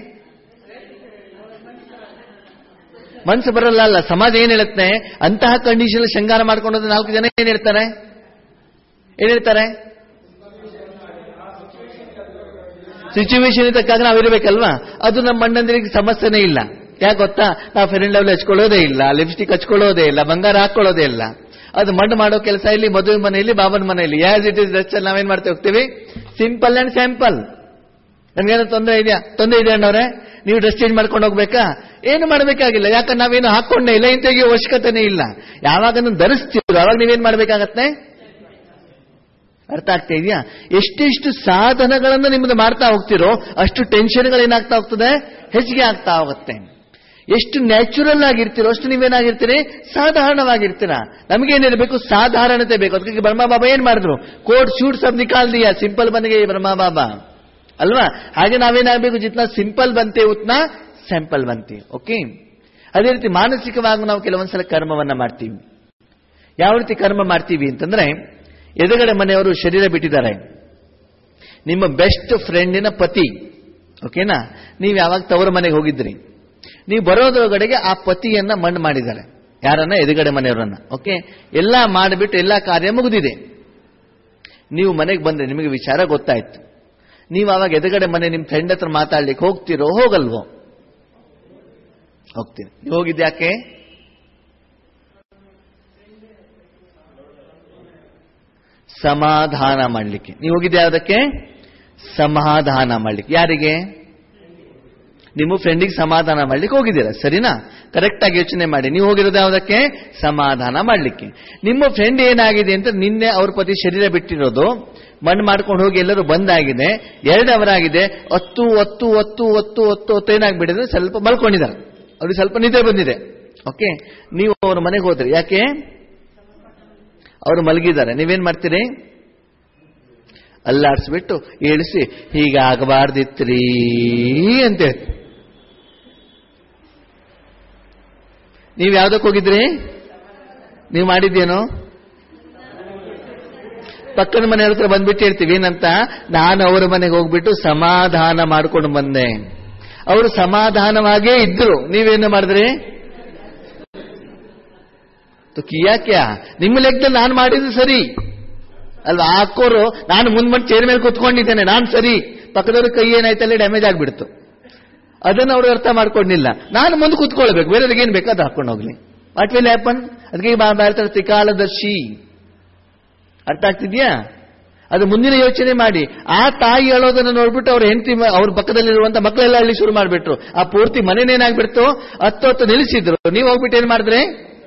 Speaker 2: ಮನ್ಸು ಬರಲ್ಲ ಅಲ್ಲ ಸಮಾಜ ಏನ್ ಹೇಳುತ್ತೆ ಅಂತಹ ಕಂಡೀಷನ್ ಶೃಂಗಾರ ಮಾಡ್ಕೊಂಡು ನಾಲ್ಕು ಜನ ಏನ್ ಹೇಳ್ತಾರೆ ಏನ್ ಹೇಳ್ತಾರೆ ಸಿಚುವೇಶನ್ ತಕ್ಕಾಗ ನಾವು ಇರಬೇಕಲ್ವಾ ಅದು ನಮ್ಮ ಅಣ್ಣಂದಿರಿಗೆ ಸಮಸ್ಯೆನೇ ಇಲ್ಲ ಯಾಕೆ ಗೊತ್ತಾ ನಾವು ಫೆರಿನ್ ಲವ್ಲಿ ಹಚ್ಕೊಳ್ಳೋದೇ ಇಲ್ಲ ಲಿಪ್ಸ್ಟಿಕ್ ಹಚ್ಕೊಳ್ಳೋದೇ ಇಲ್ಲ ಬಂಗಾರ ಹಾಕೊಳ್ಳೋದೇ ಇಲ್ಲ ಅದು ಮಣ್ಣು ಮಾಡೋ ಕೆಲಸ ಇಲ್ಲಿ ಮದುವೆ ಮನೆಯಲ್ಲಿ ಬಾಬನ ಮನೆಯಲ್ಲಿ ಯಾಸ್ ಇಟ್ ಇಸ್ ರೆಸ್ಟ್ ನಾವೇನ್ ಮಾಡ್ತಾ ಹೋಗ್ತೀವಿ ಸಿಂಪಲ್ ಅಂಡ್ ಸ್ಯಾಂಪಲ್ ನನ್ಗೇನೋ ತೊಂದರೆ ಇದೆಯಾ ತೊಂದರೆ ಇದೆ ಅಣ್ಣವ್ರೆ ನೀವು ಡ್ರೆಸ್ ಚೇಂಜ್ ಮಾಡ್ಕೊಂಡು ಹೋಗ್ಬೇಕಾ ಏನು ಮಾಡಬೇಕಾಗಿಲ್ಲ ಯಾಕಂದ್ರೆ ನಾವೇನು ಹಾಕೊಂಡೇ ಇಲ್ಲ ಇಂಥ ತೆಗಿಯೋ ಅವಶ್ಯಕತೆನೇ ಇಲ್ಲ ಯಾವಾಗ ಅದನ್ನ ಧರಿಸ್ತೀರೋ ಅವಾಗ ನೀವೇನ್ ಮಾಡ್ಬೇಕಾಗತ್ತೆ ಅರ್ಥ ಆಗ್ತಾ ಇದೆಯಾ ಎಷ್ಟೆಷ್ಟು ಸಾಧನಗಳನ್ನು ನಿಮ್ಮದು ಮಾಡ್ತಾ ಹೋಗ್ತಿರೋ ಅಷ್ಟು ಟೆನ್ಷನ್ಗಳು ಏನಾಗ್ತಾ ಹೋಗ್ತದೆ ಹೆಚ್ಚಿಗೆ ಆಗ್ತಾ ಹೋಗುತ್ತೆ ಎಷ್ಟು ನ್ಯಾಚುರಲ್ ಆಗಿರ್ತೀರೋ ಅಷ್ಟು ನೀವೇನಾಗಿರ್ತೀರಿ ಸಾಧಾರಣವಾಗಿರ್ತೀರ ನಮಗೇನಿರಬೇಕು ಸಾಧಾರಣತೆ ಬೇಕು ಅದಕ್ಕೆ ಬ್ರಹ್ಮ ಬಾಬಾ ಏನ್ ಮಾಡಿದ್ರು ಕೋಟ್ ಶೂಟ್ ಸಬ್ ನಿಕಾಲ್ ದಿಯಾ ಸಿಂಪಲ್ ಬನ್ಗೆ ಬ್ರಹ್ಮ ಬಾಬಾ ಅಲ್ವಾ ಹಾಗೆ ನಾವೇನಾಗಬೇಕು ಜಿತ್ನಾ ಸಿಂಪಲ್ ಬಂತೆ ಉತ್ನಾ ಸ್ಯಾಂಪಲ್ ಬಂತೆ ಓಕೆ ಅದೇ ರೀತಿ ಮಾನಸಿಕವಾಗಿ ನಾವು ಕೆಲವೊಂದ್ಸಲ ಕರ್ಮವನ್ನ ಮಾಡ್ತೀವಿ ಯಾವ ರೀತಿ ಕರ್ಮ ಮಾಡ್ತೀವಿ ಅಂತಂದ್ರೆ ಎದುರುಗಡೆ ಮನೆಯವರು ಶರೀರ ಬಿಟ್ಟಿದ್ದಾರೆ ನಿಮ್ಮ ಬೆಸ್ಟ್ ಫ್ರೆಂಡಿನ ಪತಿ ಓಕೆನಾ ನೀವು ಯಾವಾಗ ತವರ ಮನೆಗೆ ಹೋಗಿದ್ರಿ ನೀವು ಬರೋದ್ರೊಳಗಡೆಗೆ ಆ ಪತಿಯನ್ನ ಮಣ್ಣು ಮಾಡಿದ್ದಾರೆ ಯಾರನ್ನ ಎದುರುಗಡೆ ಮನೆಯವರನ್ನ ಓಕೆ ಎಲ್ಲ ಮಾಡಿಬಿಟ್ಟು ಎಲ್ಲ ಕಾರ್ಯ ಮುಗಿದಿದೆ ನೀವು ಮನೆಗೆ ಬಂದ್ರೆ ನಿಮಗೆ ವಿಚಾರ ಗೊತ್ತಾಯ್ತು ನೀವು ಅವಾಗ ಎದುರುಗಡೆ ಮನೆ ನಿಮ್ಮ ಫ್ರೆಂಡ್ ಹತ್ರ ಮಾತಾಡ್ಲಿಕ್ಕೆ ಹೋಗ್ತಿರೋ ಹೋಗಲ್ವೋ ಹೋಗ್ತೀನಿ ನೀವು ಹೋಗಿದ್ಯಾಕೆ ಸಮಾಧಾನ ಮಾಡಲಿಕ್ಕೆ ನೀವು ಹೋಗಿದ್ದೆ ಯಾವುದಕ್ಕೆ ಸಮಾಧಾನ ಮಾಡಲಿಕ್ಕೆ ಯಾರಿಗೆ ನಿಮ್ಮ ಫ್ರೆಂಡಿಗೆ ಸಮಾಧಾನ ಮಾಡ್ಲಿಕ್ಕೆ ಹೋಗಿದ್ದೀರಾ ಸರಿನಾ ಕರೆಕ್ಟ್ ಆಗಿ ಯೋಚನೆ ಮಾಡಿ ನೀವು ಹೋಗಿರೋದು ಯಾವುದಕ್ಕೆ ಸಮಾಧಾನ ಮಾಡ್ಲಿಕ್ಕೆ ನಿಮ್ಮ ಫ್ರೆಂಡ್ ಏನಾಗಿದೆ ಅಂತ ನಿನ್ನೆ ಅವ್ರ ಪತಿ ಶರೀರ ಬಿಟ್ಟಿರೋದು ಮಣ್ಣು ಮಾಡ್ಕೊಂಡು ಹೋಗಿ ಎಲ್ಲರೂ ಬಂದಾಗಿದೆ ಎರಡು ಅವರ್ ಆಗಿದೆ ಹತ್ತು ಹತ್ತು ಹತ್ತು ಹತ್ತು ಹತ್ತು ಹೊತ್ತು ಏನಾಗ್ಬಿಟ್ಟಿದ್ರೆ ಸ್ವಲ್ಪ ಮಲ್ಕೊಂಡಿದ್ದಾರೆ ಅವ್ರಿಗೆ ಸ್ವಲ್ಪ ನಿದ್ದೆ ಬಂದಿದೆ ಓಕೆ ನೀವು ಅವ್ರ ಮನೆಗೆ ಹೋದ್ರಿ ಯಾಕೆ ಅವರು ಮಲಗಿದ್ದಾರೆ ನೀವೇನ್ ಮಾಡ್ತೀರಿ ಅಲ್ಲಾಡ್ಸ್ಬಿಟ್ಟು ಏಳಿಸಿ ಹೀಗಾಗಬಾರ್ದಿತ್ರಿ ಅಂತ ಹೇಳಿ ನೀವು ಯಾವ್ದಕ್ಕೆ ಹೋಗಿದ್ರಿ ನೀವು ಮಾಡಿದ್ದೇನು ಪಕ್ಕದ ಮನೆ ಹತ್ರ ಬಂದ್ಬಿಟ್ಟು ಹೇಳ್ತೀವಿ ಏನಂತ ನಾನು ಅವರ ಮನೆಗೆ ಹೋಗ್ಬಿಟ್ಟು ಸಮಾಧಾನ ಮಾಡ್ಕೊಂಡು ಬಂದೆ ಅವರು ಸಮಾಧಾನವಾಗೇ ಇದ್ರು ನೀವೇನು ಮಾಡಿದ್ರಿ ತು ಕಿಯಾ ಕ್ಯಾ ನಿಮ್ಮ ಲೆಕ್ಕದಲ್ಲಿ ನಾನು ಮಾಡಿದ್ದು ಸರಿ ಅಲ್ವಾ ಹಾಕೋರು ನಾನು ಮುಂದ್ ಮುಂದೆ ಚೇರ್ ಮೇಲೆ ಕುತ್ಕೊಂಡಿದ್ದೇನೆ ನಾನು ಸರಿ ಪಕ್ಕದವ್ರ ಕೈ ಏನಾಯ್ತಲ್ಲ ಡ್ಯಾಮೇಜ್ ಆಗ್ಬಿಡ್ತು ಅದನ್ನು ಅವರು ಅರ್ಥ ಮಾಡ್ಕೊಂಡಿಲ್ಲ ನಾನು ಮುಂದೆ ಕುತ್ಕೊಳ್ಬೇಕು ಬೇರೆಯವ್ರಿಗೆ ಏನ್ ಬೇಕೋ ಅದು ಹಾಕೊಂಡು ಹೋಗ್ಲಿ ವಾಟ್ ವಿಲ್ ಹ್ಯಾಪನ್ ಅದಕ್ಕೆ ಬಾಬಾ ಹೇಳ್ತಾರೆ ತ್ರಿಕಾಲದರ್ಶಿ ಅರ್ಥ ಆಗ್ತಿದ್ಯಾ ಅದು ಮುಂದಿನ ಯೋಚನೆ ಮಾಡಿ ಆ ತಾಯಿ ಹೇಳೋದನ್ನ ನೋಡ್ಬಿಟ್ಟು ಅವ್ರ ಹೆಂಡತಿ ಅವ್ರ ಪಕ್ಕದಲ್ಲಿರುವಂತ ಮಕ್ಕಳೆಲ್ಲ ಹಳ್ಳಿ ಶುರು ಮಾಡ್ಬಿಟ್ರು ಆ ಪೂರ್ತಿ ಮನೇನೇನಾಗ್ಬಿಡ್ತು ಹತ್ತು ಹೊತ್ತು ನಿಲ್ಲಿಸಿದ್ರು ನೀವು ಹೋಗ್ಬಿಟ್ಟು ಏನ್ ಮಾಡಿದ್ರೆ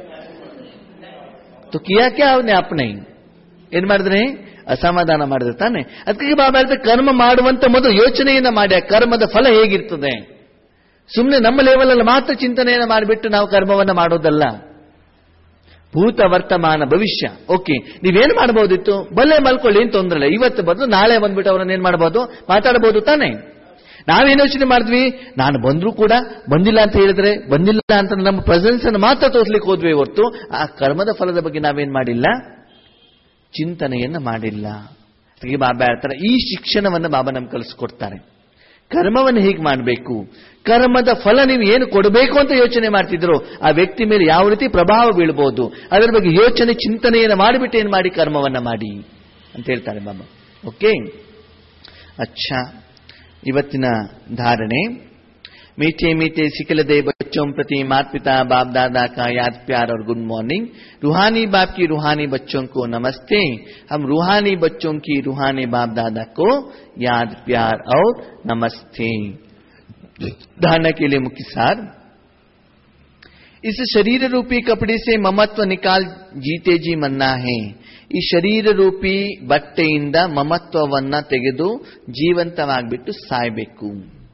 Speaker 2: ತು ಕಿಯಾಕೆ ಅವನೇ ಅಪ್ನೆ ಏನ್ ಮಾಡಿದ್ರಿ ಅಸಮಾಧಾನ ಮಾಡಿದ್ರೆ ತಾನೆ ಅದಕ್ಕೆ ಬಾಬಾ ಹೇಳ್ತಾರೆ ಕರ್ಮ ಮಾಡುವಂತ ಮೊದಲು ಯೋಚನೆಯನ್ನ ಮಾಡಿ ಆ ಕರ್ಮದ ಫಲ ಹೇಗಿರ್ತದೆ ಸುಮ್ಮನೆ ನಮ್ಮ ಲೆವೆಲ್ ಅಲ್ಲಿ ಮಾತ್ರ ಚಿಂತನೆಯನ್ನ ಮಾಡಿಬಿಟ್ಟು ನಾವು ಕರ್ಮವನ್ನ ಮಾಡೋದಲ್ಲ ಭೂತ ವರ್ತಮಾನ ಭವಿಷ್ಯ ಓಕೆ ನೀವೇನು ಮಾಡಬಹುದಿತ್ತು ಬಲ್ಲೆ ಮಲ್ಕೊಳ್ಳಿ ಏನ್ ತೊಂದ್ರೆ ಇಲ್ಲ ಇವತ್ತು ಬಂದು ನಾಳೆ ಬಂದ್ಬಿಟ್ಟು ಅವ್ರನ್ನ ಏನ್ ಮಾಡಬಹುದು ಮಾತಾಡಬಹುದು ತಾನೆ ನಾವೇನು ಯೋಚನೆ ಮಾಡಿದ್ವಿ ನಾನು ಬಂದ್ರು ಕೂಡ ಬಂದಿಲ್ಲ ಅಂತ ಹೇಳಿದ್ರೆ ಬಂದಿಲ್ಲ ಅಂತ ನಮ್ಮ ಪ್ರೆಸೆನ್ಸ್ ಅನ್ನು ಮಾತ್ರ ತೋರ್ಲಿಕ್ಕೆ ಹೋದ್ವಿ ಹೊರತು ಆ ಕರ್ಮದ ಫಲದ ಬಗ್ಗೆ ನಾವೇನ್ ಮಾಡಿಲ್ಲ ಚಿಂತನೆಯನ್ನ ಮಾಡಿಲ್ಲ ಅದಕ್ಕೆ ಬಾಬಾ ಹೇಳ್ತಾರೆ ಈ ಶಿಕ್ಷಣವನ್ನು ಬಾಬಾ ನಮ್ಗೆ ಕಲಿಸ್ಕೊಡ್ತಾರೆ ಕರ್ಮವನ್ನು ಹೇಗೆ ಮಾಡಬೇಕು ಕರ್ಮದ ಫಲ ನೀವು ಏನು ಕೊಡಬೇಕು ಅಂತ ಯೋಚನೆ ಮಾಡ್ತಿದ್ರು ಆ ವ್ಯಕ್ತಿ ಮೇಲೆ ಯಾವ ರೀತಿ ಪ್ರಭಾವ ಬೀಳ್ಬೋದು ಅದರ ಬಗ್ಗೆ ಯೋಚನೆ ಚಿಂತನೆಯನ್ನು ಮಾಡಿಬಿಟ್ಟು ಏನು ಮಾಡಿ ಕರ್ಮವನ್ನ ಮಾಡಿ ಅಂತ ಹೇಳ್ತಾರೆ ಬಾಬಾ ಓಕೆ ಅಚ್ಚಾ ಇವತ್ತಿನ ಧಾರಣೆ मीठे मीठे सिकलदे बच्चों प्रति माता पिता बाप दादा का याद प्यार और गुड मॉर्निंग रूहानी बाप की रूहानी बच्चों को नमस्ते हम रूहानी बच्चों की रूहानी बाप दादा को याद प्यार और नमस्ते धारणा के लिए मुख्य सार इस शरीर रूपी कपड़े से ममत्व निकाल जीते जी मन्ना है ಈ ಶರೀರ ರೂಪಿ ಬಟ್ಟೆಯಿಂದ ಮಮತ್ವವನ್ನ ತೆಗೆದು ಜೀವಂತವಾಗ್ಬಿಟ್ಟು ಸಾಯ್ಬೇಕು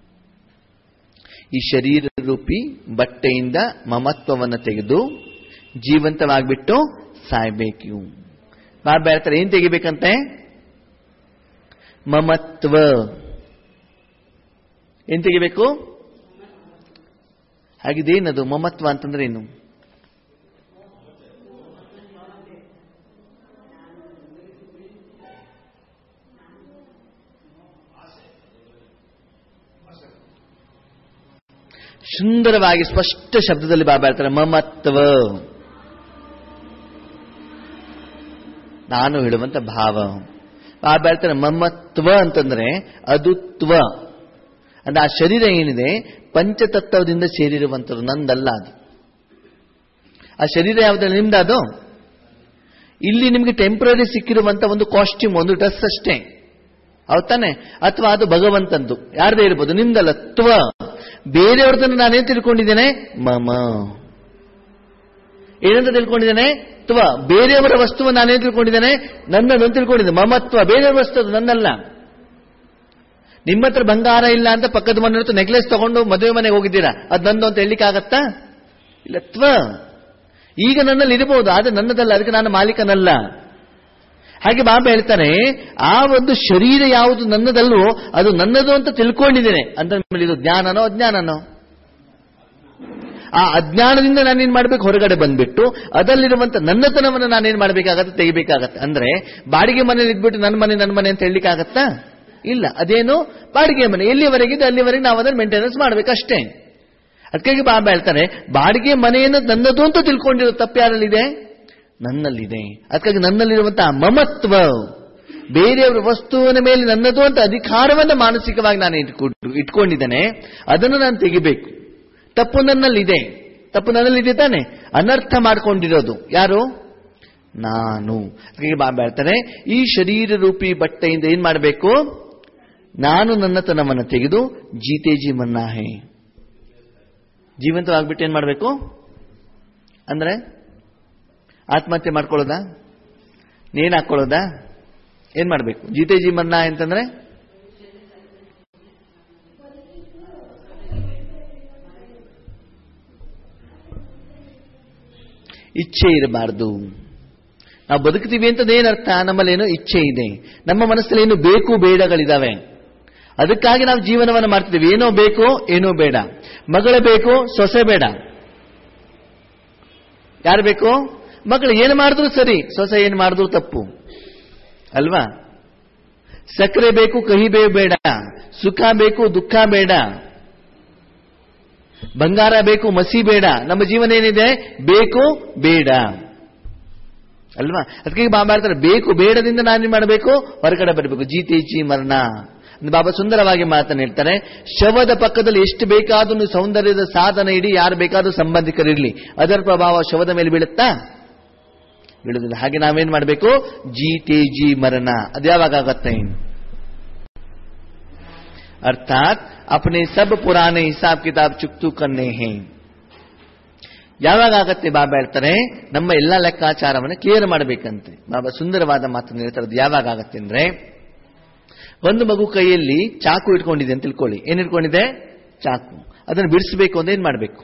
Speaker 2: ಈ ಶರೀರ ರೂಪಿ ಬಟ್ಟೆಯಿಂದ ಮಮತ್ವವನ್ನು ತೆಗೆದು ಜೀವಂತವಾಗ್ಬಿಟ್ಟು ಸಾಯ್ಬೇಕು ಬಾಬಾ ಹೇಳ್ತಾರೆ ಏನ್ ತೆಗಿಬೇಕಂತೆ ಮಮತ್ವ ಏನ್ ತೆಗಿಬೇಕು ಹಾಗಿದೇನದು ಮಮತ್ವ ಅಂತಂದ್ರೆ ಏನು ಸುಂದರವಾಗಿ ಸ್ಪಷ್ಟ ಶಬ್ದದಲ್ಲಿ ಬಾಬಾ ಹೇಳ್ತಾರೆ ಮಮತ್ವ ನಾನು ಹೇಳುವಂತ ಭಾವ ಬಾಬಾ ಹೇಳ್ತಾರೆ ಮಮತ್ವ ಅಂತಂದ್ರೆ ಅದು ತ್ವ ಅಂದ್ರೆ ಆ ಶರೀರ ಏನಿದೆ ಪಂಚತತ್ವದಿಂದ ಸೇರಿರುವಂಥದ್ದು ನಂದಲ್ಲ ಅದು ಆ ಶರೀರ ಯಾವ್ದು ನಿಮ್ದು ಅದು ಇಲ್ಲಿ ನಿಮಗೆ ಟೆಂಪ್ರರಿ ಸಿಕ್ಕಿರುವಂತ ಒಂದು ಕಾಸ್ಟ್ಯೂಮ್ ಒಂದು ಡ್ರೆಸ್ ಅಷ್ಟೇ ಹೌದಾನೆ ಅಥವಾ ಅದು ಭಗವಂತಂದು ಯಾರದೇ ಇರ್ಬೋದು ನಿಮ್ದಲ್ಲ ತ್ವ ಬೇರೆಯವ್ರದನ್ನು ನಾನೇನ್ ತಿಳ್ಕೊಂಡಿದ್ದೇನೆ ಮಮ ಏನಂತ ತಿಳ್ಕೊಂಡಿದ್ದೇನೆ ತ್ವ ಬೇರೆಯವರ ವಸ್ತುವನ್ನು ನಾನೇನ್ ತಿಳ್ಕೊಂಡಿದ್ದೇನೆ ನನ್ನನ್ನು ಅಂತ ತಿಳ್ಕೊಂಡಿದ್ದೆ ಮಮತ್ವ ಬೇರೆಯವರ ವಸ್ತು ಅದು ನನ್ನಲ್ಲ ನಿಮ್ಮ ಹತ್ರ ಬಂಗಾರ ಇಲ್ಲ ಅಂತ ಪಕ್ಕದ ಮನೆ ಹತ್ರ ನೆಕ್ಲೆಸ್ ತಗೊಂಡು ಮದುವೆ ಮನೆಗೆ ಹೋಗಿದ್ದೀರಾ ಅದು ನಂದು ಅಂತ ಹೇಳಲಿಕ್ಕಾಗತ್ತಾ ಇಲ್ಲ ತ್ವ ಈಗ ನನ್ನಲ್ಲಿ ಇರಬಹುದು ಆದ್ರೆ ನನ್ನದಲ್ಲ ಅದಕ್ಕೆ ನಾನು ಮಾಲೀಕನಲ್ಲ ಹಾಗೆ ಬಾಬಾ ಹೇಳ್ತಾನೆ ಆ ಒಂದು ಶರೀರ ಯಾವುದು ನನ್ನದಲ್ವೋ ಅದು ನನ್ನದು ಅಂತ ತಿಳ್ಕೊಂಡಿದ್ದೇನೆ ಅಂತ ಮೇಲೆ ಇದು ಜ್ಞಾನನೋ ಅಜ್ಞಾನನೋ ಆ ಅಜ್ಞಾನದಿಂದ ನಾನೇನ್ ಮಾಡ್ಬೇಕು ಹೊರಗಡೆ ಬಂದ್ಬಿಟ್ಟು ಅದರಲ್ಲಿರುವಂತ ನನ್ನತನವನ್ನು ನಾನೇನ್ ಮಾಡ್ಬೇಕಾಗತ್ತೆ ತೆಗಿಬೇಕಾಗತ್ತೆ ಅಂದ್ರೆ ಬಾಡಿಗೆ ಮನೇಲಿ ಇದ್ಬಿಟ್ಟು ನನ್ನ ಮನೆ ನನ್ನ ಮನೆ ಅಂತ ಹೇಳಲಿಕ್ಕಾಗತ್ತಾ ಇಲ್ಲ ಅದೇನು ಬಾಡಿಗೆ ಮನೆ ಎಲ್ಲಿವರೆಗಿದೆ ಅಲ್ಲಿವರೆಗೆ ನಾವು ಅದನ್ನು ಮೇಂಟೆನೆನ್ಸ್ ಮಾಡ್ಬೇಕಷ್ಟೇ ಅದಕ್ಕಾಗಿ ಬಾಬಾ ಹೇಳ್ತಾರೆ ಬಾಡಿಗೆ ಮನೆಯನ್ನು ನನ್ನದು ಅಂತ ತಿಳ್ಕೊಂಡಿರೋ ತಪ್ಪು ಯಾರಲ್ಲಿದೆ ನನ್ನಲ್ಲಿದೆ ಅದಕ್ಕಾಗಿ ನನ್ನಲ್ಲಿರುವಂತಹ ಮಮತ್ವ ಬೇರೆಯವರ ವಸ್ತುವಿನ ಮೇಲೆ ನನ್ನದು ಅಂತ ಅಧಿಕಾರವನ್ನು ಮಾನಸಿಕವಾಗಿ ನಾನು ಇಟ್ಕೊಂಡು ಇಟ್ಕೊಂಡಿದ್ದೇನೆ ಅದನ್ನು ನಾನು ತೆಗಿಬೇಕು ತಪ್ಪು ನನ್ನಲ್ಲಿದೆ ತಪ್ಪು ನನ್ನಲ್ಲಿದೆ ತಾನೆ ಅನರ್ಥ ಮಾಡ್ಕೊಂಡಿರೋದು ಯಾರು ನಾನು ಅದಕ್ಕೆ ಬಾಬಾ ಹೇಳ್ತಾರೆ ಈ ಶರೀರ ರೂಪಿ ಬಟ್ಟೆಯಿಂದ ಏನ್ ಮಾಡಬೇಕು ನಾನು ನನ್ನತನವನ್ನು ತೆಗೆದು ಜೀತೇಜಿ ಮನ್ನಾಹೆ ಜೀವಂತವಾಗ್ಬಿಟ್ಟು ಏನ್ ಮಾಡಬೇಕು ಅಂದ್ರೆ ಆತ್ಮಹತ್ಯೆ ಮಾಡ್ಕೊಳ್ಳೋದಾ ನೇಣು ಹಾಕೊಳ್ಳೋದಾ ಏನ್ ಮಾಡಬೇಕು ಜೀತೇಜಿ ಮನ್ನಾ ಅಂತಂದ್ರೆ ಇಚ್ಛೆ ಇರಬಾರ್ದು ನಾವು ಬದುಕ್ತೀವಿ ಅಂತಂದು ಏನರ್ಥ ನಮ್ಮಲ್ಲೇನೋ ಇಚ್ಛೆ ಇದೆ ನಮ್ಮ ಮನಸ್ಸಲ್ಲಿ ಏನು ಬೇಕು ಬೇಡಗಳಿದಾವೆ ಅದಕ್ಕಾಗಿ ನಾವು ಜೀವನವನ್ನು ಮಾಡ್ತಿದ್ದೀವಿ ಏನೋ ಬೇಕು ಏನೋ ಬೇಡ ಮಗಳ ಬೇಕು ಸೊಸೆ ಬೇಡ ಯಾರು ಬೇಕು ಮಗಳು ಏನು ಮಾಡಿದ್ರು ಸರಿ ಸೊಸೆ ಏನು ಮಾಡಿದ್ರು ತಪ್ಪು ಅಲ್ವಾ ಸಕ್ಕರೆ ಬೇಕು ಕಹಿ ಬೇ ಬೇಡ ಸುಖ ಬೇಕು ದುಃಖ ಬೇಡ ಬಂಗಾರ ಬೇಕು ಮಸಿ ಬೇಡ ನಮ್ಮ ಜೀವನ ಏನಿದೆ ಬೇಕು ಬೇಡ ಅಲ್ವಾ ಅದಕ್ಕೆ ಬಾಬಾ ಹೇಳ್ತಾರೆ ಬೇಕು ಬೇಡದಿಂದ ನಾನೇನ್ ಮಾಡಬೇಕು ಹೊರಗಡೆ ಬರಬೇಕು ಜೀತೇಚಿ ಮರಣ ಅಂದ್ರೆ ಬಾಬಾ ಸುಂದರವಾಗಿ ಮಾತನ್ನು ಹೇಳ್ತಾರೆ ಶವದ ಪಕ್ಕದಲ್ಲಿ ಎಷ್ಟು ಬೇಕಾದ್ರೂ ನೀವು ಸೌಂದರ್ಯದ ಸಾಧನ ಇಡಿ ಯಾರು ಬೇಕಾದ್ರೂ ಸಂಬಂಧಿಕರಿರ್ಲಿ ಅದರ ಪ್ರಭಾವ ಶವದ ಮೇಲೆ ಬೀಳುತ್ತಾ ಬೀಳುದಿಲ್ಲ ಹಾಗೆ ನಾವೇನ್ ಮಾಡಬೇಕು ಜಿ ತೇಜಿ ಮರಣ ಅದು ಯಾವಾಗ ಆಗತ್ತೆ ಅರ್ಥಾತ್ ಅಪನೆ ಸಬ್ ಪುರಾನೆ ಹಿಸಾಬ್ ಕಿತಾಬ್ ಚುಕ್ತು ಕನ್ನೆ ಹೇ ಯಾವಾಗ ಆಗತ್ತೆ ಬಾಬಾ ಹೇಳ್ತಾರೆ ನಮ್ಮ ಎಲ್ಲಾ ಲೆಕ್ಕಾಚಾರವನ್ನು ಕ್ಲಿಯರ್ ಮಾಡಬೇಕಂತೆ ಬಾಬಾ ಸುಂದರವಾದ ಮಾತನ್ನು ಹೇಳ್ತಾರೆ ಅದು ಯಾವಾಗ ಆಗತ್ತೆ ಅಂದ್ರೆ ಒಂದು ಮಗು ಕೈಯಲ್ಲಿ ಚಾಕು ಇಟ್ಕೊಂಡಿದೆ ಅಂತ ತಿಳ್ಕೊಳ್ಳಿ ಏನ್ ಇಟ್ಕೊಂಡಿದೆ ಚಾಕು ಅದನ್ನು ಬಿಡಿಸಬೇಕು ಅಂದ್ರೆ ಏನ್ ಮಾಡಬೇಕು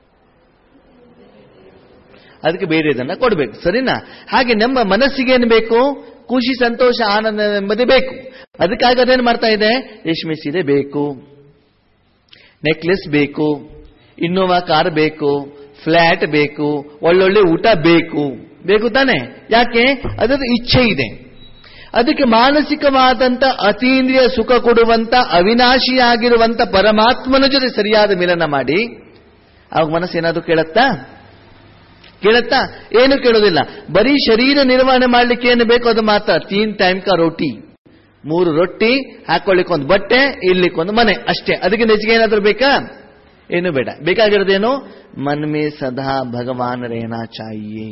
Speaker 2: ಅದಕ್ಕೆ ಬೇರೆದನ್ನ ಕೊಡಬೇಕು ಸರಿನಾ ಹಾಗೆ ನಮ್ಮ ಮನಸ್ಸಿಗೆ ಏನು ಬೇಕು ಖುಷಿ ಸಂತೋಷ ಆನಂದ ಎಂಬುದೇ ಬೇಕು ಅದಕ್ಕಾಗಿ ಅದೇನು ಮಾಡ್ತಾ ಇದೆ ರೇಷ್ಮೆ ಸೀರೆ ಬೇಕು ನೆಕ್ಲೆಸ್ ಬೇಕು ಇನ್ನೋವಾ ಕಾರ್ ಬೇಕು ಫ್ಲಾಟ್ ಬೇಕು ಒಳ್ಳೊಳ್ಳೆ ಊಟ ಬೇಕು ಬೇಕು ತಾನೆ ಯಾಕೆ ಅದರ ಇಚ್ಛೆ ಇದೆ ಅದಕ್ಕೆ ಮಾನಸಿಕವಾದಂತ ಅತೀಂದ್ರಿಯ ಸುಖ ಕೊಡುವಂತ ಅವಿನಾಶಿಯಾಗಿರುವಂತ ಪರಮಾತ್ಮನ ಜೊತೆ ಸರಿಯಾದ ಮಿಲನ ಮಾಡಿ ಅವಾಗ ಮನಸ್ಸು ಏನಾದ್ರು ಕೇಳತ್ತಾ ಕೇಳತ್ತಾ ಏನು ಕೇಳೋದಿಲ್ಲ ಬರೀ ಶರೀರ ನಿರ್ವಹಣೆ ಮಾಡ್ಲಿಕ್ಕೆ ಏನು ಬೇಕು ಅದು ಮಾತ್ರ ತೀನ್ ಟೈಮ್ ಕಾ ರೋಟಿ ಮೂರು ರೊಟ್ಟಿ ಹಾಕೊಳ್ಳಿಕ್ಕೆ ಒಂದು ಬಟ್ಟೆ ಇರ್ಲಿಕ್ಕೆ ಒಂದು ಮನೆ ಅಷ್ಟೇ ಅದಕ್ಕೆ ನೆಚ್ಚಿಗೆ ಏನಾದ್ರೂ ಬೇಕಾ ಏನು ಬೇಡ ಬೇಕಾಗಿರೋದೇನು ಮನ್ಮೆ ಸದಾ ಭಗವಾನ್ ರೇನಾ ಚಾಯಿಯೇ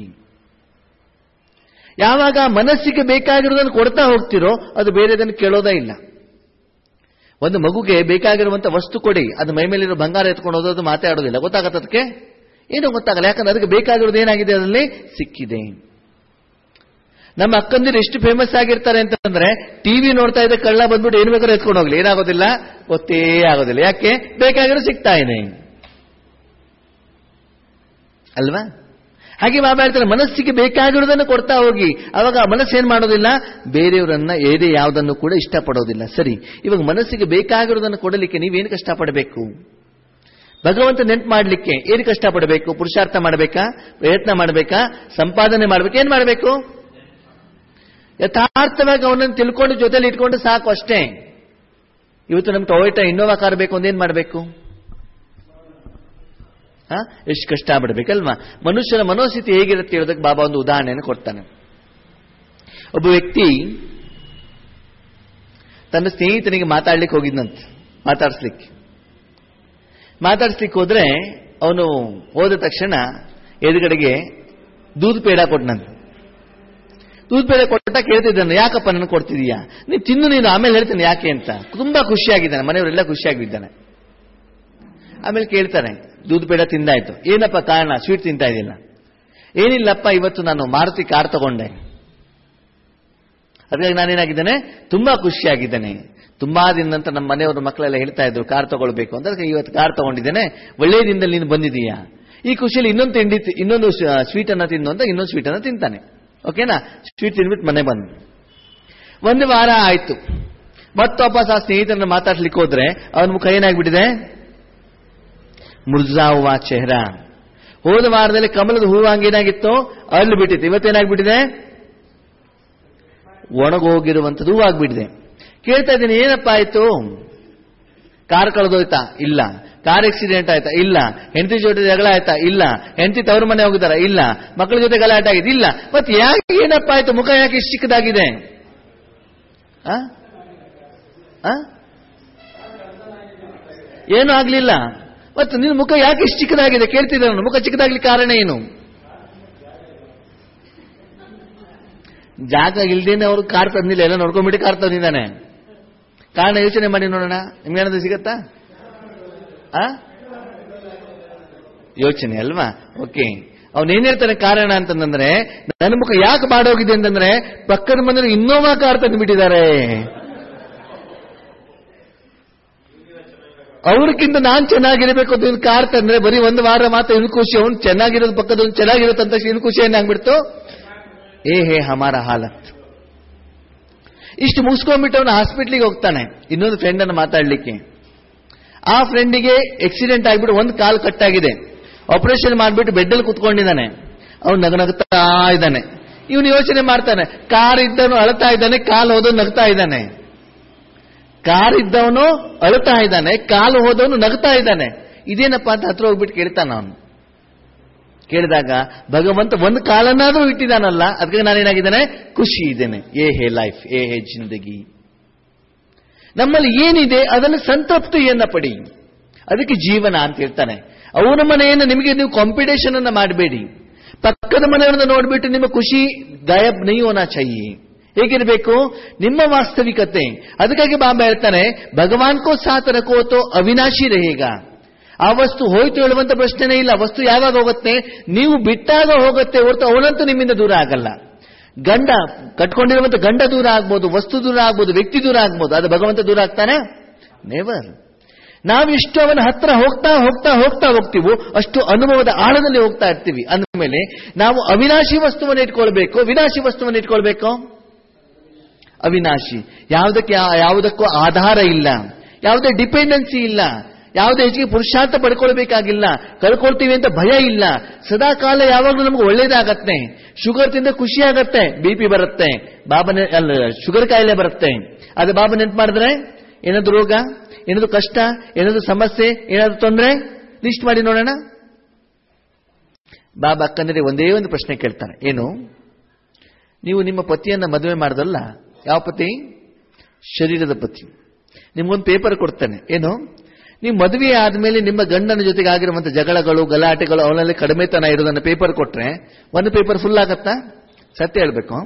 Speaker 2: ಯಾವಾಗ ಮನಸ್ಸಿಗೆ ಬೇಕಾಗಿರೋದನ್ನು ಕೊಡ್ತಾ ಹೋಗ್ತಿರೋ ಅದು ಬೇರೆದನ್ನು ಕೇಳೋದೇ ಇಲ್ಲ ಒಂದು ಮಗುಗೆ ಬೇಕಾಗಿರುವಂತ ವಸ್ತು ಕೊಡಿ ಅದು ಮೈ ಮೇಲಿರೋ ಬಂಗಾರ ಎತ್ಕೊಂಡು ಹೋದೋದು ಮಾತಾಡೋದಿಲ್ಲ ಗೊತ್ತಾಗತ್ತೆ ಅದಕ್ಕೆ ಏನು ಗೊತ್ತಾಗಲ್ಲ ಯಾಕಂದ್ರೆ ಅದಕ್ಕೆ ಬೇಕಾಗಿರೋದು ಏನಾಗಿದೆ ಅದರಲ್ಲಿ ಸಿಕ್ಕಿದೆ ನಮ್ಮ ಅಕ್ಕಂದಿರು ಎಷ್ಟು ಫೇಮಸ್ ಆಗಿರ್ತಾರೆ ಅಂತಂದ್ರೆ ಟಿವಿ ನೋಡ್ತಾ ಇದ್ದ ಕಳ್ಳ ಬಂದ್ಬಿಟ್ಟು ಏನು ಬೇಕಾದ್ರೂ ಎತ್ಕೊಂಡು ಹೋಗ್ಲಿ ಏನಾಗೋದಿಲ್ಲ ಗೊತ್ತೇ ಆಗೋದಿಲ್ಲ ಯಾಕೆ ಬೇಕಾಗಿರೋ ಸಿಗ್ತಾ ಇದೆ ಅಲ್ವಾ ಹಾಗೆ ಬಾಬಾ ಹೇಳ್ತಾರೆ ಮನಸ್ಸಿಗೆ ಬೇಕಾಗಿರೋದನ್ನು ಕೊಡ್ತಾ ಹೋಗಿ ಅವಾಗ ಆ ಮನಸ್ಸು ಏನ್ ಮಾಡೋದಿಲ್ಲ ಬೇರೆಯವರನ್ನ ಏದೇ ಯಾವುದನ್ನು ಕೂಡ ಇಷ್ಟಪಡೋದಿಲ್ಲ ಸರಿ ಇವಾಗ ಮನಸ್ಸಿಗೆ ಬೇಕಾಗಿರೋದನ್ನು ಕೊಡಲಿಕ್ಕೆ ನೀವೇನು ಕಷ್ಟಪಡಬೇಕು ಭಗವಂತ ನೆನ್ಪು ಮಾಡಲಿಕ್ಕೆ ಏನು ಕಷ್ಟಪಡಬೇಕು ಪುರುಷಾರ್ಥ ಮಾಡಬೇಕಾ ಪ್ರಯತ್ನ ಮಾಡಬೇಕಾ ಸಂಪಾದನೆ ಮಾಡಬೇಕು ಏನ್ ಮಾಡಬೇಕು ಯಥಾರ್ಥವಾಗಿ ಅವನನ್ನು ತಿಳ್ಕೊಂಡು ಜೊತೆಲಿ ಇಟ್ಕೊಂಡು ಸಾಕು ಅಷ್ಟೇ ಇವತ್ತು ನಮ್ಗೆ ಟೊಯೋಟಾ ಇನ್ನೋವಾ ಕಾರ್ ಬೇಕು ಅಂದ್ರೆ ಏನ್ ಮಾಡಬೇಕು ಎಷ್ಟು ಕಷ್ಟ ಪಡಬೇಕಲ್ವಾ ಮನುಷ್ಯನ ಮನೋಸ್ಥಿತಿ ಹೇಗಿರುತ್ತೆ ಹೇಳೋದಕ್ಕೆ ಬಾಬಾ ಒಂದು ಉದಾಹರಣೆಯನ್ನು ಕೊಡ್ತಾನೆ ಒಬ್ಬ ವ್ಯಕ್ತಿ ತನ್ನ ಸ್ನೇಹಿತನಿಗೆ ಮಾತಾಡ್ಲಿಕ್ಕೆ ಹೋಗಿದ್ನಂತೆ ಮಾತಾಡಿಸ್ಲಿಕ್ಕೆ ಮಾತಾಡಿಸ್ಲಿಕ್ಕೆ ಹೋದ್ರೆ ಅವನು ಹೋದ ತಕ್ಷಣ ಎದುರುಗಡೆಗೆ ದೂದ್ ಪೇಡ ಕೊಟ್ಟನಂತೆ ದೂದ್ ಬೇಳೆ ಕೊಟ್ಟ ಕೇಳ್ತಿದ್ದಾನೆ ಯಾಕಪ್ಪ ನನಗೆ ಕೊಡ್ತಿದೀಯಾ ನೀನು ತಿನ್ನು ನೀನು ಆಮೇಲೆ ಹೇಳ್ತೇನೆ ಯಾಕೆ ಅಂತ ತುಂಬಾ ಖುಷಿಯಾಗಿದ್ದಾನೆ ಮನೆಯವರೆಲ್ಲ ಖುಷಿಯಾಗಿದ್ದಾನೆ ಆಮೇಲೆ ಕೇಳ್ತಾನೆ ದೂದ್ ಬೇಡ ತಿಂದಾಯ್ತು ಏನಪ್ಪ ಕಾರಣ ಸ್ವೀಟ್ ತಿಂತಾ ಇದೆಯಲ್ಲ ಏನಿಲ್ಲಪ್ಪ ಇವತ್ತು ನಾನು ಮಾರುತಿ ಕಾರ್ ತಗೊಂಡೆ ಅದಕ್ಕಾಗಿ ನಾನೇನಾಗಿದ್ದೇನೆ ತುಂಬಾ ಖುಷಿಯಾಗಿದ್ದೇನೆ ತುಂಬಾ ದಿನ ನಂತರ ನಮ್ಮ ಮನೆಯವರು ಮಕ್ಕಳೆಲ್ಲ ಹೇಳ್ತಾ ಇದ್ರು ಕಾರ್ ತಗೊಳ್ಬೇಕು ಅಂತ ಅದಕ್ಕೆ ಇವತ್ತು ಕಾರ್ ತಗೊಂಡಿದ್ದೇನೆ ಒಳ್ಳೆಯ ದಿನದಲ್ಲಿ ನೀನು ಬಂದಿದೀಯಾ ಈ ಖುಷಿಯಲ್ಲಿ ಇನ್ನೊಂದು ತಿಂಡಿ ತಿ- ಇನ್ನೊಂದು ಸ್ವೀಟ್ ಅನ್ನ ತಿನ್ನು ಅಂತ ಇನ್ನೊಂದು ಸ್ವೀಟ್ ಅನ್ನ ತಿಂತಾನೆ ಓಕೆನಾ ಸ್ವೀಟ್ ತಿಂದ್ಬಿಟ್ಟು ಮನೆ ಬಂದು ಒಂದು ವಾರ ಆಯ್ತು ಮತ್ತೆ ವಾಪಸ್ ಆ ಸ್ನೇಹಿತರನ್ನ ಮಾತಾಡ್ಲಿಕ್ಕೆ ಹೋದ್ರೆ ಅವನ ಮುಖ ಏನಾಗ್ಬಿಟ್ಟಿದೆ ಮುರ್ಜಾ ಹೂವ ಚೆಹ್ರ ಹೋದ ವಾರದಲ್ಲಿ ಕಮಲದ ಹೂವು ಹಂಗೇನಾಗಿತ್ತು ಅಳ್ಳು ಬಿಟ್ಟಿತ್ತು ಇವತ್ತೇನಾಗ್ಬಿಟ್ಟಿದೆ ಒಣಗೋಗಿರುವಂಥದ್ದು ಹೂವಾಗ್ಬಿಟ್ಟಿದೆ ಕೇಳ್ತಾ ಇದ್ದೀನಿ ಏನಪ್ಪ ಆಯ್ತು ಕಾರ್ ಕಳೆದೋಯ್ತಾ ಇಲ್ಲ ಕಾರ್ ಆಕ್ಸಿಡೆಂಟ್ ಆಯ್ತಾ ಇಲ್ಲ ಹೆಂಡತಿ ಜೊತೆ ಜಗಳ ಆಯ್ತಾ ಇಲ್ಲ ಹೆಂಡತಿ ತವ್ರ ಮನೆ ಹೋಗಿದಾರ ಇಲ್ಲ ಮಕ್ಕಳ ಜೊತೆ ಗಲಾಟೆ ಆಗಿದೆ ಇಲ್ಲ ಮತ್ತೆ ಯಾಕೆ ಏನಪ್ಪ ಆಯ್ತು ಮುಖ ಯಾಕೆ ಇಷ್ಟು ಚಿಕ್ಕದಾಗಿದೆ ಆ? ಆ? ಏನು ಆಗ್ಲಿಲ್ಲ ಮತ್ತು ನಿನ್ನ ಮುಖ ಯಾಕೆ ಇಷ್ಟು ಚಿಕ್ಕದಾಗಿದೆ ಕೇಳ್ತಿದ್ದ ನಾನು ಮುಖ ಚಿಕ್ಕದಾಗ್ಲಿಕ್ಕೆ ಕಾರಣ ಏನು ಜಾಗ ಇಲ್ದೇನೆ ಅವ್ರು ಕಾರ್ ತಂದಿಲ್ಲ ಎಲ್ಲ ನೋಡ್ಕೊಂಡ್ಬಿಟ್ಟು ಕಾರ್ ತಂದಿದ್ದಾನೆ ಕಾರಣ ಯೋಚನೆ ಮಾಡಿ ನೋಡೋಣ ನಿಮ್ಗೇನಾದ್ರು ಸಿಗತ್ತಾ ಆ ಯೋಚನೆ ಅಲ್ವಾ ಓಕೆ ಅವನೇನ್ ಹೇಳ್ತಾನೆ ಕಾರಣ ಅಂತಂದ್ರೆ ನನ್ನ ಮುಖ ಯಾಕೆ ಬಾಡೋಗಿದೆ ಅಂತಂದ್ರೆ ಪಕ್ಕದ ಮನೇಲಿ ಇನ್ನೋವಾ ಕಾರ್ ತಂದುಬಿಟ್ಟಿದ್ದಾರೆ ಅವ್ರಿಗಿಂತ ನಾನ್ ಚೆನ್ನಾಗಿರ್ಬೇಕು ಅಂತ ಇವ್ನು ಕಾರ್ ತಂದ್ರೆ ಬರೀ ಒಂದು ವಾರ ಮಾತ್ರ ಇವ್ನು ಖುಷಿ ಅವ್ನು ಚೆನ್ನಾಗಿರೋದು ಪಕ್ಕದ ಅವ್ನು ಚೆನ್ನಾಗಿರುತ್ತೆ ಅಂತ ಇವ್ನು ಖುಷಿ ಏನಾಗ್ಬಿಡ್ತು ಏ ಹೇ ಹಮಾರ ಹಾಲತ್ ಇಷ್ಟು ಮುಗಿಸ್ಕೊಂಡ್ಬಿಟ್ಟು ಅವನು ಹಾಸ್ಪಿಟ್ಲಿಗೆ ಹೋಗ್ತಾನೆ ಇನ್ನೊಂದು ಫ್ರೆಂಡ್ ಅನ್ನು ಮಾತಾಡ್ಲಿಕ್ಕೆ ಆ ಫ್ರೆಂಡಿಗೆ ಆಕ್ಸಿಡೆಂಟ್ ಆಗಿಬಿಟ್ಟು ಒಂದು ಕಾಲು ಕಟ್ಟಾಗಿದೆ ಆಪರೇಷನ್ ಮಾಡಿಬಿಟ್ಟು ಬೆಡ್ಡಲ್ಲಿ ಕುತ್ಕೊಂಡಿದ್ದಾನೆ ಅವ್ನು ನಗನಗ್ತಾ ಇದ್ದಾನೆ ಇವನು ಯೋಚನೆ ಮಾಡ್ತಾನೆ ಕಾರ್ ಇದ್ದವನು ಅಳ್ತಾ ಇದ್ದಾನೆ ಕಾಲು ಹೋದವನು ನಗ್ತಾ ಇದ್ದಾನೆ ಕಾರ್ ಇದ್ದವನು ಅಳ್ತಾ ಇದ್ದಾನೆ ಕಾಲು ಹೋದವನು ನಗ್ತಾ ಇದ್ದಾನೆ ಇದೇನಪ್ಪ ಅಂತ ಹತ್ರ ಹೋಗ್ಬಿಟ್ಟು ಕೇಳ್ತಾನ ಅವನು ಕೇಳಿದಾಗ ಭಗವಂತ ಒಂದು ಕಾಲನ್ನಾದ್ರೂ ಇಟ್ಟಿದ್ದಾನಲ್ಲ ಅದಕ್ಕೆ ನಾನೇನಾಗಿದ್ದಾನೆ ಖುಷಿ ಇದ್ದೇನೆ ಏ ಹೇ ಲೈಫ್ ಏ ಹೇ ಜಿಂದಗಿ ನಮ್ಮಲ್ಲಿ ಏನಿದೆ ಅದನ್ನು ಸಂತೃಪ್ತಿಯನ್ನ ಪಡಿ ಅದಕ್ಕೆ ಜೀವನ ಅಂತ ಹೇಳ್ತಾನೆ ಅವನ ಮನೆಯನ್ನು ನಿಮಗೆ ನೀವು ಕಾಂಪಿಟೇಷನ್ ಅನ್ನ ಮಾಡಬೇಡಿ ಪಕ್ಕದ ಮನೆಯವರನ್ನ ನೋಡ್ಬಿಟ್ಟು ನಿಮ್ಮ ಖುಷಿ ಗಾಯಬ್ ನೈ ಹೋನಾ ಚಾಹಿಯೆ ಹೇಗಿರಬೇಕು ನಿಮ್ಮ ವಾಸ್ತವಿಕತೆ ಅದಕ್ಕಾಗಿ ಬಾಬಾ ಹೇಳ್ತಾನೆ ಭಗವಾನ್ ಕೋ ಸಾತ್ ರಖೋ ತೋ ಅವಿನಾಶಿ रहेगा ಆ ವಸ್ತು ಹೋಯ್ತು ಹೇಳುವಂತ ಪ್ರಶ್ನೆನೇ ಇಲ್ಲ ವಸ್ತು ಯಾವಾಗ ಹೋಗುತ್ತೆ ನೀವು ಬಿಟ್ಟಾಗ ಹೋಗುತ್ತೆ ಹೊರತು ಅವಳಂತೂ ನಿಮ್ಮಿಂದ ದೂರ ಆಗಲ್ಲ ಗಂಡ ಕಟ್ಕೊಂಡಿರುವಂತ ಗಂಡ ದೂರ ಆಗ್ಬೋದು ವಸ್ತು ದೂರ ಆಗ್ಬೋದು ವ್ಯಕ್ತಿ ದೂರ ಆಗ್ಬೋದು ಅದು ಭಗವಂತ ದೂರ ಆಗ್ತಾನೆ ನೇವರ್ ನಾವಿಷ್ಟು ಅವನ ಹತ್ರ ಹೋಗ್ತಾ ಹೋಗ್ತಾ ಹೋಗ್ತಾ ಹೋಗ್ತೀವೋ ಅಷ್ಟು ಅನುಭವದ ಆಳದಲ್ಲಿ ಹೋಗ್ತಾ ಇರ್ತೀವಿ ಅಂದಮೇಲೆ ನಾವು ಅವಿನಾಶಿ ವಸ್ತುವನ್ನು ಇಟ್ಕೊಳ್ಬೇಕು ವಿನಾಶಿ ವಸ್ತುವನ್ನು ಇಟ್ಕೊಳ್ಬೇಕು ಅವಿನಾಶಿ ಯಾವುದಕ್ಕೆ ಯಾವುದಕ್ಕೂ ಆಧಾರ ಇಲ್ಲ ಯಾವುದೇ ಡಿಪೆಂಡೆನ್ಸಿ ಇಲ್ಲ ಯಾವುದೇ ಹೆಚ್ಚಿಗೆ ಪುರುಷಾರ್ಥ ಪಡ್ಕೊಳ್ಬೇಕಾಗಿಲ್ಲ ಕಳ್ಕೊಳ್ತೀವಿ ಅಂತ ಭಯ ಇಲ್ಲ ಸದಾ ಕಾಲ ಯಾವಾಗಲೂ ನಮ್ಗೆ ಒಳ್ಳೇದಾಗತ್ತೆ ಶುಗರ್ ತಿಂದ ಖುಷಿ ಆಗತ್ತೆ ಬಿ ಪಿ ಬರುತ್ತೆ ಬಾಬನ ಅಲ್ಲ ಶುಗರ್ ಕಾಯಿಲೆ ಬರುತ್ತೆ ಅದು ಬಾಬಾ ನೆನ್ಪು ಮಾಡಿದ್ರೆ ಏನಾದ್ರು ರೋಗ ಏನಾದ್ರು ಕಷ್ಟ ಏನಾದ್ರು ಸಮಸ್ಯೆ ಏನಾದ್ರು ತೊಂದರೆ ಲಿಸ್ಟ್ ಮಾಡಿ ನೋಡೋಣ ಬಾಬಾ ಅಕ್ಕಂದ್ರೆ ಒಂದೇ ಒಂದು ಪ್ರಶ್ನೆ ಕೇಳ್ತಾರೆ ಏನು ನೀವು ನಿಮ್ಮ ಪತಿಯನ್ನ ಮದುವೆ ಮಾಡದಲ್ಲ ಯಾವ ಪತಿ ಶರೀರದ ಪತಿ ನಿಮ್ಗೊಂದು ಪೇಪರ್ ಕೊಡ್ತಾನೆ ಏನು ನೀವು ಮದುವೆ ಆದ್ಮೇಲೆ ನಿಮ್ಮ ಗಂಡನ ಜೊತೆಗೆ ಆಗಿರುವಂತ ಜಗಳಗಳು ಗಲಾಟೆಗಳು ಅವನಲ್ಲಿ ಕಡಿಮೆತನ ಇರೋದನ್ನ ಪೇಪರ್ ಕೊಟ್ರೆ ಒಂದು ಪೇಪರ್ ಫುಲ್ ಆಗತ್ತಾ ಸತ್ಯ ಹೇಳ್ಬೇಕು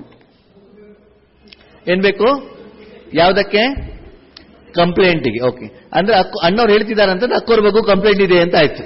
Speaker 2: ಏನ್ ಬೇಕು ಯಾವುದಕ್ಕೆ ಕಂಪ್ಲೇಂಟಿಗೆ ಓಕೆ ಅಂದ್ರೆ ಅಕ್ಕ ಅಣ್ಣವ್ರು ಹೇಳ್ತಿದ್ದಾರೆ ಅಂತ ಅಕ್ಕೋರ್ ಬಗ್ಗೆ ಕಂಪ್ಲೇಂಟ್ ಇದೆ ಅಂತ ಆಯ್ತು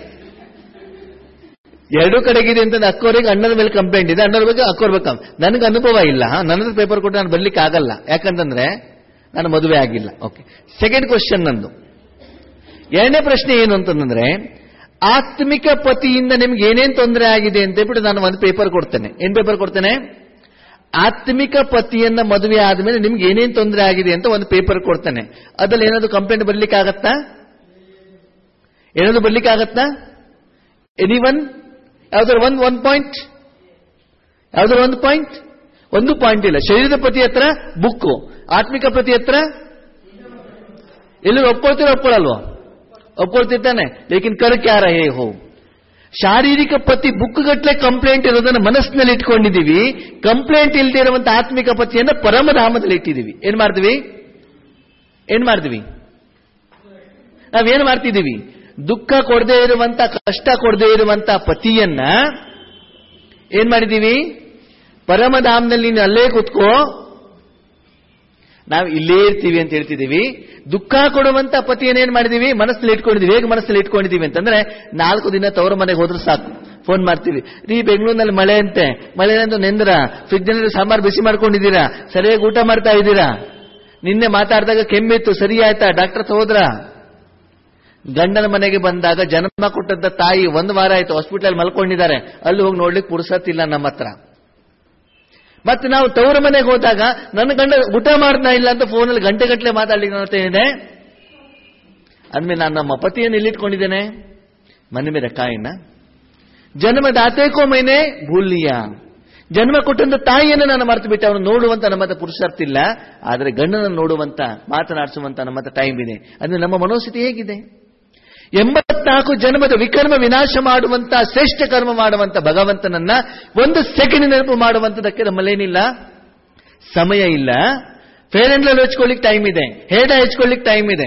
Speaker 2: ಎರಡೂ ಕಡೆಗಿದೆ ಅಂತ ಅಕ್ಕೋರಿಗೆ ಅಣ್ಣನ ಮೇಲೆ ಕಂಪ್ಲೇಂಟ್ ಇದೆ ಅಣ್ಣವ್ರ ಬಗ್ಗೆ ಅಕ್ಕೋರ್ ಬಗ್ಗೆ ನನಗೆ ಅನುಭವ ಇಲ್ಲ ನನ್ನ ಪೇಪರ್ ಕೊಟ್ಟು ನಾನು ಬರ್ಲಿಕ್ಕೆ ಆಗಲ್ಲ ಯಾಕಂತಂದ್ರೆ ನಾನು ಮದುವೆ ಆಗಿಲ್ಲ ಓಕೆ ಸೆಕೆಂಡ್ ಕ್ವಶನ್ ನಂದು ಎರಡನೇ ಪ್ರಶ್ನೆ ಏನು ಅಂತಂದ್ರೆ ಆತ್ಮಿಕ ಪತಿಯಿಂದ ನಿಮ್ಗೆ ಏನೇನ್ ತೊಂದರೆ ಆಗಿದೆ ಅಂತ ಹೇಳ್ಬಿಟ್ಟು ನಾನು ಒಂದು ಪೇಪರ್ ಕೊಡ್ತೇನೆ ಏನ್ ಪೇಪರ್ ಕೊಡ್ತೇನೆ ಆತ್ಮಿಕ ಪತಿಯನ್ನ ಮದುವೆ ಆದ್ಮೇಲೆ ನಿಮ್ಗೆ ಏನೇನ್ ತೊಂದರೆ ಆಗಿದೆ ಅಂತ ಒಂದು ಪೇಪರ್ ಕೊಡ್ತೇನೆ ಅದ್ರಲ್ಲಿ ಏನಾದ್ರು ಕಂಪ್ಲೇಂಟ್ ಬರ್ಲಿಕ್ಕೆ ಆಗತ್ತಾ ಏನಾದ್ರು ಬರ್ಲಿಕ್ಕೆ ಆಗತ್ತಾ ಎನಿ ಒನ್ ಯಾವ್ದಾದ್ರು ಒಂದು ಒನ್ ಪಾಯಿಂಟ್ ಯಾವ್ದಾದ್ರು ಒಂದು ಪಾಯಿಂಟ್ ಒಂದು ಪಾಯಿಂಟ್ ಇಲ್ಲ ಶರೀರದ ಪತಿ ಹತ್ರ ಬುಕ್ಕು ಆತ್ಮಿಕ ಪತಿ ಹತ್ರ ಎಲ್ಲರೂ ಒಪ್ಕೊಳ್ತೀರೋ ಒಪ್ಕೊಳ್ಳಲ್ವೋ ಒಪ್ಕೊಳ್ತಿರ್ತಾನೆ ಲೇಕಿನ್ ಕರ್ ಕ್ಯಾ ರಹೇ ಹೋ ಶಾರೀರಿಕ ಪತಿ ಬುಕ್ ಗಟ್ಲೆ ಕಂಪ್ಲೇಂಟ್ ಇರೋದನ್ನ ಮನಸ್ಸಿನಲ್ಲಿ ಇಟ್ಕೊಂಡಿದೀವಿ ಕಂಪ್ಲೇಂಟ್ ಇಲ್ಲದೆ ಇರುವಂತ ಆತ್ಮಿಕ ಪತಿಯನ್ನ ಪರಮಧಾಮದಲ್ಲಿ ಇಟ್ಟಿದೀವಿ ಏನ್ ಮಾಡ್ತೀವಿ ಏನ್ ಮಾಡ್ತೀವಿ ನಾವೇನ್ ಮಾಡ್ತಿದ್ದೀವಿ ದುಃಖ ಕೊಡದೇ ಇರುವಂತ ಕಷ್ಟ ಕೊಡದೇ ಇರುವಂತ ಪತಿಯನ್ನ ಏನ್ ಮಾಡಿದೀವಿ ಪರಮಧಾಮದಲ್ಲಿ ನೀನು ಅಲ್ಲೇ ಕೂತ್ಕೋ ನಾವು ಇಲ್ಲೇ ಇರ್ತೀವಿ ಅಂತ ಹೇಳ್ತಿದೀವಿ ದುಃಖ ಕೊಡುವಂತ ಪತಿಯನ್ನೇನ್ ಮಾಡಿದೀವಿ ಮನಸ್ಸಲ್ಲಿ ಇಟ್ಕೊಂಡಿದೀವಿ ಹೇಗೆ ಮನಸ್ಸಲ್ಲಿ ಇಟ್ಕೊಂಡಿದೀವಿ ಅಂತಂದ್ರೆ ನಾಲ್ಕು ದಿನ ತವರ ಮನೆಗೆ ಹೋದ್ರೂ ಸಾಕು ಫೋನ್ ಮಾಡ್ತೀವಿ ರೀ ಬೆಂಗಳೂರಿನಲ್ಲಿ ಮಳೆ ಅಂತೆ ಮಳೆ ಅಂತ ನೆಂದ್ರ ಫ್ರಿಡ್ಜ್ನಲ್ಲಿ ಸಾಂಬಾರ್ ಬಿಸಿ ಮಾಡ್ಕೊಂಡಿದ್ದೀರಾ ಸರಿಯಾಗಿ ಊಟ ಮಾಡ್ತಾ ಇದ್ದೀರಾ ನಿನ್ನೆ ಮಾತಾಡಿದಾಗ ಕೆಮ್ಮಿತ್ತು ಸರಿ ಆಯ್ತಾ ಡಾಕ್ಟರ್ ಹೋದ್ರ ಗಂಡನ ಮನೆಗೆ ಬಂದಾಗ ಜನ್ಮ ಕೊಟ್ಟಂತ ತಾಯಿ ಒಂದು ವಾರ ಆಯ್ತು ಹಾಸ್ಪಿಟಲ್ ಮಲ್ಕೊಂಡಿದ್ದಾರೆ ಅಲ್ಲಿ ಹೋಗಿ ನೋಡ್ಲಿಕ್ಕೆ ಪುರುಸತ್ತಿಲ್ಲ ನಮ್ಮ ಹತ್ರ ಮತ್ತೆ ನಾವು ತವರ ಮನೆಗೆ ಹೋದಾಗ ನನ್ನ ಗಂಡ ಊಟ ಮಾಡ್ತಾ ಇಲ್ಲ ಅಂತ ಫೋನಲ್ಲಿ ಗಂಟೆ ಗಟ್ಟಲೆ ಮಾತಾಡ್ಲಿಕ್ಕೆ ನೋಡ್ತಾ ಇದೆ ಅಂದ್ಮೇಲೆ ನಾನು ನಮ್ಮ ಪತಿಯನ್ನು ಎಲ್ಲಿಟ್ಕೊಂಡಿದ್ದೇನೆ ಮನೆ ಮೇಲೆ ಕಾಯಿನ ಜನ್ಮದಾತೆ ಕೋ ಮೈನೆ ಭೂಲಿಯ ಜನ್ಮ ಕೊಟ್ಟಂತ ತಾಯಿಯನ್ನು ನಾನು ಮರೆತು ಬಿಟ್ಟೆ ಅವನು ನೋಡುವಂತ ನಮ್ಮ ಹತ್ರ ಪುರುಷಾರ್ತಿಲ್ಲ ಆದರೆ ಗಂಡನನ್ನು ನೋಡುವಂತ ಮಾತನಾಡಿಸುವಂತ ನಮ್ಮ ಹತ್ರ ಟೈಮ್ ಇದೆ ಅಂದ್ರೆ ನಮ್ಮ ಮನೋಸ್ಥಿತಿ ಹೇಗಿದೆ ಎಂಬತ್ನಾಲ್ಕು ಜನ್ಮದ ವಿಕರ್ಮ ವಿನಾಶ ಮಾಡುವಂತ ಶ್ರೇಷ್ಠ ಕರ್ಮ ಮಾಡುವಂತ ಭಗವಂತನನ್ನ ಒಂದು ಸೆಕೆಂಡ್ ನೆನಪು ಮಾಡುವಂತದಕ್ಕೆ ನಮ್ಮಲ್ಲೇನಿಲ್ಲ ಸಮಯ ಇಲ್ಲ ಫೇರ್ ಅಂಡ್ ಲವ್ ಹಚ್ಕೊಳ್ಳಿಕ್ ಟೈಮ್ ಇದೆ ಹೇಡ ಹಚ್ಕೊಳ್ಳಿಕ್ ಟೈಮ್ ಇದೆ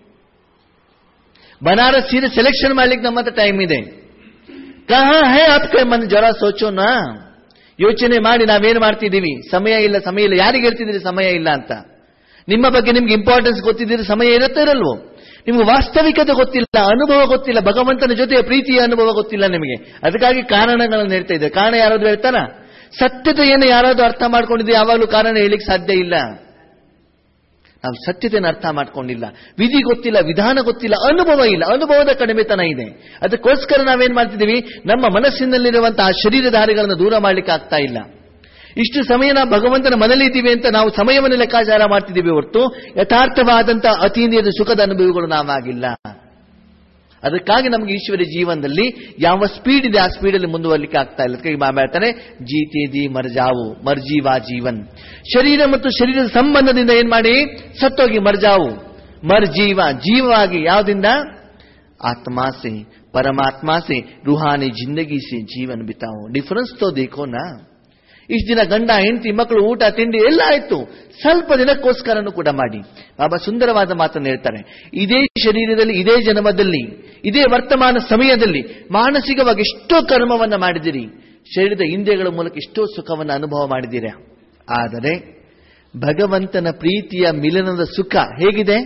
Speaker 2: ಬನಾರಸ್ ಸೀರೆ ಸೆಲೆಕ್ಷನ್ ಮಾಡ್ಲಿಕ್ಕೆ ನಮ್ಮ ಹತ್ರ ಟೈಮ್ ಇದೆ ಕಹಾ ಹೇ ಆಪ್ಕೆ ಮನ್ ಜ್ವರ ಸೋಚೋನ ಯೋಚನೆ ಮಾಡಿ ನಾವೇನು ಮಾಡ್ತಿದ್ದೀವಿ ಸಮಯ ಇಲ್ಲ ಸಮಯ ಇಲ್ಲ ಯಾರಿಗೆ ಹೇಳ್ತಿದ್ದೀರಿ ಸಮಯ ಇಲ್ಲ ಅಂತ ನಿಮ್ಮ ಬಗ್ಗೆ ನಿಮ್ಗೆ ಇಂಪಾರ್ಟೆನ್ಸ್ ಗೊತ್ತಿದ್ದೀರಿ ಸಮಯ ಇರುತ್ತೋ ಇರಲ್ವೋ ನಿಮ್ಗೆ ವಾಸ್ತವಿಕತೆ ಗೊತ್ತಿಲ್ಲ ಅನುಭವ ಗೊತ್ತಿಲ್ಲ ಭಗವಂತನ ಜೊತೆ ಪ್ರೀತಿಯ ಅನುಭವ ಗೊತ್ತಿಲ್ಲ ನಿಮಗೆ ಅದಕ್ಕಾಗಿ ಕಾರಣಗಳನ್ನು ಹೇಳ್ತಾ ಇದೆ ಕಾರಣ ಯಾರಾದ್ರೂ ಹೇಳ್ತಾನ ಸತ್ಯತೆಯನ್ನು ಯಾರಾದ್ರೂ ಅರ್ಥ ಮಾಡ್ಕೊಂಡಿದ್ರೆ ಯಾವಾಗಲೂ ಕಾರಣ ಹೇಳಿಕ್ ಸಾಧ್ಯ ಇಲ್ಲ ನಾವು ಸತ್ಯತೆಯನ್ನು ಅರ್ಥ ಮಾಡ್ಕೊಂಡಿಲ್ಲ ವಿಧಿ ಗೊತ್ತಿಲ್ಲ ವಿಧಾನ ಗೊತ್ತಿಲ್ಲ ಅನುಭವ ಇಲ್ಲ ಅನುಭವದ ಕಡಿಮೆತನ ಇದೆ ಅದಕ್ಕೋಸ್ಕರ ನಾವೇನ್ ಮಾಡ್ತಿದ್ದೀವಿ ನಮ್ಮ ಮನಸ್ಸಿನಲ್ಲಿರುವಂತಹ ಶರೀರಧಾರಿಗಳನ್ನು ದೂರ ಮಾಡ್ಲಿಕ್ಕೆ ಆಗ್ತಾ ಇಲ್ಲ ಇಷ್ಟು ಸಮಯ ನಾವು ಭಗವಂತನ ಮನೇಲಿ ಇದ್ದೀವಿ ಅಂತ ನಾವು ಸಮಯವನ್ನು ಲೆಕ್ಕಾಚಾರ ಮಾಡ್ತಿದ್ದೀವಿ ಹೊರತು ಯಥಾರ್ಥವಾದಂತಹ ಅತೀಂದ್ರಿಯದ ಸುಖದ ಅನುಭವಗಳು ನಾವಾಗಿಲ್ಲ ಅದಕ್ಕಾಗಿ ನಮಗೆ ಈಶ್ವರ ಜೀವನದಲ್ಲಿ ಯಾವ ಸ್ಪೀಡ್ ಇದೆ ಆ ಸ್ಪೀಡಲ್ಲಿ ಮುಂದುವರಲಿಕ್ಕೆ ಆಗ್ತಾ ಇಲ್ಲ ಅದಕ್ಕಾಗಿ ಮಾ ಹೇಳ್ತಾನೆ ಜೀತೆ ದಿ ಮರ್ಜಾವು ಮರ್ಜೀವಾ ಜೀವನ್ ಶರೀರ ಮತ್ತು ಶರೀರದ ಸಂಬಂಧದಿಂದ ಏನ್ ಮಾಡಿ ಸತ್ತೋಗಿ ಮರ್ಜಾವು ಮರ್ಜೀವ ಜೀವವಾಗಿ ಯಾವುದಿಂದ आत्मा से परमात्मा से रूहानी जिंदगी से जीवन बिताओ डिफरेंस तो देखो ना ಇಷ್ಟು ದಿನ ಗಂಡ ಹೆಂಡತಿ ಮಕ್ಕಳು ಊಟ ತಿಂಡಿ ಎಲ್ಲ ಆಯ್ತು ಸ್ವಲ್ಪ ದಿನಕ್ಕೋಸ್ಕರನೂ ಕೂಡ ಮಾಡಿ ಬಾಬಾ ಸುಂದರವಾದ ಮಾತನ್ನು ಹೇಳ್ತಾರೆ ಇದೇ ಶರೀರದಲ್ಲಿ ಇದೇ ಜನ್ಮದಲ್ಲಿ ಇದೇ ವರ್ತಮಾನ ಸಮಯದಲ್ಲಿ ಮಾನಸಿಕವಾಗಿ ಎಷ್ಟೋ ಕರ್ಮವನ್ನ ಮಾಡಿದಿರಿ ಶರೀರದ ಇಂದ್ರಿಯಗಳ ಮೂಲಕ ಎಷ್ಟೋ ಸುಖವನ್ನು ಅನುಭವ ಮಾಡಿದ್ದೀರಾ ಆದರೆ ಭಗವಂತನ ಪ್ರೀತಿಯ ಮಿಲನದ ಸುಖ ಹೇಗಿದೆ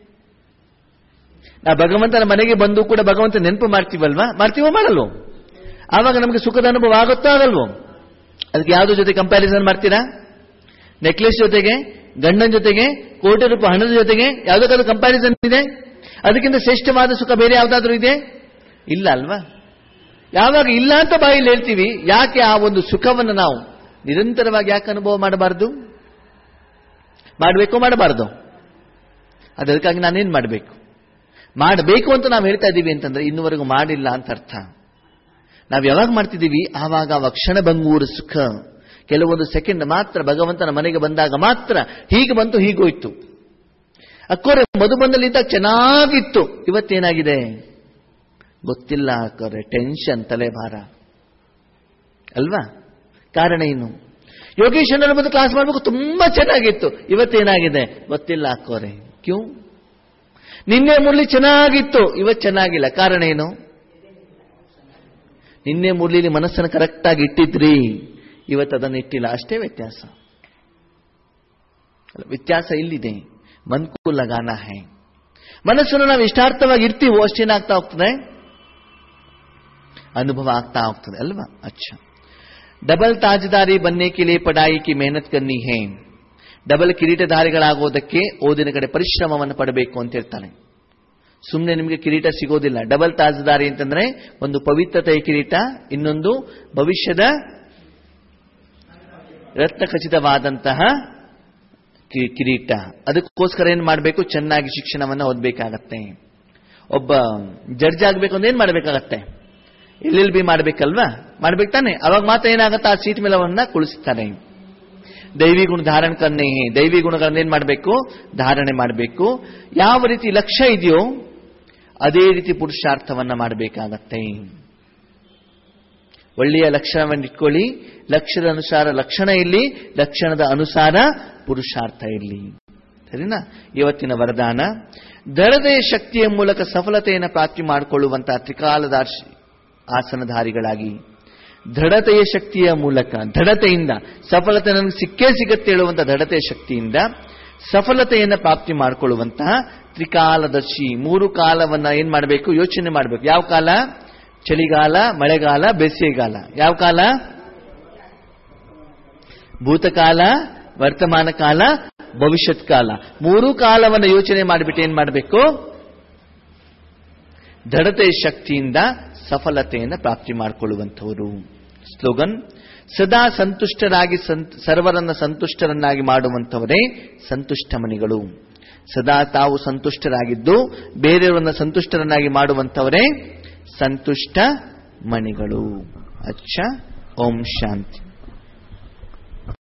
Speaker 2: ನಾ ಭಗವಂತನ ಮನೆಗೆ ಬಂದು ಕೂಡ ಭಗವಂತ ನೆನಪು ಮಾಡ್ತೀವಲ್ವಾ ಮಾಡ್ತೀವೋ ಮಾಡಲ್ವೋ ಆವಾಗ ನಮಗೆ ಸುಖದ ಅನುಭವ ಆಗುತ್ತೋ ಆಗಲ್ವೋ ಅದಕ್ಕೆ ಯಾವುದ್ರ ಜೊತೆ ಕಂಪ್ಯಾರಿಸನ್ ಮಾಡ್ತೀರಾ ನೆಕ್ಲೆಸ್ ಜೊತೆಗೆ ಗಂಡನ ಜೊತೆಗೆ ಕೋಟಿ ರೂಪಾಯಿ ಹಣದ ಜೊತೆಗೆ ಯಾವುದಕ್ಕಾದ್ರೂ ಕಂಪ್ಯಾರಿಸನ್ ಇದೆ ಅದಕ್ಕಿಂತ ಶ್ರೇಷ್ಠವಾದ ಸುಖ ಬೇರೆ ಯಾವುದಾದ್ರೂ ಇದೆ ಇಲ್ಲ ಅಲ್ವಾ ಯಾವಾಗ ಇಲ್ಲ ಅಂತ ಬಾಯಲ್ಲಿ ಹೇಳ್ತೀವಿ ಯಾಕೆ ಆ ಒಂದು ಸುಖವನ್ನು ನಾವು ನಿರಂತರವಾಗಿ ಯಾಕೆ ಅನುಭವ ಮಾಡಬಾರದು ಮಾಡಬೇಕು ಮಾಡಬಾರದು ಅದಕ್ಕಾಗಿ ನಾನೇನ್ ಮಾಡಬೇಕು ಮಾಡಬೇಕು ಅಂತ ನಾವು ಹೇಳ್ತಾ ಇದ್ದೀವಿ ಅಂತಂದ್ರೆ ಇನ್ನುವರೆಗೂ ಮಾಡಿಲ್ಲ ಅಂತ ಅರ್ಥ ನಾವು ಯಾವಾಗ ಮಾಡ್ತಿದ್ದೀವಿ ಆವಾಗ ಅವ ಕ್ಷಣ ಬಂಗೂರು ಸುಖ ಕೆಲವೊಂದು ಸೆಕೆಂಡ್ ಮಾತ್ರ ಭಗವಂತನ ಮನೆಗೆ ಬಂದಾಗ ಮಾತ್ರ ಹೀಗೆ ಬಂತು ಹೀಗೋಯ್ತು ಅಕ್ಕೋರೆ ಮಧುಬಂದಲ್ಲಿದ್ದಾಗ ಚೆನ್ನಾಗಿತ್ತು ಇವತ್ತೇನಾಗಿದೆ ಗೊತ್ತಿಲ್ಲ ಅಕ್ಕೋರೆ ಟೆನ್ಷನ್ ತಲೆಭಾರ ಅಲ್ವಾ ಕಾರಣ ಏನು ಯೋಗೇಶ್ವರನ ಬಂದು ಕ್ಲಾಸ್ ಮಾಡಬೇಕು ತುಂಬಾ ಚೆನ್ನಾಗಿತ್ತು ಇವತ್ತೇನಾಗಿದೆ ಗೊತ್ತಿಲ್ಲ ಅಕ್ಕೋರೆ ಕ್ಯೂ ನಿನ್ನೆ ಮುರಳಿ ಚೆನ್ನಾಗಿತ್ತು ಇವತ್ತು ಚೆನ್ನಾಗಿಲ್ಲ ಕಾರಣ ಏನು ನಿನ್ನೆ ಮುರಳಿಲಿ ಮನಸ್ಸನ್ನು ಕರೆಕ್ಟಾಗಿ ಇಟ್ಟಿದ್ರಿ ಇವತ್ತು ಅದನ್ನು ಇಟ್ಟಿಲ್ಲ ಅಷ್ಟೇ ವ್ಯತ್ಯಾಸ ಅಲ್ಲ, ವ್ಯತ್ಯಾಸ ಇಲ್ಲಿದೆ ಮನ್ಕು ಲಗಾನ ಹೈ ಮನಸ್ಸನ್ನು ನಾವು ಇಷ್ಟಾರ್ಥವಾಗಿ ಇರ್ತೀವೋ ಅಷ್ಟೇನಾಗ್ತಾ ಹೋಗ್ತದೆ ಅನುಭವ ಆಗ್ತಾ ಹೋಗ್ತದೆ ಅಲ್ವಾ ಅಚ್ಚಾ ಡಬಲ್ ತಾಜದಾರಿ ಬನ್ನೆ ಕೆ ಲಿಯೆ ಪಡಾಯಿ ಕಿ ಮೆಹನತ್ ಕರ್ನಿ ಹೇ ಡಬಲ್ ಕಿರೀಟಧಾರಿಗಳಾಗೋದಕ್ಕೆ ಓದಿನ ಕಡೆ ಪರಿಶ್ರಮವನ್ನು ಪಡಬೇಕು ಅಂತ ಹೇಳ್ತಾನೆ ಸುಮ್ಮನೆ ನಿಮಗೆ ಕಿರೀಟ ಸಿಗೋದಿಲ್ಲ ಡಬಲ್ ತಾಜದಾರಿ ಅಂತಂದ್ರೆ ಒಂದು ಪವಿತ್ರತೆಯ ಕಿರೀಟ ಇನ್ನೊಂದು ಭವಿಷ್ಯದ ರತ್ನ ಖಚಿತವಾದಂತಹ ಕಿ- ಕಿರೀಟ ಅದಕ್ಕೋಸ್ಕರ ಏನ್ ಮಾಡಬೇಕು ಚೆನ್ನಾಗಿ ಶಿಕ್ಷಣವನ್ನ ಓದಬೇಕಾಗತ್ತೆ ಒಬ್ಬ ಜಡ್ಜ್ ಆಗ್ಬೇಕು ಅಂದ್ರೆ ಏನ್ ಮಾಡಬೇಕಾಗತ್ತೆ ಎಲ್ ಎಲ್ ಬಿ ಮಾಡ್ಬೇಕಲ್ವಾ ಮಾಡ್ಬೇಕು ತಾನೆ ಅವಾಗ ಮಾತ್ರ ಏನಾಗತ್ತೆ ಆ ಸೀಟ್ ಮೇಲೆ ಅವನ್ನ ಕುಳಿಸ್ತಾರೆ ದೈವಿ ಗುಣ ಧಾರಣ ಕನ್ನೆ ದೈವಿ ಗುಣಗಳನ್ನ ಏನ್ ಮಾಡಬೇಕು ಧಾರಣೆ ಮಾಡಬೇಕು ಯಾವ ರೀತಿ ಲಕ್ಷ್ಯ ಇದೆಯೋ ಅದೇ ರೀತಿ ಪುರುಷಾರ್ಥವನ್ನ ಮಾಡಬೇಕಾಗತ್ತೆ ಒಳ್ಳೆಯ ಲಕ್ಷಣವನ್ನು ಇಟ್ಕೊಳ್ಳಿ ಲಕ್ಷ್ಯದ ಅನುಸಾರ ಲಕ್ಷಣ ಇಲ್ಲಿ ಲಕ್ಷಣದ ಅನುಸಾರ ಪುರುಷಾರ್ಥ ಇಲ್ಲಿ ಸರಿನಾ ಇವತ್ತಿನ ವರದಾನ ದರದೇ ಶಕ್ತಿಯ ಮೂಲಕ ಸಫಲತೆಯನ್ನು ಪ್ರಾಪ್ತಿ ಮಾಡಿಕೊಳ್ಳುವಂತಹ ತ್ರಿಕಾಲದಾರ್ಶಿ ಆಸನಧಾರಿಗಳಾಗಿ ದೃಢತೆಯ ಶಕ್ತಿಯ ಮೂಲಕ ದೃಢತೆಯಿಂದ ಸಫಲತೆ ನನಗೆ ಸಿಕ್ಕೇ ಸಿಗತ್ತೆ ಹೇಳುವಂತ ದೃಢತೆಯ ಶಕ್ತಿಯಿಂದ ಸಫಲತೆಯನ್ನು ಪ್ರಾಪ್ತಿ ಮಾಡಿಕೊಳ್ಳುವಂತಹ ತ್ರಿಕಾಲದರ್ಶಿ ಮೂರು ಕಾಲವನ್ನ ಏನ್ ಮಾಡಬೇಕು ಯೋಚನೆ ಮಾಡಬೇಕು ಯಾವ ಕಾಲ ಚಳಿಗಾಲ ಮಳೆಗಾಲ ಬೇಸಿಗೆಗಾಲ ಯಾವ ಕಾಲ ಭೂತಕಾಲ ವರ್ತಮಾನ ಕಾಲ ಭವಿಷ್ಯತ್ ಕಾಲ ಮೂರು ಕಾಲವನ್ನು ಯೋಚನೆ ಮಾಡಿಬಿಟ್ಟು ಏನ್ ಮಾಡಬೇಕು ದೃಢತೆಯ ಶಕ್ತಿಯಿಂದ ಸಫಲತೆಯನ್ನು ಪ್ರಾಪ್ತಿ ಮಾಡಿಕೊಳ್ಳುವಂಥವರು ಸ್ಲೋಗನ್ ಸದಾ ಸಂತುಷ್ಟರಾಗಿ ಸಂತ್- ಸರ್ವರನ್ನ ಸಂತುಷ್ಟರನ್ನಾಗಿ ಮಾಡುವಂಥವರೇ ಸಂತುಷ್ಟ ಮಣಿಗಳು ಸದಾ ತಾವು ಸಂತುಷ್ಟರಾಗಿದ್ದು ಬೇರೆಯವರನ್ನ ಸಂತುಷ್ಟರನ್ನಾಗಿ ಮಾಡುವಂಥವರೇ ಸಂತುಷ್ಟ ಮಣಿಗಳು ಅಚ್ಚ ಓಂ ಶಾಂತಿ